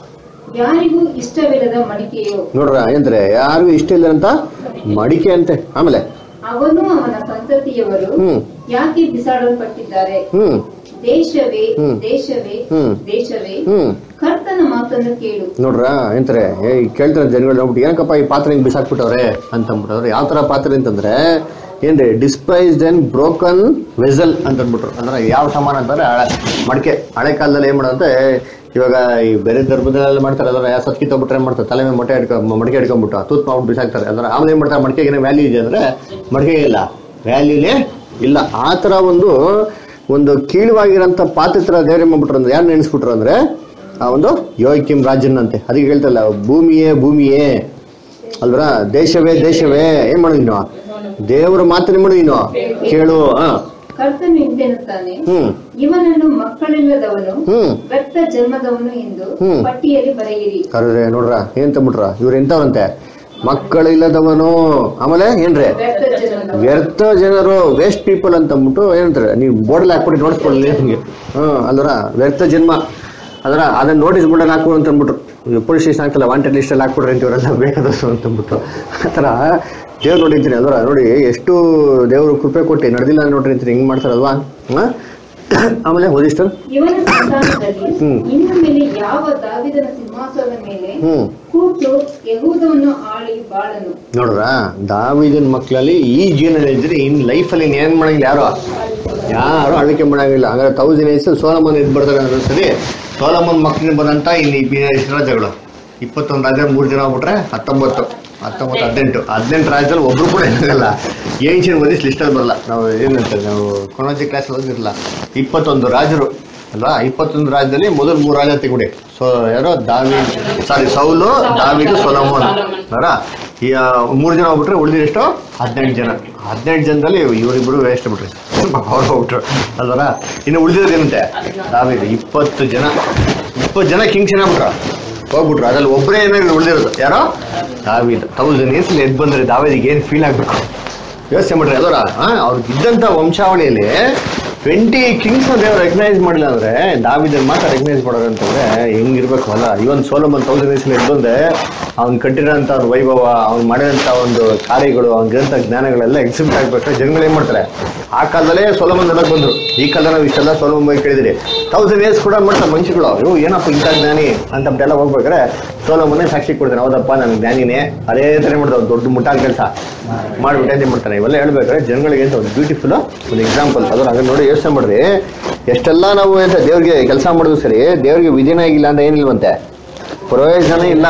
ಯಾರಿಗೂ ಇಷ್ಟವಿಲ್ಲದ ಮಡಿಕೆಯು ನೋಡ್ರ ಏನಂತಾರೆ ಯಾರಿಗೂ ಇಷ್ಟ ಇಲ್ಲ ಅಂತ ಮಡಿಕೆ ಅಂತೆ ಆಮೇಲೆ ಅವನು ಅವನ ಸಂತತಿಯವರು ಹ್ಮ್ ಯಾಕೆ ಬಿಸಾಡಲ್ಪಟ್ಟಿದ್ದಾರೆ ಹ್ಮ್ ದೇಶವೇ ಹ್ಮ್. ದೇಶವೇ ಹ್ಮ್. ದೇಶವೇ ಹ್ಮ್ ಕರ್ತನ ಮಾತನ್ನು ಕೇಳು ನೋಡ್ರ ಏನಂತಾರೆ ಏ ಕೇಳ್ತಾರೆ ಜನಗಳು ನೋಡ್ಬಿಟ್ಟು ಏನಕ್ಕಪ್ಪ ಈ ಪಾತ್ರೆ ಹಿಂಗ್ ಬಿಸಾಕ್ಬಿಟ್ಟವ್ರೆ ಅಂತ ಅಂದ್ಬಿಟ್ಟವ್ರೆ ಯಾವ ತರ ಪಾತ್ರೆ ಅಂತಂದ್ರೆ ಏನ್ರಿ ಡಿಸ್ಪೈಸ್ಡ್ ಅಂಡ್ ಬ್ರೋಕನ್ ವೆಸಲ್ ಅಂತ ಅಂದ್ಬಿಟ್ರು ಅಂದ್ರೆ ಯಾವ ಸಮಾನ ಅಂತಂದ್ರೆ ಹಳೆ ಮಡಿಕೆ ಹಳೆ ಕಾಲದಲ್ಲಿ ಏನ್ ಮಾಡೋದಂತೆ ಇವಾಗ ಈ ಬೇರೆ ಧರ್ಮದಲ್ಲೆಲ್ಲ ಮಾಡ್ತಾರೆ ಅದರ ಯಾವ ಸತ್ಕಿ ತಗೊಬಿಟ್ರೆ ಏನ್ ಮಾಡ್ತಾರೆ ತಲೆ ಮೇಲೆ ಮೊಟ್ಟೆ ಹಿಡ್ಕೊ ಮಡಿಕೆ ಹಿಡ್ಕೊಂಡ್ಬಿಟ್ಟು ತೂತ್ ಮಾಡ್ಬಿಟ್ಟು ಬಿಸಾಕ್ತಾರೆ ಅಂದ್ರೆ ಆಮೇಲೆ ಏನ್ ಮಾಡ್ತಾರೆ ಮಡಿಕೆಗೆ ಏನೋ ವ್ಯಾಲ್ಯೂ ಇದೆ ಅಂದ್ರೆ ಮಡಿಕೆ ಇಲ್ಲ ವ್ಯಾಲ್ಯೂನೇ ಇಲ್ಲ ಆ ತರ ಒಂದು ಒಂದು ಕೀಳುವಾಗಿರೋಂಥ ಪಾತ್ರೆ ತರ ದೇವ್ರ ಮಾಡ್ಬಿಟ್ರು ಅಂದ್ರೆ ಯಾರು ನೆನೆಸ್ಬಿಟ್ರು ಅಂದ್ರೆ ಆ ಒಂದು ಯೋಯ್ಕಿಮ್ ರಾಜನ್ ಅಂತೆ ಅದಕ್ಕೆ ಹೇಳ್ತಲ್ಲ ಭೂಮಿಯೇ ಭೂಮಿಯೇ ಅಲ್ವರ ದೇಶವೇ ದೇಶವೇ ಏನ್ ಮಾಡೋದು ನೀನು ದೇವರ ಮಾತನ್ನ ಮಾಡೋದು ನೀನು ಕೇಳು ಹಾ ಕರ್ತನು ಇಂತೆನ್ನುತ್ತಾನೆ ಹ್ಮ್ ಇವನನ್ನು ಮಕ್ಕಳಿಲ್ಲದವನು ಹ್ಮ್ ವ್ಯಕ್ತ ಜನ್ಮದವನು ಎಂದು ಹ್ಮ್. ಪಟ್ಟಿಯಲ್ಲಿ ಬರೆಯಿರಿ ಕರ್ರೆ ನೋಡ್ರ ಏನ್ ತಂಬಿಟ್ರ ಇವ್ರು ಎಂತವ್ರಂತೆ ಮಕ್ಕಳಿಲ್ಲದವನು ಆಮೇಲೆ ಏನ್ರಿ ವ್ಯಕ್ತ ಜನ್ಮದವನು ವ್ಯರ್ಥ ಜನರು ವೇಸ್ಟ್ ಪೀಪಲ್ ಅಂತ ಅಂದ್ಬಿಟ್ಟು ಏನಂತಾರೆ ನೀವು ಬೋರ್ಡಲ್ಲಿ ಹಾಕ್ಬಿಟ್ಟು ನೋಡಿಸ್ಕೊಳ್ಳಿ ನಿಮಗೆ ಹ್ಮ್ ಅಲ್ವರ ವ್ಯರ್ಥ ಜನ್ಮ ಅದರ ಅದನ್ನ ನೋಟಿಸ್ ಬೋರ್ಡಲ್ಲಿ ಹಾಕು ಅಂತ ಅಂದ್ಬಿಟ್ರು ಪೊಲೀಸ್ ಸ್ಟೇಷನ್ ಹಾಕಲ್ಲ ವಾಂಟೆಡ್ ಲಿಸ್ಟಲ್ಲಿ ಹಾಕ್ಬಿಡ್ರಿ ಅಂತ ಇವರೆಲ್ಲ ಬೇಕಾದಷ್ಟು ಅಂತ ಅಂದ್ಬಿಟ್ಟು ಆ ಥರ ದೇವ್ರು ನೋಡಿರ್ತೀನಿ ಅಲ್ವರ ನೋಡಿ ಎಷ್ಟು ದೇವರು ಕೃಪೆ ಕೊಟ್ಟು ನಡೆದಿಲ್ಲ ನೋಡ್ರಿ ಅಂತೀನಿ ಹಿಂಗೆ ಮಾಡ್ತಾರಲ್ವಾ ಹಾಂ ಆಮೇಲೆ ಓದಿಸ್ಟರ್ ಇವನ ಸಂತಾನದಲ್ಲಿ ಹ್ಮ್. ಇನ್ನು ಮೇಲೆ ಯಾವ ದಾವಿದನ ಸಿಂಹಾಸನದ ಮೇಲೆ ಹ್ಞೂ ಕೂತು ಯಹೂದವನ್ನು ಆಳಿ ಬಾಳನು ನೋಡ್ರ ದಾವಿದನ್ ಮಕ್ಕಳಲ್ಲಿ ಈ ಜೀವನ ಇದ್ರೆ ಇನ್ ಲೈಫಲ್ಲಿ ಏನ್ ಮಾಡಂಗಿಲ್ಲ ಯಾರು ಯಾರು ಆಳ್ವಿಕೆ ಮಾಡಂಗಿಲ್ಲ ಹಂಗಾರೆ ತೌಸಂಡ್ ಇಯರ್ಸ್ ಸೋಲಮನ್ ಇದ್ ಬರ್ತಾರೆ ಅನ್ನೋ ಸರಿ ಸೋಲಮನ್ ಮಕ್ಕಳಿಗೆ ಬಂದಂತ ಇಲ್ಲಿ ಎಷ್ಟು ರಾಜ್ಯಗಳು ಇಪ್ಪತ್ತೊಂದು ರಾಜ್ಯ ಮೂರು ಜನ ಆಗ್ಬಿಟ್ರೆ ಹತ್ತೊಂಬತ್ತು ಹತ್ತೊಂಬತ್ತು ಹದಿನೆಂಟು ಹದಿನೆಂಟು ರಾಜ್ಯದಲ್ಲಿ ಒಬ್ರು ಕೂಡ ಇರಲ್ಲ ಏನ್ಷಿಯನ್ ಓದಿಸ್ ಲಿಸ್ಟಲ್ಲಿ ಬರಲ್ಲ ನಾವು ಏನಂತ ನಾವು ಕೊನೋಜಿ ಕ್ಲಾಸ್ ಓದಿರಲ್ಲ ಇಪ್ಪತ್ತೊಂದು ರಾಜರು ಅಲ್ವಾ ಇಪ್ಪತ್ತೊಂದು ರಾಜ್ಯದಲ್ಲಿ ಮೊದಲು ಮೂರು ರಾಜ್ಯ ತೆಗುಡಿ ಸೊ ಯಾರೋ ದಾವಿ ಸಾರಿ ಸೌಲು ದಾವಿದು ಸೊಲಮೋನ್ ಅಲ್ಲ ಈ ಆ, ಮೂರು ಜನ ಹೋಗ್ಬಿಟ್ರೆ ಉಳಿದಿರೋ ಎಷ್ಟು ಹದಿನೆಂಟು ಜನ ಹದಿನೆಂಟು ಜನದಲ್ಲಿ ಇವರಿಬ್ರು ವೇಸ್ಟ್ ಬಿಟ್ರಿ ಅವ್ರು ಹೋಗ್ಬಿಟ್ರು ಅಲ್ವರ ಇನ್ನು ಉಳಿದಿರೋದು ಏನಂತೆ ದಾವಿದು ಇಪ್ಪತ್ತು ಜನ ಇಪ್ಪತ್ತು ಜನ ಕಿಂಗ್ಸ್ ಏನಾಗ್ಬಿಟ್ರ ಹೋಗ್ಬಿಟ್ರು ಅದ್ರಲ್ಲಿ ಒಬ್ಬರೇ ಏನಾದ್ರು ಉಳಿದಿರೋದು ಯಾರೋ ದಾವಿದ್ ತೌಸಂಡ್ ಇಯರ್ಸ್ ಎದ್ದು ಬಂದ್ರೆ ದಾವಿದಿಗೆ ಏನು ಫೀಲ್ ಆಗ್ಬೇಕು ಯೋಚನೆ ಮಾಡ್ರಿ ಅದರ ಅವ್ರಿಗೆ ಇದ್ದಂಥ ವಂಶಾವಳಿಯಲ್ಲಿ ಟ್ವೆಂಟಿ ಕಿಂಗ್ಸ್ ದೇವ್ರು ರೆಕಗ್ನೈಸ್ ಮಾಡಿಲ್ಲ ಅಂದ್ರೆ ದಾವಿದನ್ ಮಾತ್ರ ರೆಕಗ್ನೈಸ್ ಮಾಡೋರು ಅಂತಂದ್ರೆ ಹೆಂಗಿರ್ಬೇಕು ಅಲ್ಲ ಇವನ್ ಸೋಲಮನ್ ತೌಸಂಡ್ ಇಯರ್ಸ್ ಎದ್ದು ಬಂದೆ ಅವ್ನು ಕಟ್ಟಿರೋಂಥ ಅವ್ನ ವೈಭವ ಅವ್ನು ಮಾಡಿರೋಂಥ ಒಂದು ಕಾರ್ಯಗಳು ಅವ್ನಿಗಿರೋಂಥ ಜ್ಞಾನಗಳೆಲ್ಲ ಎಕ್ಸಿಬಿಟ್ ಆಗ್ಬೇಕಾದ್ರೆ ಜನಗಳು ಏನ್ ಮಾಡ್ತಾರೆ ಆ ಕಾಲದಲ್ಲೇ ಸೋಲಮನ್ ಎಲ್ಲ ಬಂದ್ರು ಈ ಕಾಲದಲ್ಲಿ ನಾವು ಇಷ್ಟೆಲ್ಲ ಸೋಲಮನ್ ಬಗ್ಗೆ ಕೇಳಿದಿರಿ ತೌಸಂಡ್ ಇಯರ್ಸ್ ಕೂಡ ಮಾಡ್ತಾರೆ ಮನುಷ್ಯಗಳು ಇವು ಏನಪ್ಪ ಇಂಥ ಜ್ಞಾನಿ ಅಂತ ಎಲ್ಲ ಹೋಗ್ಬೇಕಾದ್ರೆ ಸೋಲಮನ್ನೇ ಸಾಕ್ಷಿ ಕೊಡ್ತಾನೆ ಹೌದಪ್ಪ ನಾನು ಜ್ಞಾನಿನೇ ಅದೇ ಥರ ಮಾಡ್ತಾವೆ ದೊಡ್ಡ ಮುಟ್ಟಾದ ಕೆಲಸ ಮಾಡ್ಬಿಟ್ಟೆ ಅಂತ ಮಾಡ್ತಾನೆ ಇವೆಲ್ಲ ಹೇಳ್ಬೇಕಾದ್ರೆ ಜನಗಳಿಗೆ ಅಂತ ಒಂದು ಬ್ಯೂಟಿಫುಲ್ ಒಂದು ಎಕ್ಸಾಂಪಲ್ ಅದ್ರ ಹಂಗೆ ನೋಡಿ ಯೋಚನೆ ಮಾಡ್ರಿ ಎಷ್ಟೆಲ್ಲ ನಾವು ಎಂತ ದೇವ್ರಿಗೆ ಕೆಲಸ ಮಾಡೋದು ಸರಿ ದೇವ್ರಿಗೆ ವಿಧಿನ ಆಗಿಲ್ಲ ಅಂತ ಏನಿಲ್ವಂತೆ ಪ್ರಯೋಜನ ಇಲ್ಲ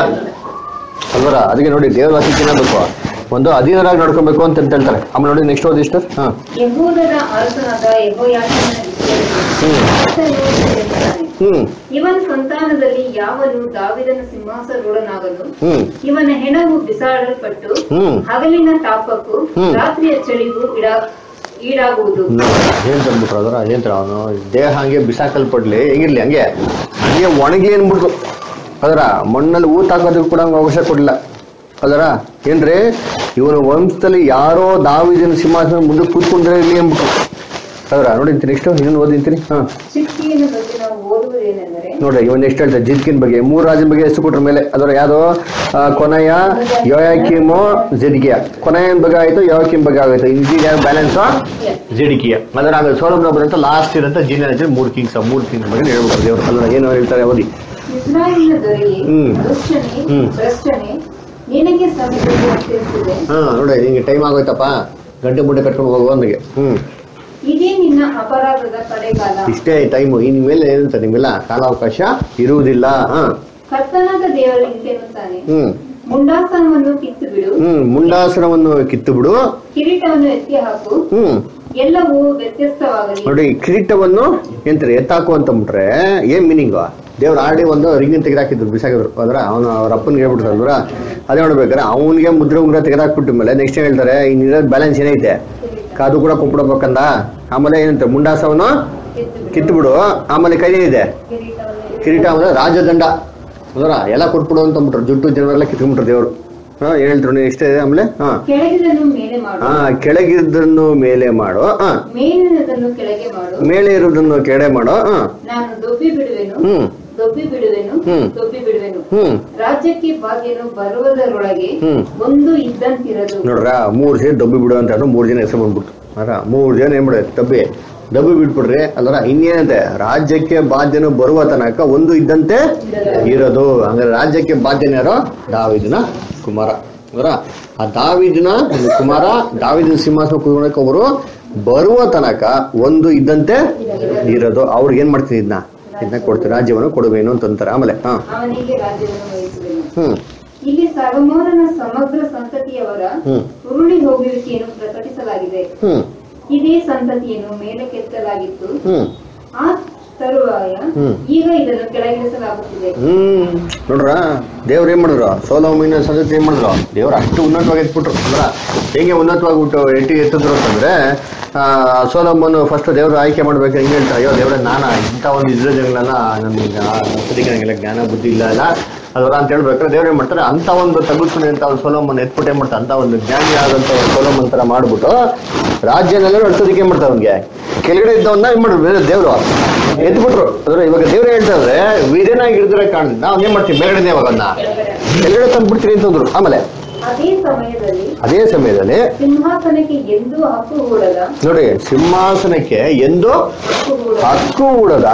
ಅಲ್ವರ ಅದಕ್ಕೆ ನೋಡಿ ದೇವ್ರ ವಾಕ್ಯಕ್ಕೆ ಬೇಕು ಒಂದು ಅಧೀನರಾಗಿ ನಡ್ಕೊಬೇಕು ಅಂತ ಹೇಳ್ತಾರೆ ಆಮೇಲೆ ನೋಡಿ ನೆಕ್ಸ್ಟ್ ಓದಿಷ್ಟು ಹಾ ಯಹೂದದ ಅರಸನಾದ ಯೆಹೋಯಾಕೀಮನ ವಿಷಯದಲ್ಲಿ ಹ್ಮ್ ಕರ್ತನು ಹೇಳುತ್ತಾನೆ, ಹ್ಮ್ ಇವನ ಸಂತಾನದಲ್ಲಿ ಯಾವನು ದಾವಿದನ ಸಿಂಹಾಸನೂಢನಾಗಲು ಹ್ಮ್ ಇವನ ಹೆಣವು ಬಿಸಾಡಲ್ಪಟ್ಟು ಹ್ಮ್ ಹಗಲಿನ ತಾಪಕ್ಕೂ ಹ್ಮ್. ರಾತ್ರಿಯ ಚಳಿಗೂ ಇಡಾ ಈಡಾಗುವುದು ಏನ್ ತಂದ್ಬಿಟ್ರು ಅದರ ಏನ್ ತರ ಅವನು ದೇಹ ಹಂಗೆ ಬಿಸಾಕಲ್ಪಡ್ಲಿ ಹೆಂಗಿರ್ಲಿ ಹಂಗೆ ಹಂಗೆ ಒಣಗಿ ಅನ್ಬಿಡ್ತು ಅದರ ಮಣ್ಣಲ್ಲಿ ಊತ ಹಾಕೋದಕ್ಕೆ ಕೂಡ ಹಂಗೆ ಅವಕಾಶ ಕೊಡಲಿಲ್ಲ ಅದರ ಏನ್ರಿ ಇವನ ವಂಶದಲ್ಲಿ ಯಾರೋ ದಾವಿದನ ಸಿಂಹಾಸನ ಮುಂದೆ ಕೂತ್ಕೊಂಡ್ರೆ ಇರ್ಲಿ ಅಂದ್ಬಿಟ್ರು ಅದರ ನೋಡಿಂತೀನಿ ನೆಕ್ಸ್ಟ್ ಇನ್ನೊಂದು ಓದಿಂತೀನಿ ಹಾ ಚಿಕ್ಕಿಯನ್ನು ಬಗ್ಗೆ ನಾವು ಓದುವುದೇನೆಂದರೆ ನೋಡ್ರಿ ಇವನ್ ಎಷ್ಟು ಹೇಳ್ತಾರೆ ಜಿದ್ಕಿನ್ ಬಗ್ಗೆ ಮೂರು ರಾಜನ ಬಗ್ಗೆ ಎಷ್ಟು ಕೊಟ್ರ ಮೇಲೆ ಅದರ ಯಾವ್ದು ಆ, ಕೊನೆಯ ಯೋಯಾಕಿಮು ಜೆಡಿಕಿಯ ಕೊನೆಯ ಬಗ್ಗೆ ಆಯ್ತು ಯೋಯಾಕಿಮ್ ಬಗ್ಗೆ ಆಗೋಯ್ತು ಇಂಜಿನಿಯ ಬ್ಯಾಲೆನ್ಸ್ ಜೆಡಿಕಿಯ ಅದರ ಆಗ ಸೋಲಮ್ನ ಬರಂತ ಲಾಸ್ಟ್ ಇರಂತ ಜೀನಿಯರ್ ಮೂರು ಕಿಂಗ್ಸ್ ಮೂರು ಕಿಂಗ್ಸ್ ಬಗ್ಗೆ ಹೇಳ್ಬೇಕು ದೇವರು ಅಲ್ಲ ಏನು ಹೇಳ್ತಾರೆ ಓದಿ ಇಸ್ರಾಯೇಲಿನ ದೊರೆಯೇ ಹ್ಮ್. ದುಷ್ಟನೇ ಹ್ಮ್. ಭ್ರಷ್ಟನೇ ನಿನಗೆ ಸಮಯದಲ್ಲಿ ತಿಳಿಸಿದೆ ಹಾ ನೋಡಿ ನಿಂಗೆ ಟೈಮ್ ಆಗೋಯ್ತಪ್ಪ ಗಂಟೆ ಮುಟ್ಟೆ ಕಟ್ಕೊಂಡು ಹೋಗುವ ಅಂದಿಗೆ ಹ್ಮ್ ಇದೇ ನಿನ್ನ ಅಪರಾಧದ ಕಡೆಗಾಲ ಇಷ್ಟೇ ಟೈಮು ಇನ್ ಮೇಲೆ ಏನಂತ ನಿಮ್ಗೆಲ್ಲ ಕಾಲಾವಕಾಶ ಇರುವುದಿಲ್ಲ ಹಾ ಕರ್ತನಾದ ದೇವರು ಇಂತೆನ್ನುತ್ತಾನೆ ಹ್ಮ್ ಮುಂಡಾಸನವನ್ನು ಕಿತ್ತು ಬಿಡು ಹ್ಮ್ ಮುಂಡಾಸನವನ್ನು ಕಿತ್ತು ಬಿಡು ಕಿರೀಟವನ್ನು ಎತ್ತಿ ಹಾಕು ಹ್ಮ್ ಎಲ್ಲವೂ ವ್ಯತ್ಯಸ್ತವಾಗಲಿ ನೋಡಿ ಕಿರೀಟವನ್ನು ಎಂತಾರೆ ಎತ್ತಾಕು ಅಂತ ಬಿಟ್ರೆ ಏನ್ ಮೀನಿಂಗು ದೇವ್ರು ಆಡಿ ಒಂದು ರಿಂಗಿನ ತೆಗೆದಾಕಿದ್ರು ಬಿಸಾಕಿದ್ರು ಅಂದ್ರೆ ಅವನು ಅವ್ರ ಅಪ್ಪನಿಗೆ ಹೇಳ್ಬಿಟ್ರು ಅಲ್ವರ ಅದೇ ನೋಡ್ಬೇಕಾದ್ರೆ ಅವನಿಗೆ ಮುದ್ರೆ ಉಂಗ್ರ ತೆಗೆದಾಕ್ಬಿಟ್ಟ ಮೇಲೆ ನೆಕ್ಸ್ಟ್ ಹೇಳ್ತಾರೆ ಇನ್ನಿರೋದು ಬ್ಯಾಲೆನ್ಸ್ ಏನೈತೆ ಅದು ಕೂಡ ಕೊಟ್ಬಿಡ್ಬೇಕಂದ ಆಮೇಲೆ ಏನಂತೆ ಮುಂಡಾಸವನ್ನು ಕಿತ್ತು ಬಿಡು ಆಮೇಲೆ ಕೈನೇನಿದೆ ಕಿರೀಟವನ್ನು ಕಿರೀಟ ಅಂದ್ರೆ ರಾಜದಂಡ ಅದರ ಎಲ್ಲ ಕೊಟ್ಬಿಡು ಅಂತ ಅಂದ್ಬಿಟ್ರು ಜುಟ್ಟು ಜನರೆಲ್ಲ ಕಿತ್ಕೊಂಡ್ಬಿಟ್ರು ದೇವ್ರು ಹಾ ಏನ್ ಹೇಳ್ತಾರೆ ನೆಕ್ಸ್ಟ್ ಅಮೇಲೆ ಹಾ ಕೆಳಗಿನದನ್ನು ಮೇಲೆ ಮಾಡು ಹಾ ಕೆಳಗಿದ್ದನ್ನು ಮೇಲೆ ಮಾಡು ಹಾ ಮೇಲಿನದನ್ನು ಕೆಳಗೆ ಮಾಡು ಮೇಲೆ ಇರೋದನ್ನು ಕೆಡೆ ಮಾಡು ಹಾ ನಾನು ದೊಬ್ಬಿ ಬಿಡುವೆನು ಹ್ಮ್ ದೊಬ್ಬಿ ಬಿಡುವೆನು ಹ್ಮ್. ದೊಬ್ಬಿ ಬಿಡುವೆನು ಹ್ಮ್ ರಾಜ್ಯಕ್ಕೆ ಭಾಗ್ಯನು ಬರುವುದರೊಳಗೆ ಹ್ಮ್. ಒಂದು ಇದ್ದಂತಿರದು ನೋಡ್ರ ಮೂರ್ ಸೇರಿ ದಬ್ಬಿ ಬಿಡು ಅಂತ ಹೇಳಿ ಮೂರ್ ಜನ ಹೆಸರು ಬಂದ್ಬಿಟ್ಟು ಅರ ಮೂರ್ ಜನ ಏನ್ ಮಾಡೋದು ದಬ್ಬಿ ದಬ್ಬಿ ಬಿಟ್ಬಿಡ್ರಿ ಅಲ್ಲರ ಇನ್ನೇನಂತೆ ರಾಜ್ಯಕ್ಕೆ ಬಾಧ್ಯನು ಬರುವ ತನಕ ಒಂದು ಇದ್ದಂತೆ ಇರೋದು ಹಂಗಾರೆ ರಾಜ್ಯಕ್ಕೆ ಬಾಧ್ಯನ ಯಾರೋ ದಾವಿದನ ಕುಮಾರ ಅವರ ಆ ದಾವಿದನ ಒಂದು ಕುಮಾರ ದಾವಿದನ ಸಿಂಹಾಸನ ಕುತ್ಕೊಳಕ್ಕೆ ಅವರು ಬರುವ ತನಕ ಒಂದು ಇದ್ದಂತೆ ಇರೋದು ಅವ್ರಿಗೆ ಏನ್ ಮಾಡ್ತೀನಿ ಇದನ್ನ ಇದನ್ನ ಕೊಡ್ತೀನಿ ರಾಜ್ಯವನ್ನು ಕೊಡುವೇನು ಅಂತಂತಾರೆ ಆಮೇಲೆ ಹಾ ಅವನಿಗೆ ರಾಜ್ಯವನ್ನು ವಹಿಸುವೆನು ಹ್ಮ್ ಇಲ್ಲಿ ಸಲಮೋನನ ಸಮಗ್ರ ಸಂತತಿಯವರ ಹ್ಮ್ ಉರುಳಿ ಹೋಗುವಿಕೆಯನ್ನು ಪ್ರಕಟಿಸಲಾಗಿದೆ ಹ್ಮ್ ಇದೇ ಸಂತತಿಯನ್ನು ಮೇಲಕ್ಕೆತ್ತಲಾಗಿತ್ತು ಹ್ಮ್ ಆ ತರುವಾಯ ಹ್ಮ್. ಈಗ ಇದನ್ನು ಕೆಳಗಿಳಿಸಲಾಗುತ್ತಿದೆ ಹ್ಮ್ ನೋಡ್ರ ದೇವ್ರ ಏನ್ ಮಾಡಿದ್ರು ಸೋಲೋಮಿನ ಸಂದತಿ ಏನ್ ಮಾಡಿದ್ರು ದೇವ್ರ ಅಷ್ಟು ಉನ್ನತವಾಗಿ ಎತ್ಬಿಟ್ರು ಅಂದ್ರ ಹೆಂಗೆ ಉನ್ನತವಾಗಿ ಬಿಟ್ಟು ಎಟ್ಟಿ ಎತ್ತಿದ್ರು ಅಂತಂದ್ರೆ ಆ ಸೋಲಮ್ಮನು ಫಸ್ಟ್ ದೇವ್ರ ಆಯ್ಕೆ ಮಾಡ್ಬೇಕು ಹೆಂಗೆ ಹೇಳ್ತಾರೆ ಅಯ್ಯೋ ದೇವ್ರ ನಾನ ಇಂಥ ಒಂದು ಇದ್ರ ಜನಗಳೆಲ್ಲ ನಮ್ಗೆ ಸದ್ಯಕ್ಕೆ ನನಗೆಲ್ಲ ಜ್ಞಾನ ಬುದ್ಧಿ ಇಲ್ಲ ಅಲ್ಲ ಅದರ ಅಂತ ಹೇಳ್ಬೇಕಾದ್ರೆ ದೇವ್ರು ಏನ್ ಮಾಡ್ತಾರೆ ಅಂತ ಒಂದು ತಗುಸ್ಕೊಂಡು ಅಂತ ಒಂದು ಸೋಲಮ್ಮನ್ ಎತ್ಬಿಟ್ಟು ಏನ್ ಮಾಡ್ತಾರೆ ಅಂತ ಒಂದು ಜ್ಞಾನಿ ಆದಂತ ಒಂದು ಸೋಲಮ್ಮನ್ ತರ ಮಾಡ್ಬಿಟ್ಟು ರಾಜ್ಯನೆಲ್ಲ ನಡ್ಸೋದಕ್ಕೆ ಏನ್ ಮಾಡ್ತಾರೆ ಅವ್ನಿಗೆ ಕೆಳಗಡೆ ಇದ್ದವನ್ನ ಏನ್ ಮಾಡ್ರು ಬೇರೆ ದೇವ್ರು ಎದ್ಬಿಟ್ರು ಅಂದ್ರೆ ಇವಾಗ ದೇವ್ರು ಹೇಳ್ತಾ ಇದ್ರೆ ವೀರ್ಯನಾಗಿ ಹಿಡಿದ್ರೆ ಕಾಣಿದ್ ನಾವು ಏನ್ ಮಾಡ್ತೀವಿ ಮೇಲ್ಗಡೆ ಇವಾಗ ಅದನ್ನ ಕೆಳಗಡೆ ತಂದ್ಬಿಡ್ತೀವಿ ಅಂತಂದ್ರು ಆಮೇಲೆ ಅದೇ ಸಮಯದಲ್ಲಿ ಅದೇ ಸಮಯದಲ್ಲಿ ಸಿಂಹಾಸನಕ್ಕೆ ಎಂದೂ ಹಕ್ಕು ಹೂಡದ ನೋಡಿ ಸಿಂಹಾಸನಕ್ಕೆ ಎಂದು ಹಕ್ಕು ಹೂಡದ ಹಕ್ಕು ಉಡದ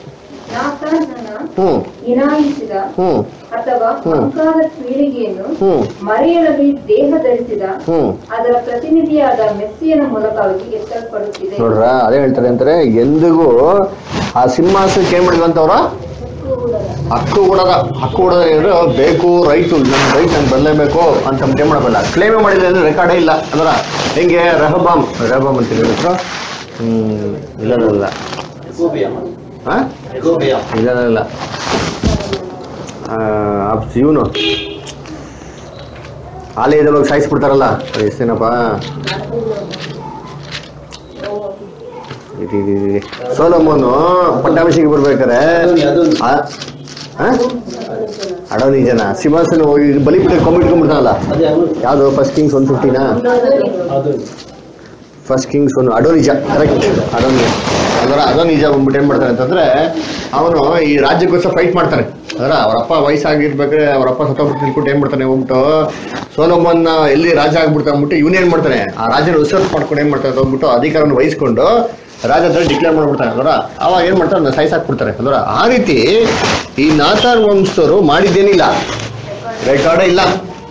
ನಾತಾನನ ಹ್ಮ್ ಇನಾಯಿಸಿದ ಹ್ಮ್ ಅಥವಾ ಹ್ಮ್. ಮಂಕಾದ ಪೀಳಿಗೆಯನ್ನು ಹ್ಮ್ ಮರೆಯಲಲ್ಲಿ ದೇಹ ಧರಿಸಿದ ಹ್ಮ್ ಅದರ ಪ್ರತಿನಿಧಿಯಾದ ಮೆಸ್ಸಿಯನ ಮೂಲಕವಾಗಿ ಎತ್ತಲ್ಪಡುತ್ತಿದೆ ನೋಡ್ರ ಅದೇ ಹೇಳ್ತಾರೆ ಅಂತಾರೆ ಎಂದಿಗೂ ಆ ಸಿಂಹಾಸನಕ್ಕೆ ಏನ್ ಮಾಡಿದ್ವಂತವ್ರ ಹಕ್ಕು ಹೂಡದ ಹಕ್ಕು ಕೊಡದ ಹಕ್ಕು ಕೊಡೋದ್ರೆ ಏನಂದ್ರೆ ಬೇಕು ರೈಟು ನನ್ನ ರೈಟ್ ನಾನು ಬರಲೇಬೇಕು ಅಂತ ಏನ್ ಮಾಡಬಲ್ಲ ಕ್ಲೇಮೇ ಮಾಡಿಲ್ಲ ಅಂದ್ರೆ ರೆಕಾರ್ಡೇ ಇಲ್ಲ ಅಂದ್ರ ಹೆಂಗೆ ರಹಬಾಮ್ ರಹಬಾಮ್ ಅಂತ ಹೇಳಿದ್ರು ಹ್ಮ್ ಇಲ್ಲ ಇಲ್ಲ, ಇಲ್ಲ ಹಾ ಇಲ್ಲ ಇಲ್ಲ, ಇಲ್ಲ ಇವನು ಆಲಯದೊಳಗೆ ಸಾಯಿಸ್ಬಿಡ್ತಾರಲ್ಲ ಅದು ಎಷ್ಟೇನಪ್ಪ ಇದು, ಇದು, ಇದು. ಸೋಲೋಮೋನು ಪಟ್ಟಾಭಿಷೇಕ ಬರ್ಬೇಕಾರೆ ಆ- ಹಾ ಅಡೋನಿಜನ ಸಿಂಹಾಸನ ಹೋಗಿ ಬಲಿಪೀಠ ಕೊಂಬಿಟ್ಕೊಂಡ್ಬಿಡ್ತಾನಲ್ಲ ಯಾವುದು ಫಸ್ಟ್ ಕಿಂಗ್ಸ್ ಒನ್ ಫಿಫ್ಟಿನಾ first kings one Adonijah correct Adonijah ಅದರ ಅಡೋನಿಜ ಬಂದ್ಬಿಟ್ಟು ಏನ್ ಮಾಡ್ತಾನೆ ಅಂತಂದ್ರೆ ಅವನು ಈ ರಾಜ್ಯಕ್ಕೋಸ್ಕರ ಫೈಟ್ ಮಾಡ್ತಾನೆ ಅದರ ಅವರಪ್ಪ ವಯಸ್ಸಾಗಿರ್ಬೇಕಾದ್ರೆ ಅವರಪ್ಪ ಸತ್ತೋಗ್ಬಿಟ್ಟು ತಿಳ್ಬಿಟ್ಟು ಏನ್ ಮಾಡ್ತಾನೆ ಹೋಗ್ಬಿಟ್ಟು ಸೋಲೋಮನ್ನ ಎಲ್ಲಿ ರಾಜ ಆಗ್ಬಿಡ್ತಾ ಅಂದ್ಬಿಟ್ಟು ಇವನ್ ಏನ್ ಮಾಡ್ತಾನೆ ಆ ರಾಜ್ಯನ ಉಸಿರು ಮಾಡ್ಕೊಂಡು ಏನ್ ಮಾಡ್ತಾನೆ ಹೋಗ್ಬಿಟ್ಟು ಅಧಿಕಾರವನ್ನು ವಹಿಸ್ಕೊಂಡು ರಾಜ ಹತ್ರ ಡಿಕ್ಲೇರ್ ಮಾಡ್ಬಿಡ್ತಾನೆ ಅದರ ಅವಾಗ ಏನ್ ಮಾಡ್ತಾರೆ ಸಾಯಿಸಾಕ್ಬಿಡ್ತಾರೆ ಅದರ ಆ ರೀತಿ ಈ ನಾತಾನ್ ವಂಶದವರು ಮಾಡಿದ್ದೇನಿಲ್ಲ ರೆಕಾರ್ಡೇ ಇಲ್ಲ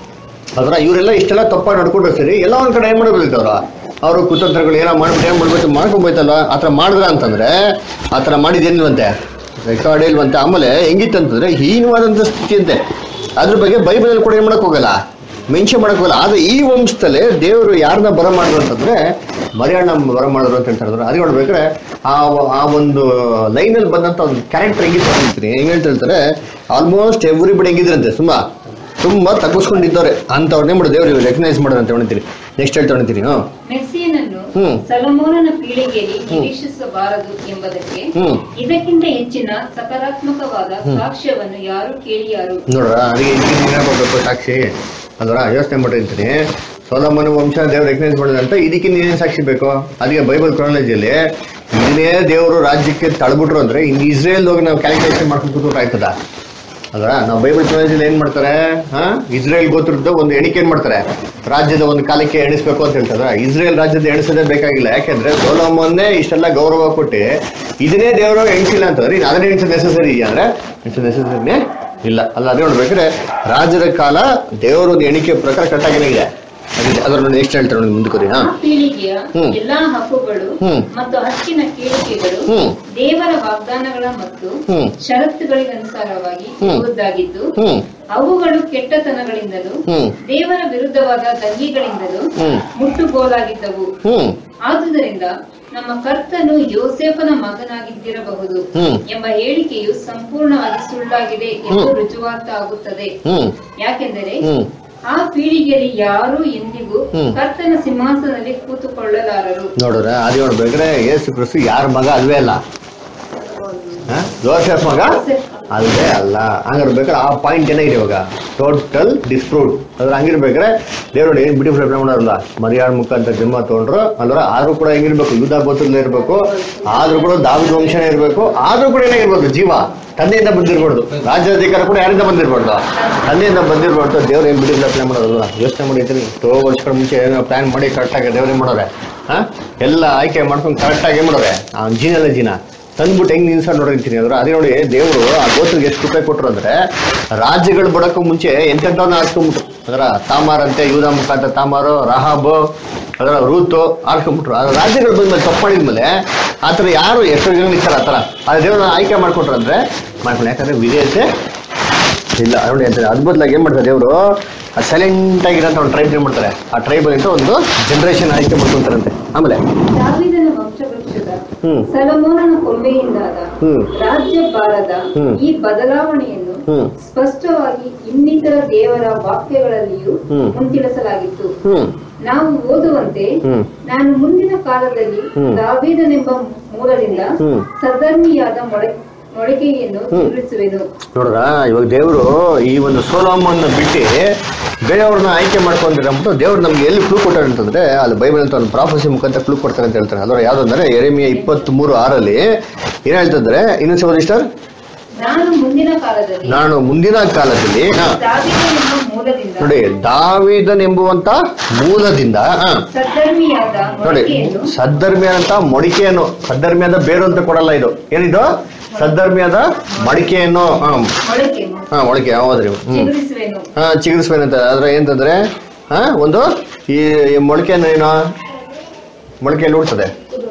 ಅದರ ಇವರೆಲ್ಲ ಇಷ್ಟೆಲ್ಲ ತಪ್ಪಾಗಿ ನಡ್ಕೊಂಡ್ರೆ ಸರಿ ಎಲ್ಲ ಒಂದ್ ಕಡೆ ಏನ್ ಮಾಡಬೇಕು ಅವ್ರ ಅವರು ಕುತಂತ್ರಗಳು ಏನೋ ಮಾಡ್ಬಿಟ್ಟು ಏನ್ ಮಾಡ್ಬೇಕು ಮಾಡ್ಕೊಂಬೋಯ್ತಲ್ಲ ಆ ಥರ ಮಾಡಿದ್ರ ಅಂತಂದ್ರೆ ಆ ಥರ ಮಾಡಿದ್ದೇನಿಲ್ವಂತೆ ರೆಕಾರ್ಡ್ ಇಲ್ವಂತೆ ಆಮೇಲೆ ಹೆಂಗಿತ್ತಂತಂದ್ರೆ ಹೀನವಾದಂಥ ಸ್ಥಿತಿ ಅಂತೆ ಅದ್ರ ಬಗ್ಗೆ ಬೈಬಲಲ್ಲಿ ಕೂಡ ಏನ್ ಮಾಡಕ್ ಹೋಗಲ್ಲ ಮೆನ್ಷನ್ ಮಾಡಕ್ ಹೋಗಲ್ಲ ಆದ್ರೆ ಈ ವಂಶದಲ್ಲೇ ದೇವರು ಯಾರನ್ನ ಬರ ಮಾಡಿದ್ರು ಅಂತಂದ್ರೆ ಮರಿಯಣ್ಣ ಬರ ಮಾಡಿದ್ರು ಅಂತ ಹೇಳ್ತಾರೆ ಅದಕ್ಕೆ ನೋಡ್ಬೇಕಾದ್ರೆ ಆ ಆ ಒಂದು ಲೈನಲ್ಲಿ ಬಂದಂತ ಒಂದು ಕ್ಯಾರೆಕ್ಟರ್ ಹೆಂಗಿತ್ತು ಅಂತೀನಿ ಹೆಂಗ್ ಹೇಳ್ತಾ ಹೇಳ್ತಾರೆ ಆಲ್ಮೋಸ್ಟ್ ಎವ್ರಿಬಡಿ ಹೆಂಗಿದ್ರಂತೆ ಸುಮ್ಮ ತುಂಬಾ ತಗ್ಗಿಸ್ಕೊಂಡಿದ್ದಾರೆ ಅಂತವ್ರನ್ನೇ ಮಾಡಿ ದೇವ್ರು ರೆಕಗ್ನೈಸ್ ಮಾಡೋದು ಅಂತ ಹೇಳ್ತೀನಿ ನೆಕ್ಸ್ಟ್ ಹೇಳ್ತಾ ಹೇಳ್ತೀನಿ ಹ್ಮ್ ಮೆಸ್ಸಿಯನನ್ನು ಹ್ಮ್. ಸಲಮೋನನ ಪೀಳಿಗೆಯಲ್ಲಿ ನಿರೀಕ್ಷಿಸಬಾರದು ಎಂಬುದಕ್ಕೆ ಹ್ಮ್. ಇದಕ್ಕಿಂತ ಹೆಚ್ಚಿನ ಸಕಾರಾತ್ಮಕವಾದ ಸಾಕ್ಷ್ಯವನ್ನು ಯಾರು ಕೇಳಿಯಾರು ನೋಡ್ರ ಅದಕ್ಕೆ ಏನಾಗಬೇಕು ಸಾಕ್ಷಿ ಅಲ್ವರ ಯೋಚನೆ ಮಾಡಿರ್ತೀನಿ ಸೋಲಮ್ಮನ ವಂಶ ದೇವ್ರು ರೆಕಗ್ನೈಸ್ ಮಾಡಿದಂತ ಇದಕ್ಕಿಂತ ಏನೇನು ಸಾಕ್ಷಿ ಬೇಕು ಅದಕ್ಕೆ ಬೈಬಲ್ ಕ್ರಾಲಜಿಯಲ್ಲಿ ಇದನ್ನೇ ದೇವರು ರಾಜ್ಯಕ್ಕೆ ತಳ್ಬಿಟ್ರು ಅಂದ್ರೆ ಇನ್ನು ಇಸ್ರೇಲ್ ಹೋಗಿ ನಾವು ಕ್ಯಾಲ್ಕುಲೇಷನ್ ಮಾಡ್ಕೊಂಡು ಕೂತ್ಬಿಟ್ರೆ ಆಯ್ತದ ಅಲ್ವಾ ನಾವು ಬೈಬಲ್ ಕ್ರಾಲಜಿಯಲ್ಲಿ ಏನ್ ಮಾಡ್ತಾರೆ ಹಾ ಇಸ್ರೇಲ್ ಗೋತ್ರದ್ದು ಒಂದು ಎಣಿಕೆ ಏನ್ ಮಾಡ್ತಾರೆ ರಾಜ್ಯದ ಒಂದು ಕಾಲಕ್ಕೆ ಎಣಿಸ್ಬೇಕು ಅಂತ ಹೇಳ್ತಾರೆ ಇಸ್ರೇಲ್ ರಾಜ್ಯದ ಎಣಿಸೋದೇ ಬೇಕಾಗಿಲ್ಲ ಯಾಕೆಂದ್ರೆ ಸೋಲಮ್ಮನ್ನೇ ಇಷ್ಟೆಲ್ಲ ಗೌರವ ಕೊಟ್ಟು ಇದನ್ನೇ ದೇವರು ಎಣಿಸಿಲ್ಲ ಅಂತಂದ್ರೆ ಇನ್ನು ಅದನ್ನ ಎಣಿಸೋದು ನೆಸಸರಿ ಇದೆಯಾ ಅಂದ್ರೆ ಎಣಿಸೋದು ನೆಸಸರಿನೇ ಇಲ್ಲ ಅಲ್ಲ ಅದೇ ನೋಡ್ಬೇಕಾದ್ರೆ ರಾಜರ ಕಾಲ ದೇವರ ಒಂದು ಎಣಿಕೆ ಪ್ರಕಾರ ಕರೆಕ್ಟಾಗಿನೇ ಇದೆ ಅದೇ- ಅದರ ನೋಡಿ ನೆಕ್ಸ್ಟ್ ಹೇಳ್ತಾರೆ ನೋಡಿ ಮುಂದಕ್ಕೆ ಹಾ ಆ ಪೀಳಿಗೆಯ ಹ್ಮ್. ಎಲ್ಲಾ ಹಕ್ಕುಗಳು ಹ್ಮ್. ಮತ್ತು ಹಕ್ಕಿನ ಕೇಳಿಕೆಗಳು ಹ್ಮ್. ದೇವರ ವಾಗ್ದಾನಗಳ ಮತ್ತು ಹ್ಮ್. ಷರತ್ತುಗಳಿಗನುಸಾರವಾಗಿ ಹ್ಮ್. ಇರುವುದಾಗಿದ್ದು ಹ್ಮ್ ಅವುಗಳು ಕೆಟ್ಟತನಗಳಿಂದಲೂ ಹ್ಮ್ ದೇವರ ವಿರುದ್ಧವಾದ ದಂಗೆಗಳಿಂದಲೂ ಹ್ಮ್. ಮುಟ್ಟುಗೋಲಾಗಿದ್ದವು ಹ್ಮ್ ಆದುದರಿಂದ ನಮ್ಮ ಕರ್ತನು ಯೋಸೇಫನ ಮಗನಾಗಿದ್ದಿರಬಹುದು ಹ್ಮ್. ಎಂಬ ಹೇಳಿಕೆಯು ಸಂಪೂರ್ಣವಾಗಿ ಸುಳ್ಳಾಗಿದೆ ಎಂದು ಹ್ಮ್. ರುಜುವಾತ ಆಗುತ್ತದೆ ಹ್ಮ್ ಯಾಕೆಂದರೆ ಹ್ಮ್ ಆ ಪೀಳಿಗೆಯಲ್ಲಿ ಯಾರೂ ಎಂದಿಗೂ ಹ್ಮ್. ಕರ್ತನ ಸಿಂಹಾಸನದಲ್ಲಿ ಕೂತುಕೊಳ್ಳಲಾರರು ನೋಡ್ರ ಅದು ನೋಡ್ಬೇಕ್ರೆ ಯೇಸು ಕ್ರಿಸ್ತು ಯಾರ ಮಗ ಅಲ್ವೇ ಅಲ್ಲ ಹ? ಜೋಸೆಫ್ ಮಗ ಅಲ್ವೇ ಅಲ್ಲ ಹಂಗಿರ್ಬೇಕಾದ್ರೆ ಆ ಪಾಯಿಂಟ್ ಏನಾಗಿದೆ ಇವಾಗ ಟೋಟಲ್ ಡಿಸ್ಪ್ರೂವ್ಡ್ ಅದ್ರ ಹಂಗಿರ್ಬೇಕಾದ್ರೆ ದೇವ್ರು ನೋಡಿ ಏನ್ ಬ್ಯೂಟಿಫುಲ್ ಅಪ್ಲೈ ಮಾಡೋರಲ್ಲ ಮರ್ಯಾಳ ಮುಖಾಂತರ ಜನ್ಮ ತಗೊಂಡ್ರು ಅಲ್ವರ ಆದ್ರೂ ಕೂಡ ಹೆಂಗಿರ್ಬೇಕು ಯುದ್ಧ ಗೋತ್ರದಲ್ಲೇ ಇರ್ಬೇಕು ಆದ್ರೂ ಕೂಡ ದಾವಿದ ವಂಶನೇ ಇರ್ಬೇಕು ಆದ್ರೂ ಕೂಡ ಏನಾಗಿರ್ಬೇಕು ಜೀವ ತಂದೆಯಿಂದ ಬಂದಿರ್ಬಾರ್ದು ರಾಜ್ಯಾಧಿಕಾರ ಕೂಡ ಯಾರಿಂದ ಬಂದಿರ್ಬಾರ್ದು ತಂದೆಯಿಂದ ಬಂದಿರ್ಬಾರ್ದು ದೇವ್ರು ಏನ್ ಬ್ಯೂಟಿಫುಲ್ ಅಪ್ಲೈ ಮಾಡೋದಲ್ಲ ಯೋಚನೆ ಮಾಡಿರ್ತೀನಿ ಎಷ್ಟೋ ವರ್ಷಗಳ ಮುಂಚೆ ಏನೋ ಪ್ಲಾನ್ ಮಾಡಿ ಕರೆಕ್ಟಾಗಿ ದೇವ್ರು ಏನ್ ಮಾಡೋರೆ ಹಾ ಎಲ್ಲ ಆಯ್ಕೆ ಮಾಡ್ಕೊಂಡು ಕರೆಕ್ಟಾಗಿ ಏನ್ ಮಾಡೋರೆ ಆ ಜೀನಲ್ಲ ಜೀನ ತಂದ್ಬಿಟ್ಟು ಹೆಂಗ್ ನಿಲ್ಸ ನೋಡಿರ್ತೀನಿ ಅಂದ್ರೆ ಅದೇ ನೋಡಿ ದೇವರು ಆ ಗೋತ್ರಿಗೆ ಎಷ್ಟು ರೂಪಾಯಿ ಕೊಟ್ರು ಅಂದ್ರೆ ರಾಜ್ಯಗಳು ಬಡಕ್ಕೂ ಮುಂಚೆ ಎಂತೆಂಟವನ್ನ ಹಾಕ್ಕೊಂಬಿಟ್ರು ಅದರ ತಾಮಾರ್ ಅಂತೆ ಯೂದ ಮುಖಾಂತರ ತಾಮಾರು ರಹಾಬ್ ಅದರ ರೂತು ಆಡ್ಕೊಂಡ್ಬಿಟ್ರು ಅದ್ರ ರಾಜ್ಯಗಳು ಬಂದ್ಮೇಲೆ ತಪ್ಪು ಮಾಡಿದ್ಮೇಲೆ ಆ ಥರ ಯಾರು ಎಷ್ಟೋ ಜನ ನಿಂತಾರೆ ಆ ಥರ ಆ ದೇವ್ರನ್ನ ಆಯ್ಕೆ ಮಾಡ್ಕೊಟ್ರು ಅಂದ್ರೆ ಮಾಡ್ಕೊಂಡು ಯಾಕಂದ್ರೆ ವಿಧೇಯತೆ ಇಲ್ಲ ನೋಡಿ ಅಂತಾರೆ ಅದ್ ಬದಲಾಗಿ ಏನ್ ಮಾಡ್ತಾರೆ ದೇವರು ಸೈಲೆಂಟ್ ಆಗಿರೋಂಥ ಒಂದು ಟ್ರೈಬ್ ಏನ್ ಮಾಡ್ತಾರೆ ಆ ಟ್ರೈಬ್ ಅಂತ ಒಂದು ಜನರೇಷನ್ ಆಯ್ಕೆ ಮಾಡ್ಕೊಂತಾರಂತೆ ಆಮೇಲೆ ದಾವಿದನ ವಂಶವೃಕ್ಷದ ಹ್ಮ್. ಸಲಮೋನನ ಕೊಂಬೆಯಿಂದಾದ ಹ್ಮ್. ರಾಜ್ಯಭಾರದ ಹ್ಮ್. ಈ ಬದಲಾವಣೆಯನ್ನು ಹ್ಮ್. ಸ್ಪಷ್ಟವಾಗಿ ಇನ್ನಿತರ ದೇವರ ವಾಕ್ಯಗಳಲ್ಲಿಯೂ ಹ್ಮ್. ಮುಂತಿಳಿಸಲಾಗಿತ್ತು ಹ್ಮ್ ನಾವು ಓದುವಂತೆ ಹ್ಮ್. ನಾನು ಮುಂದಿನ ಕಾಲದಲ್ಲಿ ಹ್ಮ್. ದಾವೀದನೆಂಬ ಮೂಲದಿಂದ ಹ್ಮ್. ಸಧರ್ಮಿಯಾದ ಮೊಳೆ ಮೊಳಕೆಯನ್ನು ಹ್ಮ್. ತಿಳಿಸುವೆನು ನೋಡ್ರ ಇವಾಗ ದೇವರು ಈ ಒಂದು ಸೋಲೋಮನ್ನ ಬಿಟ್ಟು ಬೇರೆಯವ್ರನ್ನ ಆಯ್ಕೆ ಮಾಡ್ಕೊಂಡ್ರೆ ಅಂದ್ಬಿಟ್ಟು ದೇವ್ರು ನಮ್ಗೆ ಎಲ್ಲಿ ಕ್ಲೂ ಕೊಟ್ಟಾರೆ ಅಂತಂದ್ರೆ ಅಲ್ಲಿ ಬೈಬಲ್ ಅಂತ ಒಂದು ಪ್ರಾಫಸಿ ಮುಖಾಂತರ ಕ್ಲೂ ಕೊಡ್ತಾರೆ ಅಂತ ಹೇಳ್ತಾರೆ ಅಲ್ವ ಯಾವ್ದಂದ್ರೆ ಎರೆಮಿಯ ಇಪ್ಪತ್ತ್ ಮೂರು ಆರಲ್ಲಿ ಏನ್ ಹೇಳ್ತಂದ್ರೆ ಇನ್ನೊಂದು ಸಲ ಸಿಸ್ಟರ್ ನಾನು ಮುಂದಿನ ಕಾಲದಲ್ಲಿ ನಾನು ಮುಂದಿನ ಕಾಲದಲ್ಲಿ ಹಾ, ದಾವೀದನೆಂಬ ಮೂಲದಿಂದ ನೋಡಿ ದಾವಿದನ್ ಎಂಬುವಂತ ಮೂಲದಿಂದ ಹಾ, ಸದ್ಧರ್ಮಿಯಾದ ನೋಡಿ ಮೊಳಕೆಯನ್ನು ಸದ್ಧರ್ಮಿಯಾದಂತ ಮೊಡಿಕೆಯನ್ನು ಸದ್ಧರ್ಮಿಯಾದ ಬೇರು ಅಂತ ಕೊಡಲ್ಲ ಇದು ಏನಿದು ಸದ್ಧರ್ಮಿಯಾದ ಮಡಿಕೆಯನ್ನು ಹಾ ಮೊಳಕೆ ಹಾ ಮೊಳಕೆ ಹೌದ್ರಿ ಹ್ಮ್ ಚಿಗುರಿಸುವೆನು ಹಾ ಚಿಗುರಿಸ್ಬೇಕಂತ ಆದ್ರೆ ಏನಂತಂದ್ರೆ ಹಾ ಒಂದು ಈ ಈ ಮೊಳಕೆ ಅಂದ್ರೆ ಏನು ಮೊಳಕೆ ಎಲ್ಲಿ ಹುಡ್ತದೆ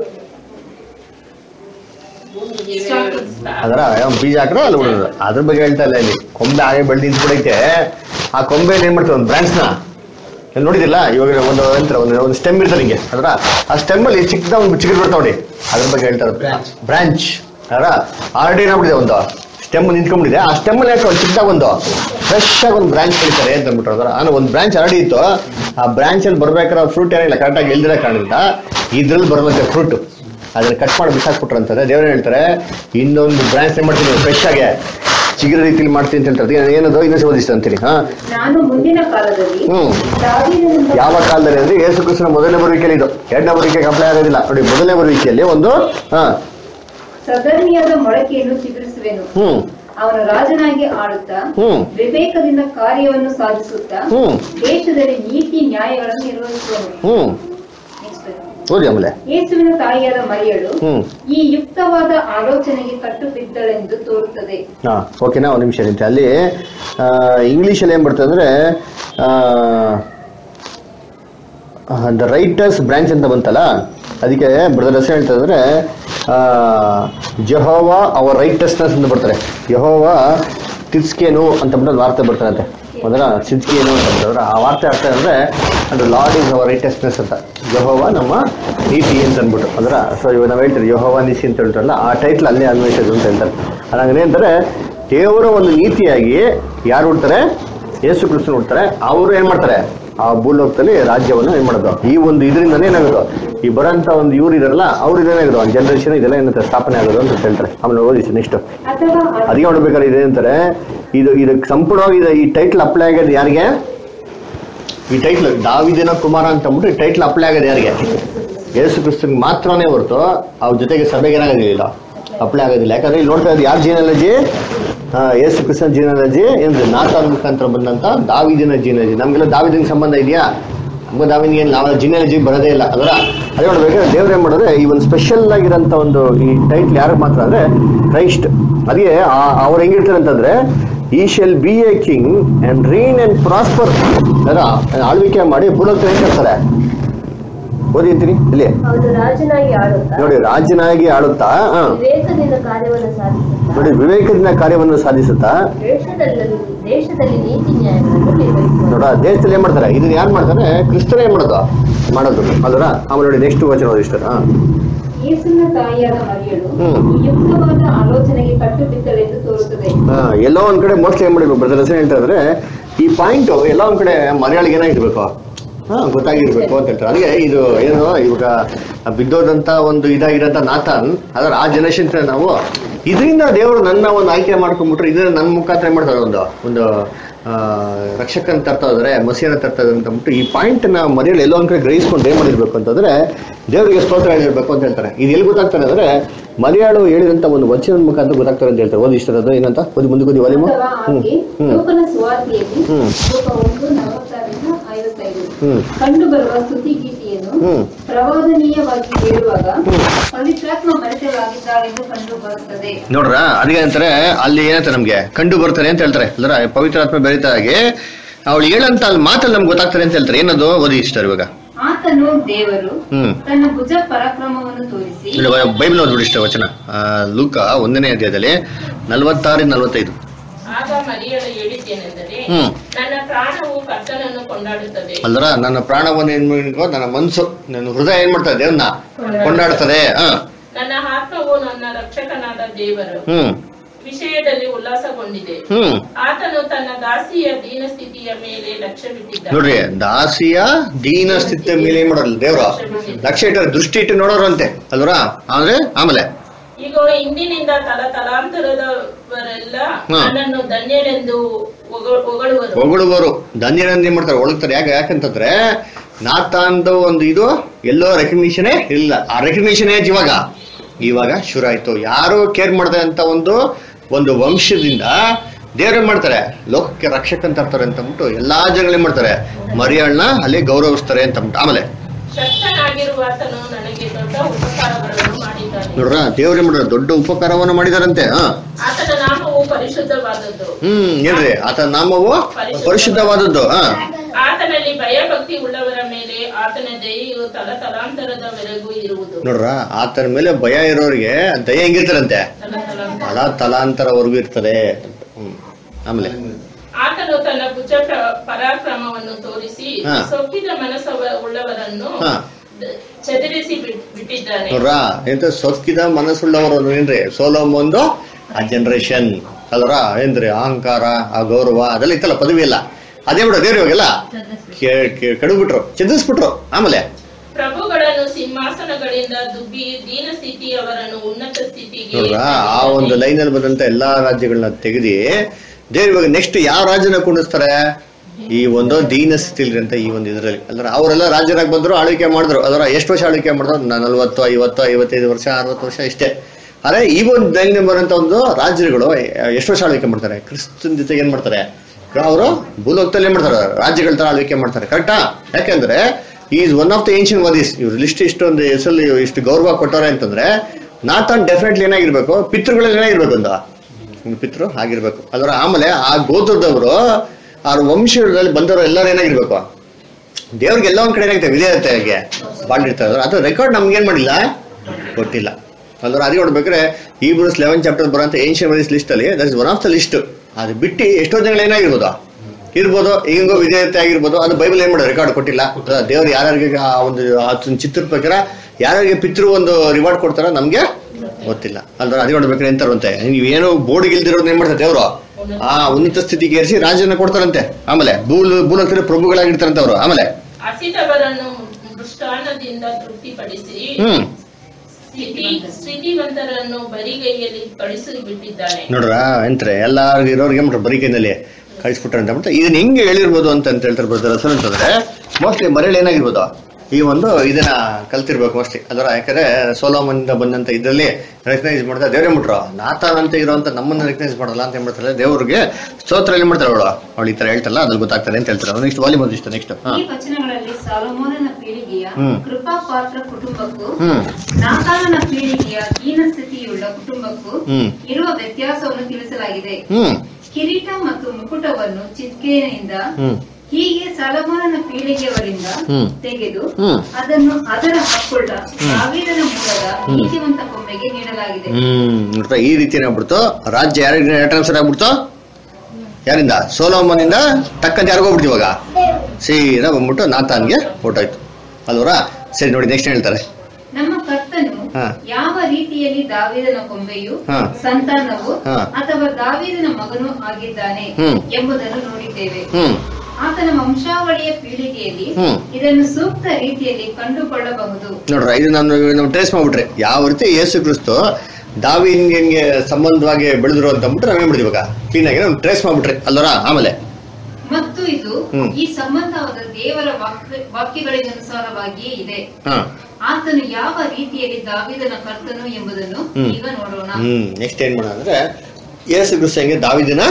ಅದರ ಯಾವ ಬೀಜ ಹಾಕ್ರೆ ಅಲ್ಲಿ ಹುಡುಗ ಅದ್ರ ಬಗ್ಗೆ ಹೇಳ್ತಾ ಇಲ್ಲ ಇಲ್ಲಿ ಕೊಂಬೆ ಹಾಗೆ ಬೆಳೆದು ನಿಂತ್ಬಿಡೈತೆ ಆ ಕೊಂಬೆಯಲ್ಲಿ ಏನ್ ಮಾಡ್ತೀವಿ ಒಂದು ಬ್ರಾಂಚ್ನ ಇಲ್ಲಿ ನೋಡಿದಿಲ್ಲ ಇವಾಗ ಒಂದು ಯಂತ್ರ ಒಂದು ಒಂದು ಸ್ಟೆಮ್ ಇರ್ತದೆ ನಿಂಗೆ ಅದರ ಆ ಸ್ಟೆಮ್ ಅಲ್ಲಿ ಚಿಕ್ಕದ ಒಂದು ಚಿಗುರು ಬರ್ತಾವ ನೋಡಿ ಅದ್ರ ಬಗ್ಗೆ ಹೇಳ್ತಾರೆ ಬ್ರಾಂಚ್ ಅದರ ಆಲ್ರೆಡಿ ಏನಾಗ್ಬಿಟ್ಟಿದೆ ಒಂದು ಸ್ಟೆಮ್ ನಿಂತ್ಕೊಂಡ್ಬಿಟ್ಟಿದೆ ಆ ಸ್ಟೆಮ್ ಅಲ್ಲಿ ಯಾಕೆ ಒಂದು ಚಿಕ್ಕದಾಗ ಒಂದು ಫ್ರೆಶ್ ಆಗಿ ಒಂದು ಬ್ರಾಂಚ್ ಕಳಿತಾರೆ ಅಂತ ಅಂದ್ಬಿಟ್ರು ಅದರ ನಾನು ಒಂದು ಬ್ರಾಂಚ್ ಆಲ್ರೆಡಿ ಇತ್ತು ಆ ಬ್ರಾಂಚ್ ಅಲ್ಲಿ ಬರ್ಬೇಕಾದ್ರೆ ಫ್ರೂಟ್ ಏನಿಲ್ಲ ಕರೆಕ್ಟಾಗಿ ಎಲ್ದಿರ ಕಾರಣದಿಂದ ಇದ್ರಲ್ಲಿ ಬರಬೇಕು ಫ್ರೂಟ್ ಅದನ್ನ ಕಟ್ ಮಾಡಿ ಬಿಸಾಕ್ಬಿಟ್ರು ಅಂತಾರೆ ದೇವ್ರು ಹೇಳ್ತಾರೆ ಇನ್ನೊಂದು ಬ್ರಾಂಚ್ ಏನ್ ಮಾಡ್ತೀನಿ ಫ್ರೆಶ್ ಆಗಿ ಚಿಗುರ ರೀತಿಲಿ ಮಾಡ್ತೀನಿ ಅಂತ ಹೇಳ್ತಾರೆ ಅದೇ ಏನದು ಇನ್ನೊಂದು ಓದಿಸ್ತಾ ಅಂತೀನಿ ಹಾ ನಾನು ಮುಂದಿನ ಕಾಲದಲ್ಲಿ ಹ್ಮ್ ದಾವೀದನೆಂಬ ಯಾವ ಕಾಲದಲ್ಲಿ ಅಂದ್ರೆ ಯೇಸು ಕ್ರಿಸ್ತನ ಮೊದಲನೇ ಬರುವಿಕೆಯಲ್ಲಿ ಇದು ಎರಡನೇ ಬರುವಿಕೆಗೆ ಅಪ್ಲೈ ಆಗೋದಿಲ್ಲ ನೋಡಿ ಮೊದಲನೇ ಬರುವಿಕೆಯಲ್ಲಿ ಒಂದು ಹಾ ಸಧರ್ಮಿಯಾದ ಮೊಳಕೆಯನ್ನು ಚಿಗುರಿಸುವೆನು ಹ್ಮ್ ಅವನು ರಾಜನಾಗಿ ಆಳುತ್ತಾ ಹ್ಮ್ ವಿವೇಕದಿಂದ ಕಾರ್ಯವನ್ನು ಸಾಧಿಸುತ್ತಾ ಹ್ಮ್ ದೇಶದಲ್ಲಿ ನೀತಿ ನ್ಯಾಯಗಳನ್ನು ನಿರ್ವಹಿಸುವನು ಹ್ಮ್ Next. ಓದಿ ಆಮೇಲೆ ಯೇಸುವಿನ ತಾಯಿಯಾದ ಮರಿಯಳು ಹ್ಮ್ ಈ ಯುಕ್ತವಾದ ಆಲೋಚನೆಗೆ ಕಟ್ಟು ಬಿದ್ದಳೆಂದು ತೋರುತ್ತದೆ ಹಾ ಓಕೆನಾ ಒಂದು ನಿಮಿಷ ನಿಂತೆ ಅಲ್ಲಿ ಇಂಗ್ಲೀಷಲ್ಲಿ ಏನು ಬರ್ತದೆ ಅಂದರೆ ದ ರೈಟರ್ಸ್ ಬ್ರಾಂಚ್ ಅಂತ ಬಂತಲ್ಲ ಅದಕ್ಕೆ ಬ್ರದರ್ ಹೆಸರು ಹೇಳ್ತಂದ್ರೆ ಜಹೋವ ಅವರ್ ರೈಟಸ್ನೆಸ್ ಅಂತ ಬರ್ತಾರೆ ಯಹೋವ ತಿರ್ಸ್ಕೇನು ಅಂತ ಬಿಟ್ಟು ಒಂದು ವಾರ್ತೆ ಬರ್ತಾರಂತೆ ಮೊದಲ ಸಿದ್ಕೇನು ಅಂತ ಬರ್ತಾರೆ ಆ ವಾರ್ತೆ ಅರ್ಥ ಅಂದರೆ ಅದು ಲಾರ್ಡ್ ಇಸ್ ಅವರ್ ರೈಟಸ್ನೆಸ್ ಅಂತ ಯಹೋವ ನಮ್ಮ ನೀತಿ ಅಂತ ಅಂದ್ಬಿಟ್ಟು ಅಂದ್ರೆ ಸೊ ಇವಾಗ ನಾವು ಹೇಳ್ತೀವಿ ಯಹೋವ ನೀತಿ ಅಂತ ಹೇಳ್ತಾರಲ್ಲ ಆ ಟೈಟ್ಲ್ ಅಲ್ಲೇ ಅನ್ವಯಿಸೋದು ಅಂತ ಹೇಳ್ತಾರೆ ಅದಂಗೆ ಏನಂತಾರೆ ದೇವರ ಒಂದು ನೀತಿಯಾಗಿ ಯಾರು ಹುಡ್ತಾರೆ ಯೇಸು ಕ್ರಿಸ್ತನ್ ಹುಡ್ತಾರೆ ಅವರು ಏನ್ ಮಾಡ್ತಾರೆ ಆ ಭೂಲೋಕದಲ್ಲಿ ರಾಜ್ಯವನ್ನು ಏನ್ ಮಾಡೋದು ಈ ಒಂದು ಇದರಿಂದನೇ ಏನಾಗೋದು ಈ ಬರೋಂಥ ಒಂದು ಇವ್ರು ಇದಾರಲ್ಲ ಅವ್ರು ಇದೇನಾಗೋದು ಒಂದು ಜನರೇಷನ್ ಇದೆಲ್ಲ ಏನಂತ ಸ್ಥಾಪನೆ ಆಗೋದು ಅಂತ ಹೇಳ್ತಾರೆ ಆಮೇಲೆ ಓದಿ ನೆಕ್ಸ್ಟ್ ಅಥವಾ ಅದಕ್ಕೆ ನೋಡ್ಬೇಕಾದ್ರೆ ಇದೇನಂತಾರೆ ಇದು ಇದಕ್ಕೆ ಸಂಪೂರ್ಣವಾಗಿ ಇದು- ಈ ಟೈಟ್ಲ್ ಅಪ್ಲೈ ಆಗೋದು ಯಾರಿಗೆ ಈ ಟೈಟ್ಲ್ ದಾವಿದಿನ ಕುಮಾರ ಅಂತ ಅಂದ್ಬಿಟ್ಟು ಈ ಟೈಟ್ಲ್ ಅಪ್ಲೈ ಆಗೋದು ಯಾರಿಗೆ ಯೇಸು ಕ್ರಿಸ್ತನ್ಗೆ ಮಾತ್ರನೇ ಹೊರತು ಅವ್ರ ಜೊತೆಗೆ ಸಭೆಗೆ ಏನಾಗೋದಿಲ್ಲ ಅಪ್ಲೈ ಆಗೋದಿಲ್ಲ ಯಾಕಂದ್ರೆ ಇಲ್ಲಿ ನೋಡ್ತಾ ಇರೋದು ಯಾರ ಜೀನಾಲಜಿ ಯೇಸು ಕ್ರಿಸ್ತನ್ ಜೀನಾಲಜಿ ಏನು ನಾತಾನ್ ಮುಖಾಂತರ ಬಂದಂತ ದಾವಿದಿನ ಜೀನಾಲಜಿ ನಮಗೆಲ್ಲ ದಾವಿದಿನ ಸಂಬಂಧ ಇದೆಯಾ ನಮ್ಮ ದಾವಿನಿಗೆ ನಾವು ಜಿನಾಲಜಿ ಬರೋದೇ ಇಲ್ಲ ಅದರ ಅದೇ ನೋಡ್ಬೇಕು ದೇವ್ರು ಏನ್ ಮಾಡಿದ್ರೆ ಈ ಒಂದು ಸ್ಪೆಷಲ್ ಆಗಿರೋಂಥ ಒಂದು ಈ ಟೈಟ್ಲ್ ಯಾರಿಗೆ ಮಾತ್ರ ಅಂದ್ರೆ ಕ್ರೈಸ್ಟ್ ಅದಕ್ಕೆ ಅವ್ರು ಹೆಂಗಿರ್ತಾರೆ ಅಂತಂದ್ರೆ ಈ shall be a king and reign and prosper ಅದರ ಆಳ್ವಿಕೆ ಮಾಡಿ ಭೂಲೋಕ ಏನ್ ಮಾಡ್ತಾರೆ ಓದಿರ್ತೀನಿ ಇಲ್ಲಿ ಅವನು ರಾಜನಾಗಿ ಆಳುತ್ತಾ ನೋಡಿ ರಾಜನಾಗಿ ಆಳುತ್ತಾ ಹ. ವಿವೇಕದಿಂದ ಕಾರ್ಯವನ್ನು ಸಾಧಿಸುತ್ತಾ ನೋಡಿ ವಿವೇಕದಿಂದ ಕಾರ್ಯವನ್ನು ಸಾಧಿಸುತ್ತಾ ದೇಶದಲ್ಲಿ ದೇಶದಲ್ಲಿ ನೀತಿ ನ್ಯಾಯಗಳನ್ನು ನಿರ್ವಹಿಸುವನು ನೋಡ ದೇಶದಲ್ಲಿ ಏನ್ ಮಾಡ್ತಾರೆ ಇದನ್ನ ಯಾರು ಮಾಡ್ತಾರೆ ಕ್ರಿಸ್ತರೇ ಏನ್ ಮಾಡೋದು ಮಾಡೋದು ಅಲ್ವರ ಆಮೇಲೆ ನೋಡಿ ನೆಕ್ಸ್ಟ್ ವಚನ ಓದಿ ಇಷ್ಟ ಹಾ ಯೇಸುವಿನ ತಾಯಿಯಾದ ಮರಿಯಳು ಹ್ಮ್. ಈ ಯುಕ್ತವಾದ ಆಲೋಚನೆಗೆ ಕಟ್ಟು ಬಿದ್ದಳೆಂದು ತೋರುತ್ತದೆ ಹಾ, ಎಲ್ಲೋ ಒಂದ್ ಕಡೆ ಮೋಸ್ಟ್ಲಿ ಏನ್ ಮಾಡಿರ್ಬೇಕು ಬ್ರದರ್ ಹೆಸರು ಹೇಳ್ತಾ ಇದ್ರೆ ಈ ಪಾಯಿಂಟ್ ಎಲ್ಲ ಒಂದ್ ಕಡೆ ಮಲಯಾಳಿಗೆ ಏನಾಗಿರ್ಬೇಕು ಹಾ ಗೊತ್ತಾಗಿರ್ಬೇಕು ಅಂತ ಹೇಳ್ತಾರೆ ಅದಕ್ಕೆ ಇದು ಏನು ಇವಾಗ ಬಿದ್ದೋದಂತ ಒಂದು ಇದಾಗಿರೋಂಥ ನಾಥನ್ ಅದರ ಆ ಜನರೇಷನ್ ನಾವು ಇದರಿಂದ ದೇವರು ನನ್ನ ಒಂದು ಆಯ್ಕೆ ಮಾಡ್ಕೊಂಡ್ಬಿಟ್ರೆ ಇದನ್ನ ನನ್ನ ಮುಖಾಂತರ ಏನ್ ಮಾಡ್ತಾರೆ ಒಂದು ಒಂದು ಆ, ರಕ್ಷಕನ ತರ್ತಾ ಇದಾರೆ ಮಸಿಯನ್ನ ತರ್ತಾ ಇದಾರೆ ಅಂತ ಅಂದ್ಬಿಟ್ಟು ಈ ಪಾಯಿಂಟ್ ನ ಮನೆಯಲ್ಲಿ ಎಲ್ಲೋ ಒಂದ್ ಕಡೆ ಗ್ರಹಿಸ್ಕೊಂಡು ಏನ್ ಮಾಡಿರ್ಬೇಕು ಅಂತಂದ್ರೆ ದೇವರಿಗೆ ಸ್ತೋತ್ರ ಹೇಳಿರ್ಬೇಕು ಅಂತ ಹೇಳ್ತಾರೆ ಇದು ಎಲ್ಲಿ ಗೊತ್ತಾಗ್ತಾರೆ ಅಂದ್ರೆ ಮಲಯಾಳು ಹೇಳಿದಂತ ಒಂದು ವಚನದ ಮುಖಾಂತರ ಗೊತ್ತಾಗ್ತಾರೆ ಅಂತ ಹೇಳ್ತಾರೆ ಓದಿ ಇಷ್ಟರದು ಏನಂತ ಓದಿ ಮುಂದಕ್ಕೆ ಓದಿ ವಾಲ್ಯೂಮು ಅಥವಾ ಹ್ಮ್ ಆಕೆ ಹ್ಮ್ ಲೋಕನ ಸುವಾರ್ತೆಯಲ್ಲಿ ಹ್ಮ್. ಲೋಕ ಒಂದು ನಲವತ್ತಾರರಿಂದ ಐವತ್ತೈದು ಹ್ಮ್ ಕಂಡು ಬರುವ ಸ್ತುತಿ ಗೀತೆಯನ್ನು ಹ್ಮ್. ಪ್ರವಾದನೀಯವಾಗಿ ಹೇಳುವಾಗ ಹ್ಮ್. ಪವಿತ್ರಾತ್ಮ ಮರೆತಲಾಗಿದ್ದಾಳೆಂದು ಕಂಡು ಬರುತ್ತದೆ ನೋಡ್ರ ಅದಕ್ಕೆ ಅಂತಾರೆ ಅಲ್ಲಿ ಏನಂತ ನಮ್ಗೆ ಕಂಡು ಬರ್ತಾರೆ ಅಂತ ಹೇಳ್ತಾರೆ ಅಲ್ರ ಪವಿತ್ರಾತ್ಮ ಬೆಳೀತಾ ಹಾಗೆ ಅವಳು ಹೇಳಂತ ಅಲ್ಲಿ ಮಾತಲ್ಲಿ ನಮ್ಗೆ ಗೊತ್ತಾಗ್ತಾರೆ ಅಂತ ಹೇಳ್ತಾರೆ ಏನದು ಓದಿ ಇಷ್ಟ ಇವಾಗ ಆತನು ದೇವರು ಹ್ಮ್ ತನ್ನ ಭುಜ ಪರಾಕ್ರಮವನ್ನು ತೋರಿಸಿ ಇಲ್ಲ, ಬೈಬಲ್ ಓದ್ಬಿಡಿ ಇಷ್ಟ ವಚನ ಆ, ಲೂಕ ಒಂದನೇ ಅಧ್ಯಾಯದಲ್ಲಿ ನಲವತ್ತಾರು ನಲವತ್ತೈದು ಆಗ ಮರಿಯಳು ಹೇಳಿದ್ದೇನೆಂದರೆ ಹ್ಮ್. ನನ್ನ ಪ್ರಾಣವು ಕರ್ತನನ್ನು ಕೊಂಡಾಡುತ್ತದೆ ಅಲ್ರ ನನ್ನ ಪ್ರಾಣವನ್ನು ಏನ್ ಮಾಡ್ಕೊ, ನನ್ನ ಮನಸ್ಸು ನನ್ನ ಹೃದಯ ಏನ್ ಮಾಡ್ತದೆ ದೇವ್ರನ್ನ ಕೊಂಡಾಡ್ತದೆ ಹ ನನ್ನ ಆತ್ಮವು ನನ್ನ ರಕ್ಷಕನಾದ ದೇವರು ಹ್ಮ್ ವಿಷಯದಲ್ಲಿ ಉಲ್ಲಾಸಗೊಂಡಿದೆ ಹ್ಮ್ ಆತನು ತನ್ನ ದಾಸಿಯ ದೀನ ಸ್ಥಿತಿಯ ಮೇಲೆ ಲಕ್ಷ್ಯ ನೋಡ್ರಿ ದಾಸಿಯ ದೀನ ಸ್ಥಿತಿಯ ಮೇಲೆ ಏನ್ ಮಾಡೋಲ್ಲ ದೇವ್ರ ಲಕ್ಷ್ಯ ಇಟ್ಟಾರೆ ದೃಷ್ಟಿ ಇಟ್ಟು ನೋಡೋರಂತೆ ಅಲ್ವರ ಅಂದ್ರೆ ಆಮೇಲೆ ಈಗ ಇಂದಿನಿಂದ ತಲ ತಲಾಂತರದವರೆಲ್ಲ ಹಾ. ನನ್ನನ್ನು ಧನ್ಯರೆಂದು ಹೊಗ- ಹೊಗಳುವರು ಹೊಗಳುವರು ಧನ್ಯರಂದು ಏನ್ ಮಾಡ್ತಾರೆ ಒಳಗ್ತಾರೆ ಯಾಕೆ ಯಾಕಂತಂದ್ರೆ ನಾತಾಂದು ಒಂದು ಇದು ಎಲ್ಲೋ ರೆಕಗ್ನಿಷನೇ ಇಲ್ಲ ಆ ರೆಕಗ್ನಿಷನ್ ಏಜ್ ಇವಾಗ ಇವಾಗ ಶುರು ಆಯ್ತು ಯಾರು ಕೇರ್ ಮಾಡದೆ ಅಂತ ಒಂದು ಒಂದು ವಂಶದಿಂದ ದೇವ್ರೇನ್ ಮಾಡ್ತಾರೆ ಲೋಕಕ್ಕೆ ರಕ್ಷಕ ಅಂತ ತರ್ತಾರೆ ಅಂತ ಅಂದ್ಬಿಟ್ಟು ಎಲ್ಲಾ ಜನಗಳು ಏನ್ ಮಾಡ್ತಾರೆ ಮರಿಯಾಳ್ನ ಅಲ್ಲಿ ಗೌರವಿಸ್ತಾರೆ ಅಂತ ಅಂದ್ಬಿಟ್ಟು ಆಮೇಲೆ ಶಕ್ತನಾಗಿರುವ ಆತನು ನನಗೆ ದೊಡ್ಡ ಉಪಕಾರಗಳನ್ನು ಮಾಡಿದ್ದಾನೆ ನೋಡ್ರ ದೇವ್ರೇನ್ ಮಾಡ್ತಾರೆ ದೊಡ್ಡ ಉಪಕಾರವನ್ನು ಮಾಡಿದಾರಂತೆ ಹಾ ಆತನ ನಾಮವು ಪರಿಶುದ್ಧವಾದದ್ದು ಹ್ಮ್ ಏನ್ರಿ ಆತ ನಾಮವು ಪರಿಶುದ್ಧವಾದದ್ದು ಹಾ ಆತನಲ್ಲಿ ಭಯಭಕ್ತಿ ಉಳ್ಳವರ ಮೇಲೆ ಆತನ ದಯೆಯು ತಲ ತಲಾಂತರದವರೆಗೂ ಇರುವುದು ನೋಡ್ರ ಆತನ ಮೇಲೆ ಭಯ ಇರೋರಿಗೆ ದಯ ಹೆಂಗಿರ್ತಾರಂತೆ ತಲ ತಲಾಂತರ ತಲಾ ತಲಾಂತರವರೆಗೂ ಇರ್ತದೆ ಹ್ಮ್. ಆಮೇಲೆ ಆತನು ತನ್ನ ಭುಜ ಪ್ರ- ಪರಾಕ್ರಮವನ್ನು ತೋರಿಸಿ ಹಾ. ಸೊಕ್ಕಿದ ಮನಸ್ಸವ ಉಳ್ಳವರನ್ನು ಹಾ. ದ- ಚದುರಿಸಿ ಬಿಟ್- ಬಿಟ್ಟಿದ್ದಾನೆ ನೋಡ್ರ ಎಂತ ಸೊಕ್ಕಿದ ಮನಸ್ಸುಳ್ಳವರು ಏನ್ರಿ ಸೋಲೋಮ್ ಒಂದು ಆ ಜನರೇಷನ್ ಅಲ್ರ ಏನ್ರಿ ಅಹಂಕಾರ ಆ ಗೌರವ ಅದೆಲ್ಲ ಇತ್ತಲ್ಲ ಪದವಿ ಎಲ್ಲ ಅದೇ ಬಿಡು ದೇವ್ರು ಇವಾಗೆಲ್ಲ ಕಡ್ಬಿಟ್ರು ಚದಿಸ್ಬಿಟ್ರು ಆಮೇಲೆ ಪ್ರಭುಗಳನ್ನು ಸಿಂಹಾಸನಗಳಿಂದ ದುಬ್ಬಿ ದೀನ ಸ್ಥಿತಿಯವರನ್ನು ಉನ್ನತ ಸ್ಥಿತಿಗೆ ನೋಡ್ರಾ ಆ ಒಂದು ಲೈನ್ ಅಲ್ಲಿ ಬಂದಂತ ಎಲ್ಲಾ ರಾಜ್ಯಗಳನ್ನ ತೆಗೆದಿ ದೇವ್ರ ಇವಾಗ ನೆಕ್ಸ್ಟ್ ಯಾವ ರಾಜ್ಯನ ಕುಂಡಿಸ್ತಾರೆ ಈ ಒಂದು ದೀನ ಸ್ಥಿತಿಲಿರಂತ ಈ ಒಂದು ಇದರಲ್ಲಿ ಅಂದ್ರೆ ಅವರೆಲ್ಲ ರಾಜ್ಯರಾಗಿ ಬಂದ್ರು ಆಳ್ವಿಕೆ ಮಾಡಿದ್ರು ಅದರ ಎಷ್ಟು ವರ್ಷ ಆಳ್ವಿಕೆ ಮಾಡಿದ್ರು ನ- ನಲ್ವತ್ತು ಐವತ್ತು ಐವತ್ತೈದು ವರ್ಷ ಅರವತ್ತು ವರ್ಷ ಇಷ್ಟೇ ಆದ್ರೆ ಈ ಒಂದು ಲೈನ್ ಬರೋಂಥ ಒಂದು ರಾಜ್ಯಗಳು ಎಷ್ಟು ವರ್ಷ ಆಳ್ವಿಕೆ ಮಾಡ್ತಾರೆ ಕ್ರಿಸ್ತನ ಜೊತೆಗೆ ಏನ್ ಮಾಡ್ತಾರೆ ಅವರು ಭೂಲೋಕದಲ್ಲಿ ಏನ್ ಮಾಡ್ತಾರೆ ರಾಜ್ಯಗಳ ತರ ಆಳ್ವಿಕೆ ಮಾಡ್ತಾರೆ ಕರೆಕ್ಟಾ ಯಾಕಂದ್ರೆ is one of the ancient ವದೀಸ್ ಇವ್ರು ಲಿಸ್ಟ್ ಇಷ್ಟೊಂದು ಹೆಸರಲ್ಲಿ ಇಷ್ಟು ಗೌರವ ಕೊಟ್ಟವ್ರೆ ಅಂತಂದ್ರೆ ನಾತನ್ ಡೆಫಿನೆಟ್ಲಿ ಏನಾಗಿರ್ಬೇಕು ಪಿತೃಗಳಲ್ಲಿ ಏನಾಗಿರ್ಬೇಕು ಅಂತ ಒಂದು ಪಿತೃ ಆಗಿರ್ಬೇಕು ಅದರ ಆಮೇಲೆ ಆ ಗೋತ್ರದವರು ಆ ವಂಶದಲ್ಲಿ ಬಂದವರು ಎಲ್ಲರೂ ಏನಾಗಿರ್ಬೇಕು ದೇವ್ರಿಗೆ ಎಲ್ಲ ಒಂದ್ ಕಡೆ ಏನಾಗುತ್ತೆ ವಿಧೇಯತೆಗೆ ಮಾಡಿರ್ತಾರೆ ಅದು ರೆಕಾರ್ಡ್ ನಮ್ಗೆ ಏನ್ ಮಾಡಿಲ್ಲ ಕೊಟ್ಟಿಲ್ಲ ಅಂದ್ರೆ ಅದೇ ನೋಡ್ಬೇಕಾದ್ರೆ ಈ ಬ್ರೂಸ್ ಲೆವೆನ್ ಚಾಪ್ಟರ್ ಬರೋಂಥ ಏನ್ಷಿಯನ್ ವೈಸ್ ಲಿಸ್ಟ್ ಅಲ್ಲಿ that is one of the list ಅದು ಬಿಟ್ಟು ಎಷ್ಟೋ ಜನಗಳು ಏನಾಗಿರ್ಬೋದು ಇರ್ಬೋದು ಹಿಂಗೋ ವಿಧೇಯತೆ ಆಗಿರ್ಬೋದು ಅದು ಬೈಬಲ್ ಏನ್ ಮಾಡೋದು ರೆಕಾರ್ಡ್ ಕೊಟ್ಟಿಲ್ಲ ದೇವ್ರು ಯಾರ್ಯಾರಿಗೆ ಆ ಒಂದು ಆತನ ಚಿತ್ರದ ಪ್ರಕಾರ ಯಾರ್ಯಾರಿಗೆ ಪಿತೃ ಒಂದು ರಿವಾರ್ಡ್ ಕೊಡ್ತಾರೋ ನಮ್ಗೆ ಗೊತ್ತಿಲ್ಲ ಅಲ್ದ್ರ ಅದೇ ನೋಡ್ಬೇಕಾದ್ರೆ ಎಂತಾರಂತೆ ನೀವು ಏನೋ ಬೋರ್ಡ್ ಇಲ್ದಿರೋದು ಏನ್ ಮಾಡ್ತಾರೆ ದೇವ್ರು ಆ ಉನ್ನತ ಸ್ಥಿತಿಗೆ ಏರಿಸಿ ರಾಜ್ಯನ ಕೊಡ್ತಾರಂತೆ ಆಮೇಲೆ ಭೂಲ್ ಭೂಲೋಕದಲ್ಲಿ ಪ್ರಭುಗಳಾಗಿರ್ತಾರಂತೆ ಅವರು ಆಮೇಲೆ ಹಸಿದವರನ್ನು ಮೃಷ್ಟಾನ್ನದಿಂದ ತೃಪ್ತಿಪಡಿಸಿ ಹ್ಮ್ ಸ್ಥಿತಿ ಸ್ಥಿತಿವಂತರನ್ನು ಬರಿಗೈಯಲ್ಲಿ ಕಳಿಸಿ ಬಿಟ್ಟಿದ್ದಾನೆ ನೋಡ್ರ ಎಂತ್ರೆ ಎಲ್ಲಾರ್ಗು ಇರೋರ್ಗೆ ಮಾಡ್ರು ಬರೀ ಕೈನಲ್ಲಿ ಕಳಿಸ್ಬಿಟ್ರೆ ಅಂತ ಬಿಟ್ಟು ಇದನ್ನ ಹೆಂಗೆ ಹೇಳಿರ್ಬೋದು ಅಂತ ಅಂತ ಹೇಳ್ತಾರೆ ಬರ್ತಾರೆ ಸರ್ ಅಂತಂದ್ರೆ ಮೋಸ್ಟ್ಲಿ ಮರೇಳಿ ಏನಾಗಿರ್ಬೋದು ಈ ಒಂದು ಇದನ್ನ ಕಲ್ತಿರ್ಬೇಕು ಮೋಸ್ಟ್ಲಿ ಅದರ ಯಾಕಂದ್ರೆ ಸೋಲೋಮನಿಂದ ಬಂದಂತ ಇದರಲ್ಲಿ ರೆಕಗ್ನೈಸ್ ಮಾಡ್ತಾರೆ ದೇವ್ರೇ ಮುಟ್ರು ನಾತಾನ್ ಅಂತ ಇರೋಂತ ನಮ್ಮನ್ನ ರೆಕಗ್ನೈಸ್ ಮಾಡಲ್ಲ ಅಂತ ಏನ್ ಮಾಡ್ತಾರೆ ದೇವ್ರಿಗೆ ಸ್ತೋತ್ರ ಎಲ್ಲಿ ಮಾಡ್ತಾರೆ ಅವಳು ಅವಳು ಈ ತರ ಹೇಳ್ತಲ್ಲ ಅದ್ರಲ್ಲಿ ಗೊತ್ತಾಗ್ತದೆ ಅಂತ ಹೇಳ್ತಾರೆ ನೆಕ್ಸ್ಟ್ ವಾಲಿ ಬಂದು ಇಷ್ಟ ನೆಕ್ಸ್ಟ್ ಹಾ ಈ ವಚನಗಳಲ್ಲಿ ಸಾಲಮೋನನ ಪೀಳಿಗೆಯ ಹ್ಮ್. ಕೃಪಾಪಾತ್ರ ಕುಟುಂಬಕ್ಕೂ ಹ್ಮ್ ನಾತಾನನ ಪೀಳಿಗೆಯ ದೀನ ಸ್ಥಿತಿಯುಳ್ಳ ಕುಟುಂಬಕ್ಕೂ ಹ್ಮ್. ಇರುವ ವ್ಯತ್ಯಾಸವನ್ನು ತಿಳಿಸಲಾಗಿದೆ ಹ್ಮ್ ಕಿರೀಟ ಮತ್ತು ಮುಕುಟವನ್ನು ಚಿತ್ಕೆಯಿಂದ ಹ್ಮ್ ಹೀಗೆ ಸಲಮೋನನ ಪೀಳಿಗೆಯವರಿಂದ ಹ್ಮ್. ತೆಗೆದು ಹ್ಮ್. ಅದನ್ನು ಅದರ ಹಕ್ಕುಳ್ಳ ಸಾವಿರದ ಮೂಲದ ನೀತಿವಂತ ಕೊಂಬೆಗೆ ನೀಡಲಾಗಿದೆ ಹ್ಮ್ ನೋಡ್ತಾ ಈ ರೀತಿ ಏನಾಗ್ಬಿಡ್ತು ರಾಜ್ಯ ಯಾರಿಗೆ ಟ್ರಾನ್ಸ್ಫರ್ ಆಗ್ಬಿಡ್ತು ಯಾರಿಂದ ಸೋಲೋಮನಿಂದ ಟಕ್ಕಂತ ಯಾರಿಗೂ ಹೋಗ್ಬಿಡ್ತು ಇವಾಗ ಸೀದಾ ಬಂದ್ಬಿಟ್ಟು ನಾತಾನ್ಗೆ ಹೊರ್ಟೋಯ್ತು ಅಲ್ವರಾ ಸರಿ ನೋಡಿ ನೆಕ್ಸ್ಟ್ ಹೇಳ್ತಾರೆ ನಮ್ಮ ಕರ್ತನು ಹಾ. ಯಾವ ರೀತಿಯಲ್ಲಿ ದಾವೀದನ ಕೊಂಬೆಯು ಹಾ. ಸಂತಾನವು ಹಾ. ಅಥವಾ ದಾವೀದನ ಮಗನು ಆಗಿದ್ದಾನೆ ಹ್ಮ್. ಎಂಬುದನ್ನು ನೋಡಿದ್ದೇವೆ ಹ್ಮ್ ಆತನ ವಂಶಾವಳಿಯ ಪೀಳಿಗೆಯಲ್ಲಿ ಹ್ಮ್. ಇದನ್ನು ಸೂಕ್ತ ರೀತಿಯಲ್ಲಿ ಕಂಡುಕೊಳ್ಳಬಹುದು ನೋಡ್ರ ಇದು ನಾನು ನಾವು ಟ್ರೇಸ್ ಮಾಡ್ಬಿಟ್ರೆ ಯಾವ ರೀತಿ ಯೇಸು ಕ್ರಿಸ್ತು ದಾವಿನ್ಗೆ ಸಂಬಂಧವಾಗಿ ಬೆಳೆದ್ರು ಅಂತ ಅಂದ್ಬಿಟ್ರೆ ನಾವೇನ್ ಮಾಡ್ತೀವಿ ಇವಾಗ ಕ್ಲೀನ್ ಆಗಿ ನಾವು ಟ್ರೇಸ್ ಮಾಡ್ಬಿಟ್ರೆ ಅಲ್ವರ ಆಮೇಲೆ ಮತ್ತು ಇದು ಹ್ಮ್. ಈ ಸಂಬಂಧವಾದ ದೇವರ ವಾಕ್ಯ- ವಾಕ್ಯಗಳಿಗನುಸಾರವಾಗಿಯೇ ಇದೆ ಹಾ ಆತನು ಯಾವ ರೀತಿಯಲ್ಲಿ ದಾವಿದನ ಕರ್ತನು ಎಂಬುದನ್ನು ಹ್ಮ್. ಈಗ ನೋಡೋಣ ಹ್ಮ್ ನೆಕ್ಸ್ಟ್ ಏನ್ ಮಾಡೋಣ ಅಂದ್ರೆ ಯೇಸು ಕ್ರಿಸ್ತು ಹೆಂಗೆ ದಾವಿದಿನ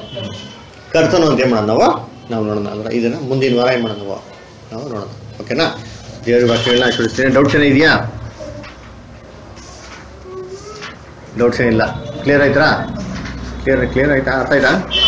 ಕರ್ತನು ಅಂತ ಏನ್ ಮಾಡೋಣ ನಾವು ನಾವು ನೋಡೋಣ ಅಲ್ವಾ ಇದನ್ನ ಮುಂದಿನ ವಾರ ಏನ್ ಮಾಡೋಣ ನಾವು ನಾವು ನೋಡೋಣ ಓಕೆನಾ ದೇವ್ರ ವಾಕ್ಯಗಳನ್ನ ಆಶೀರ್ವದಿಸ್ತೀನಿ ಡೌಟ್ಸ್ ಏನೋ ಇದೆಯಾ ಡೌಟ್ಸ್ ಏನಿಲ್ಲ ಕ್ಲಿಯರ್ ಆಯ್ತಾ ಕ್ಲಿಯರ್ ಕ್ಲಿಯರ್ ಆಯ್ತಾ ಅರ್ಥ ಆಯ್ತಾ